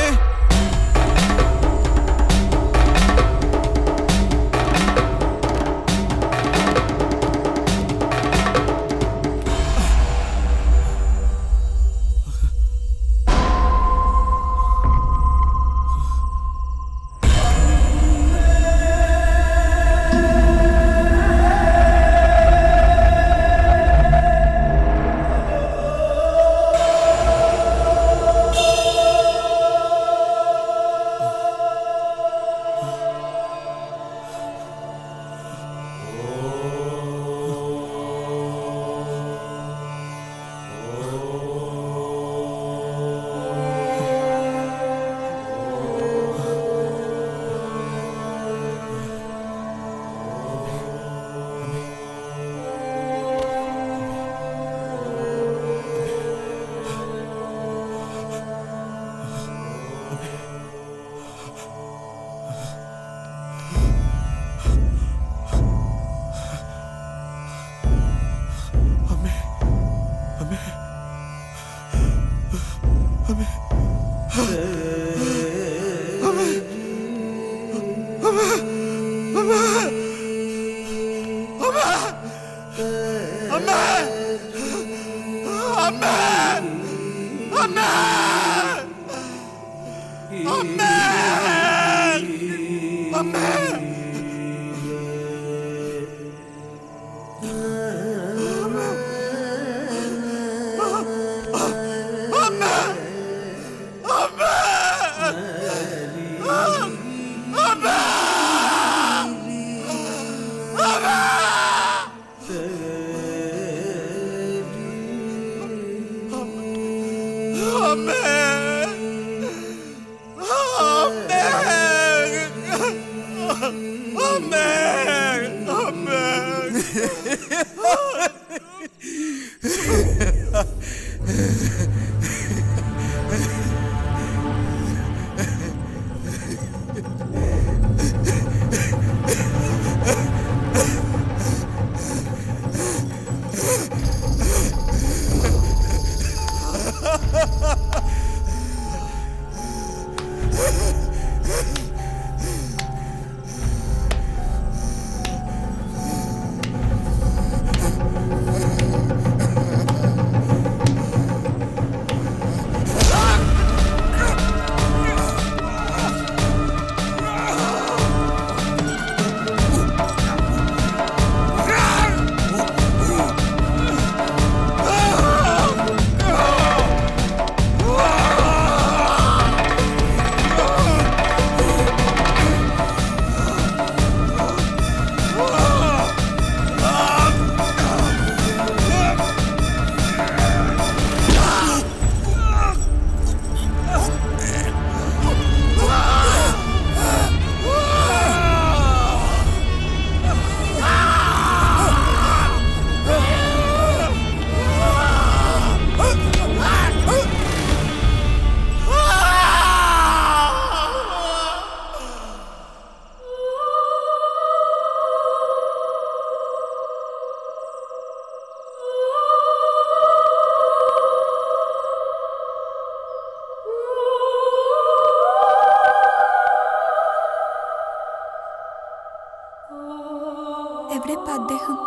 എവിടെ ഇപ്പൊ അദ്ദേഹം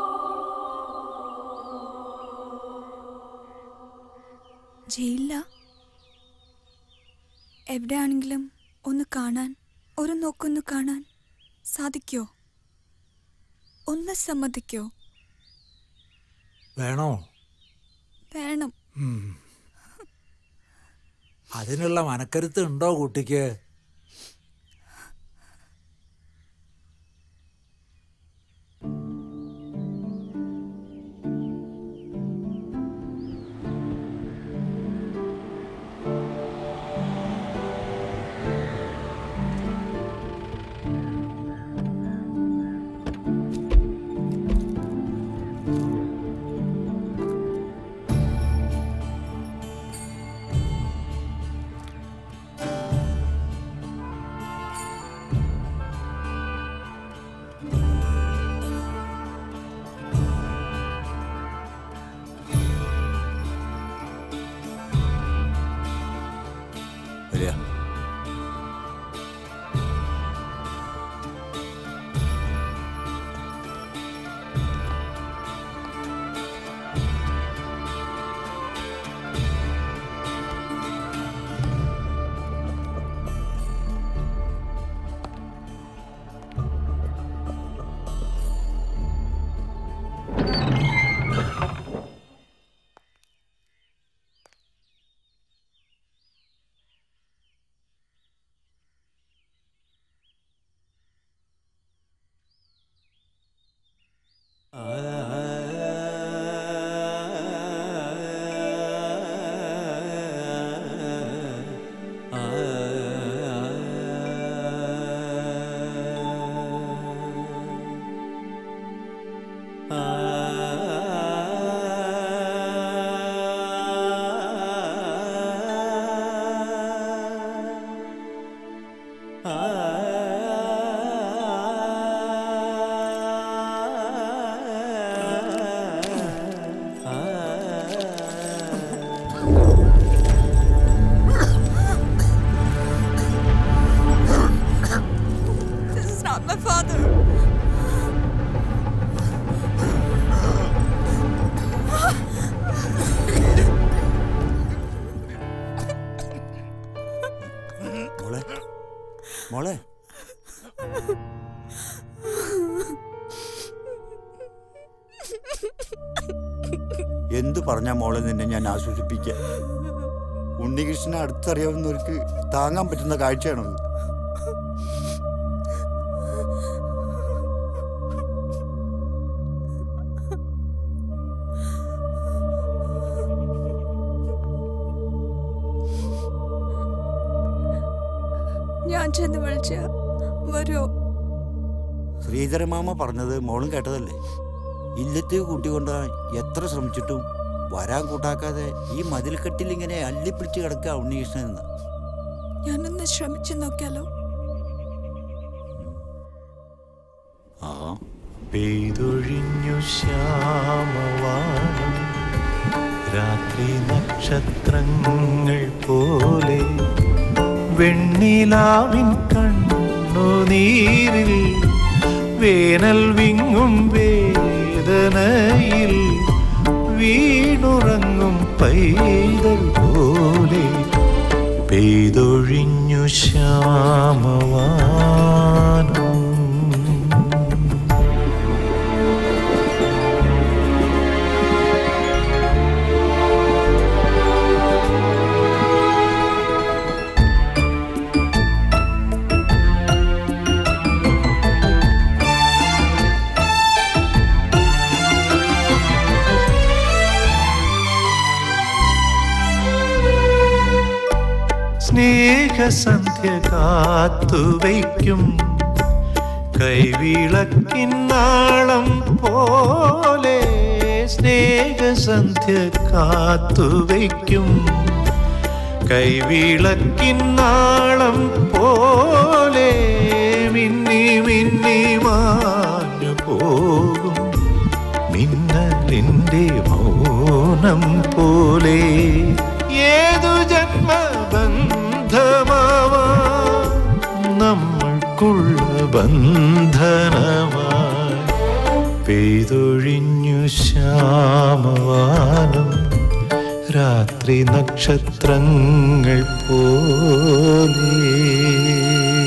ജയിലില്ല എവിടെയാണെങ്കിലും ഒന്ന് കാണാൻ ഒരു നോക്കൊന്ന് കാണാൻ സാധിക്കോ ഒന്ന് സമ്മതിക്കോ വേണോ വേണം ഉം. അതിനുള്ള മനക്കരുത്ത് ഉണ്ടോ കുട്ടിക്ക് വരിക This is not my father. മോളെ മോളെ എന്തു പറഞ്ഞാ മോളെ നിന്നെ ഞാൻ ആശ്വസിപ്പിക്ക ഉണ്ണികൃഷ്ണനെ അടുത്തറിയാവുന്നവർക്ക് താങ്ങാൻ പറ്റുന്ന കാഴ്ചയാണത് ഞാൻ ചെന്ന് വിളിച്ച വരുമോ ശ്രീധരമാമ പറഞ്ഞത് മോളും കേട്ടതല്ലേ ഇല്ലത്തേക്ക് കൂട്ടിക്കൊണ്ട് എത്ര ശ്രമിച്ചിട്ടും വരാൻ കൂട്ടാക്കാതെ ഈ മതിൽക്കെട്ടിൽ ഇങ്ങനെ അല്ലിപ്പിടിച്ച് കിടക്കുക ഉണ്ണികൃഷ്ണൻ എന്ന് ഞാനൊന്ന് ശ്രമിച്ചു നോക്കിയാലോ ആ പെയ്തൊഴിഞ്ഞു ശ്യാമവാനം രാത്രി നക്ഷത്രങ്ങൾ പോലെ വെണ്ണിലാവിൻ കണ്ണുനീരിൽ വേനൽ വിങ്ങും വേദനയിൽ വീണുറങ്ങും പൈതൽ പോലെ പെയ്തൊഴിഞ്ഞു ശ്യാമവാനം സ്നേഹസന്ധ്യ കാത്തുവയ്ക്കും കൈവിളക്കിന്നാളം പോലെ സ്നേഹസന്ധ്യ കാത്തുവയ്ക്കും കൈവിളക്കിന്നാളം പോലെ മിന്നി മിന്നി മാഞ്ഞു പോകും മിന്നലിൻ്റെ മൗനം പോലെ ഏതു ജന്മബന്ധമാവാ നമ്മൾക്കുള്ള ബന്ധനമായി പെയ്തൊഴിഞ്ഞു ശ്യാമവാനം രാത്രി നക്ഷത്രങ്ങൾ പോലെ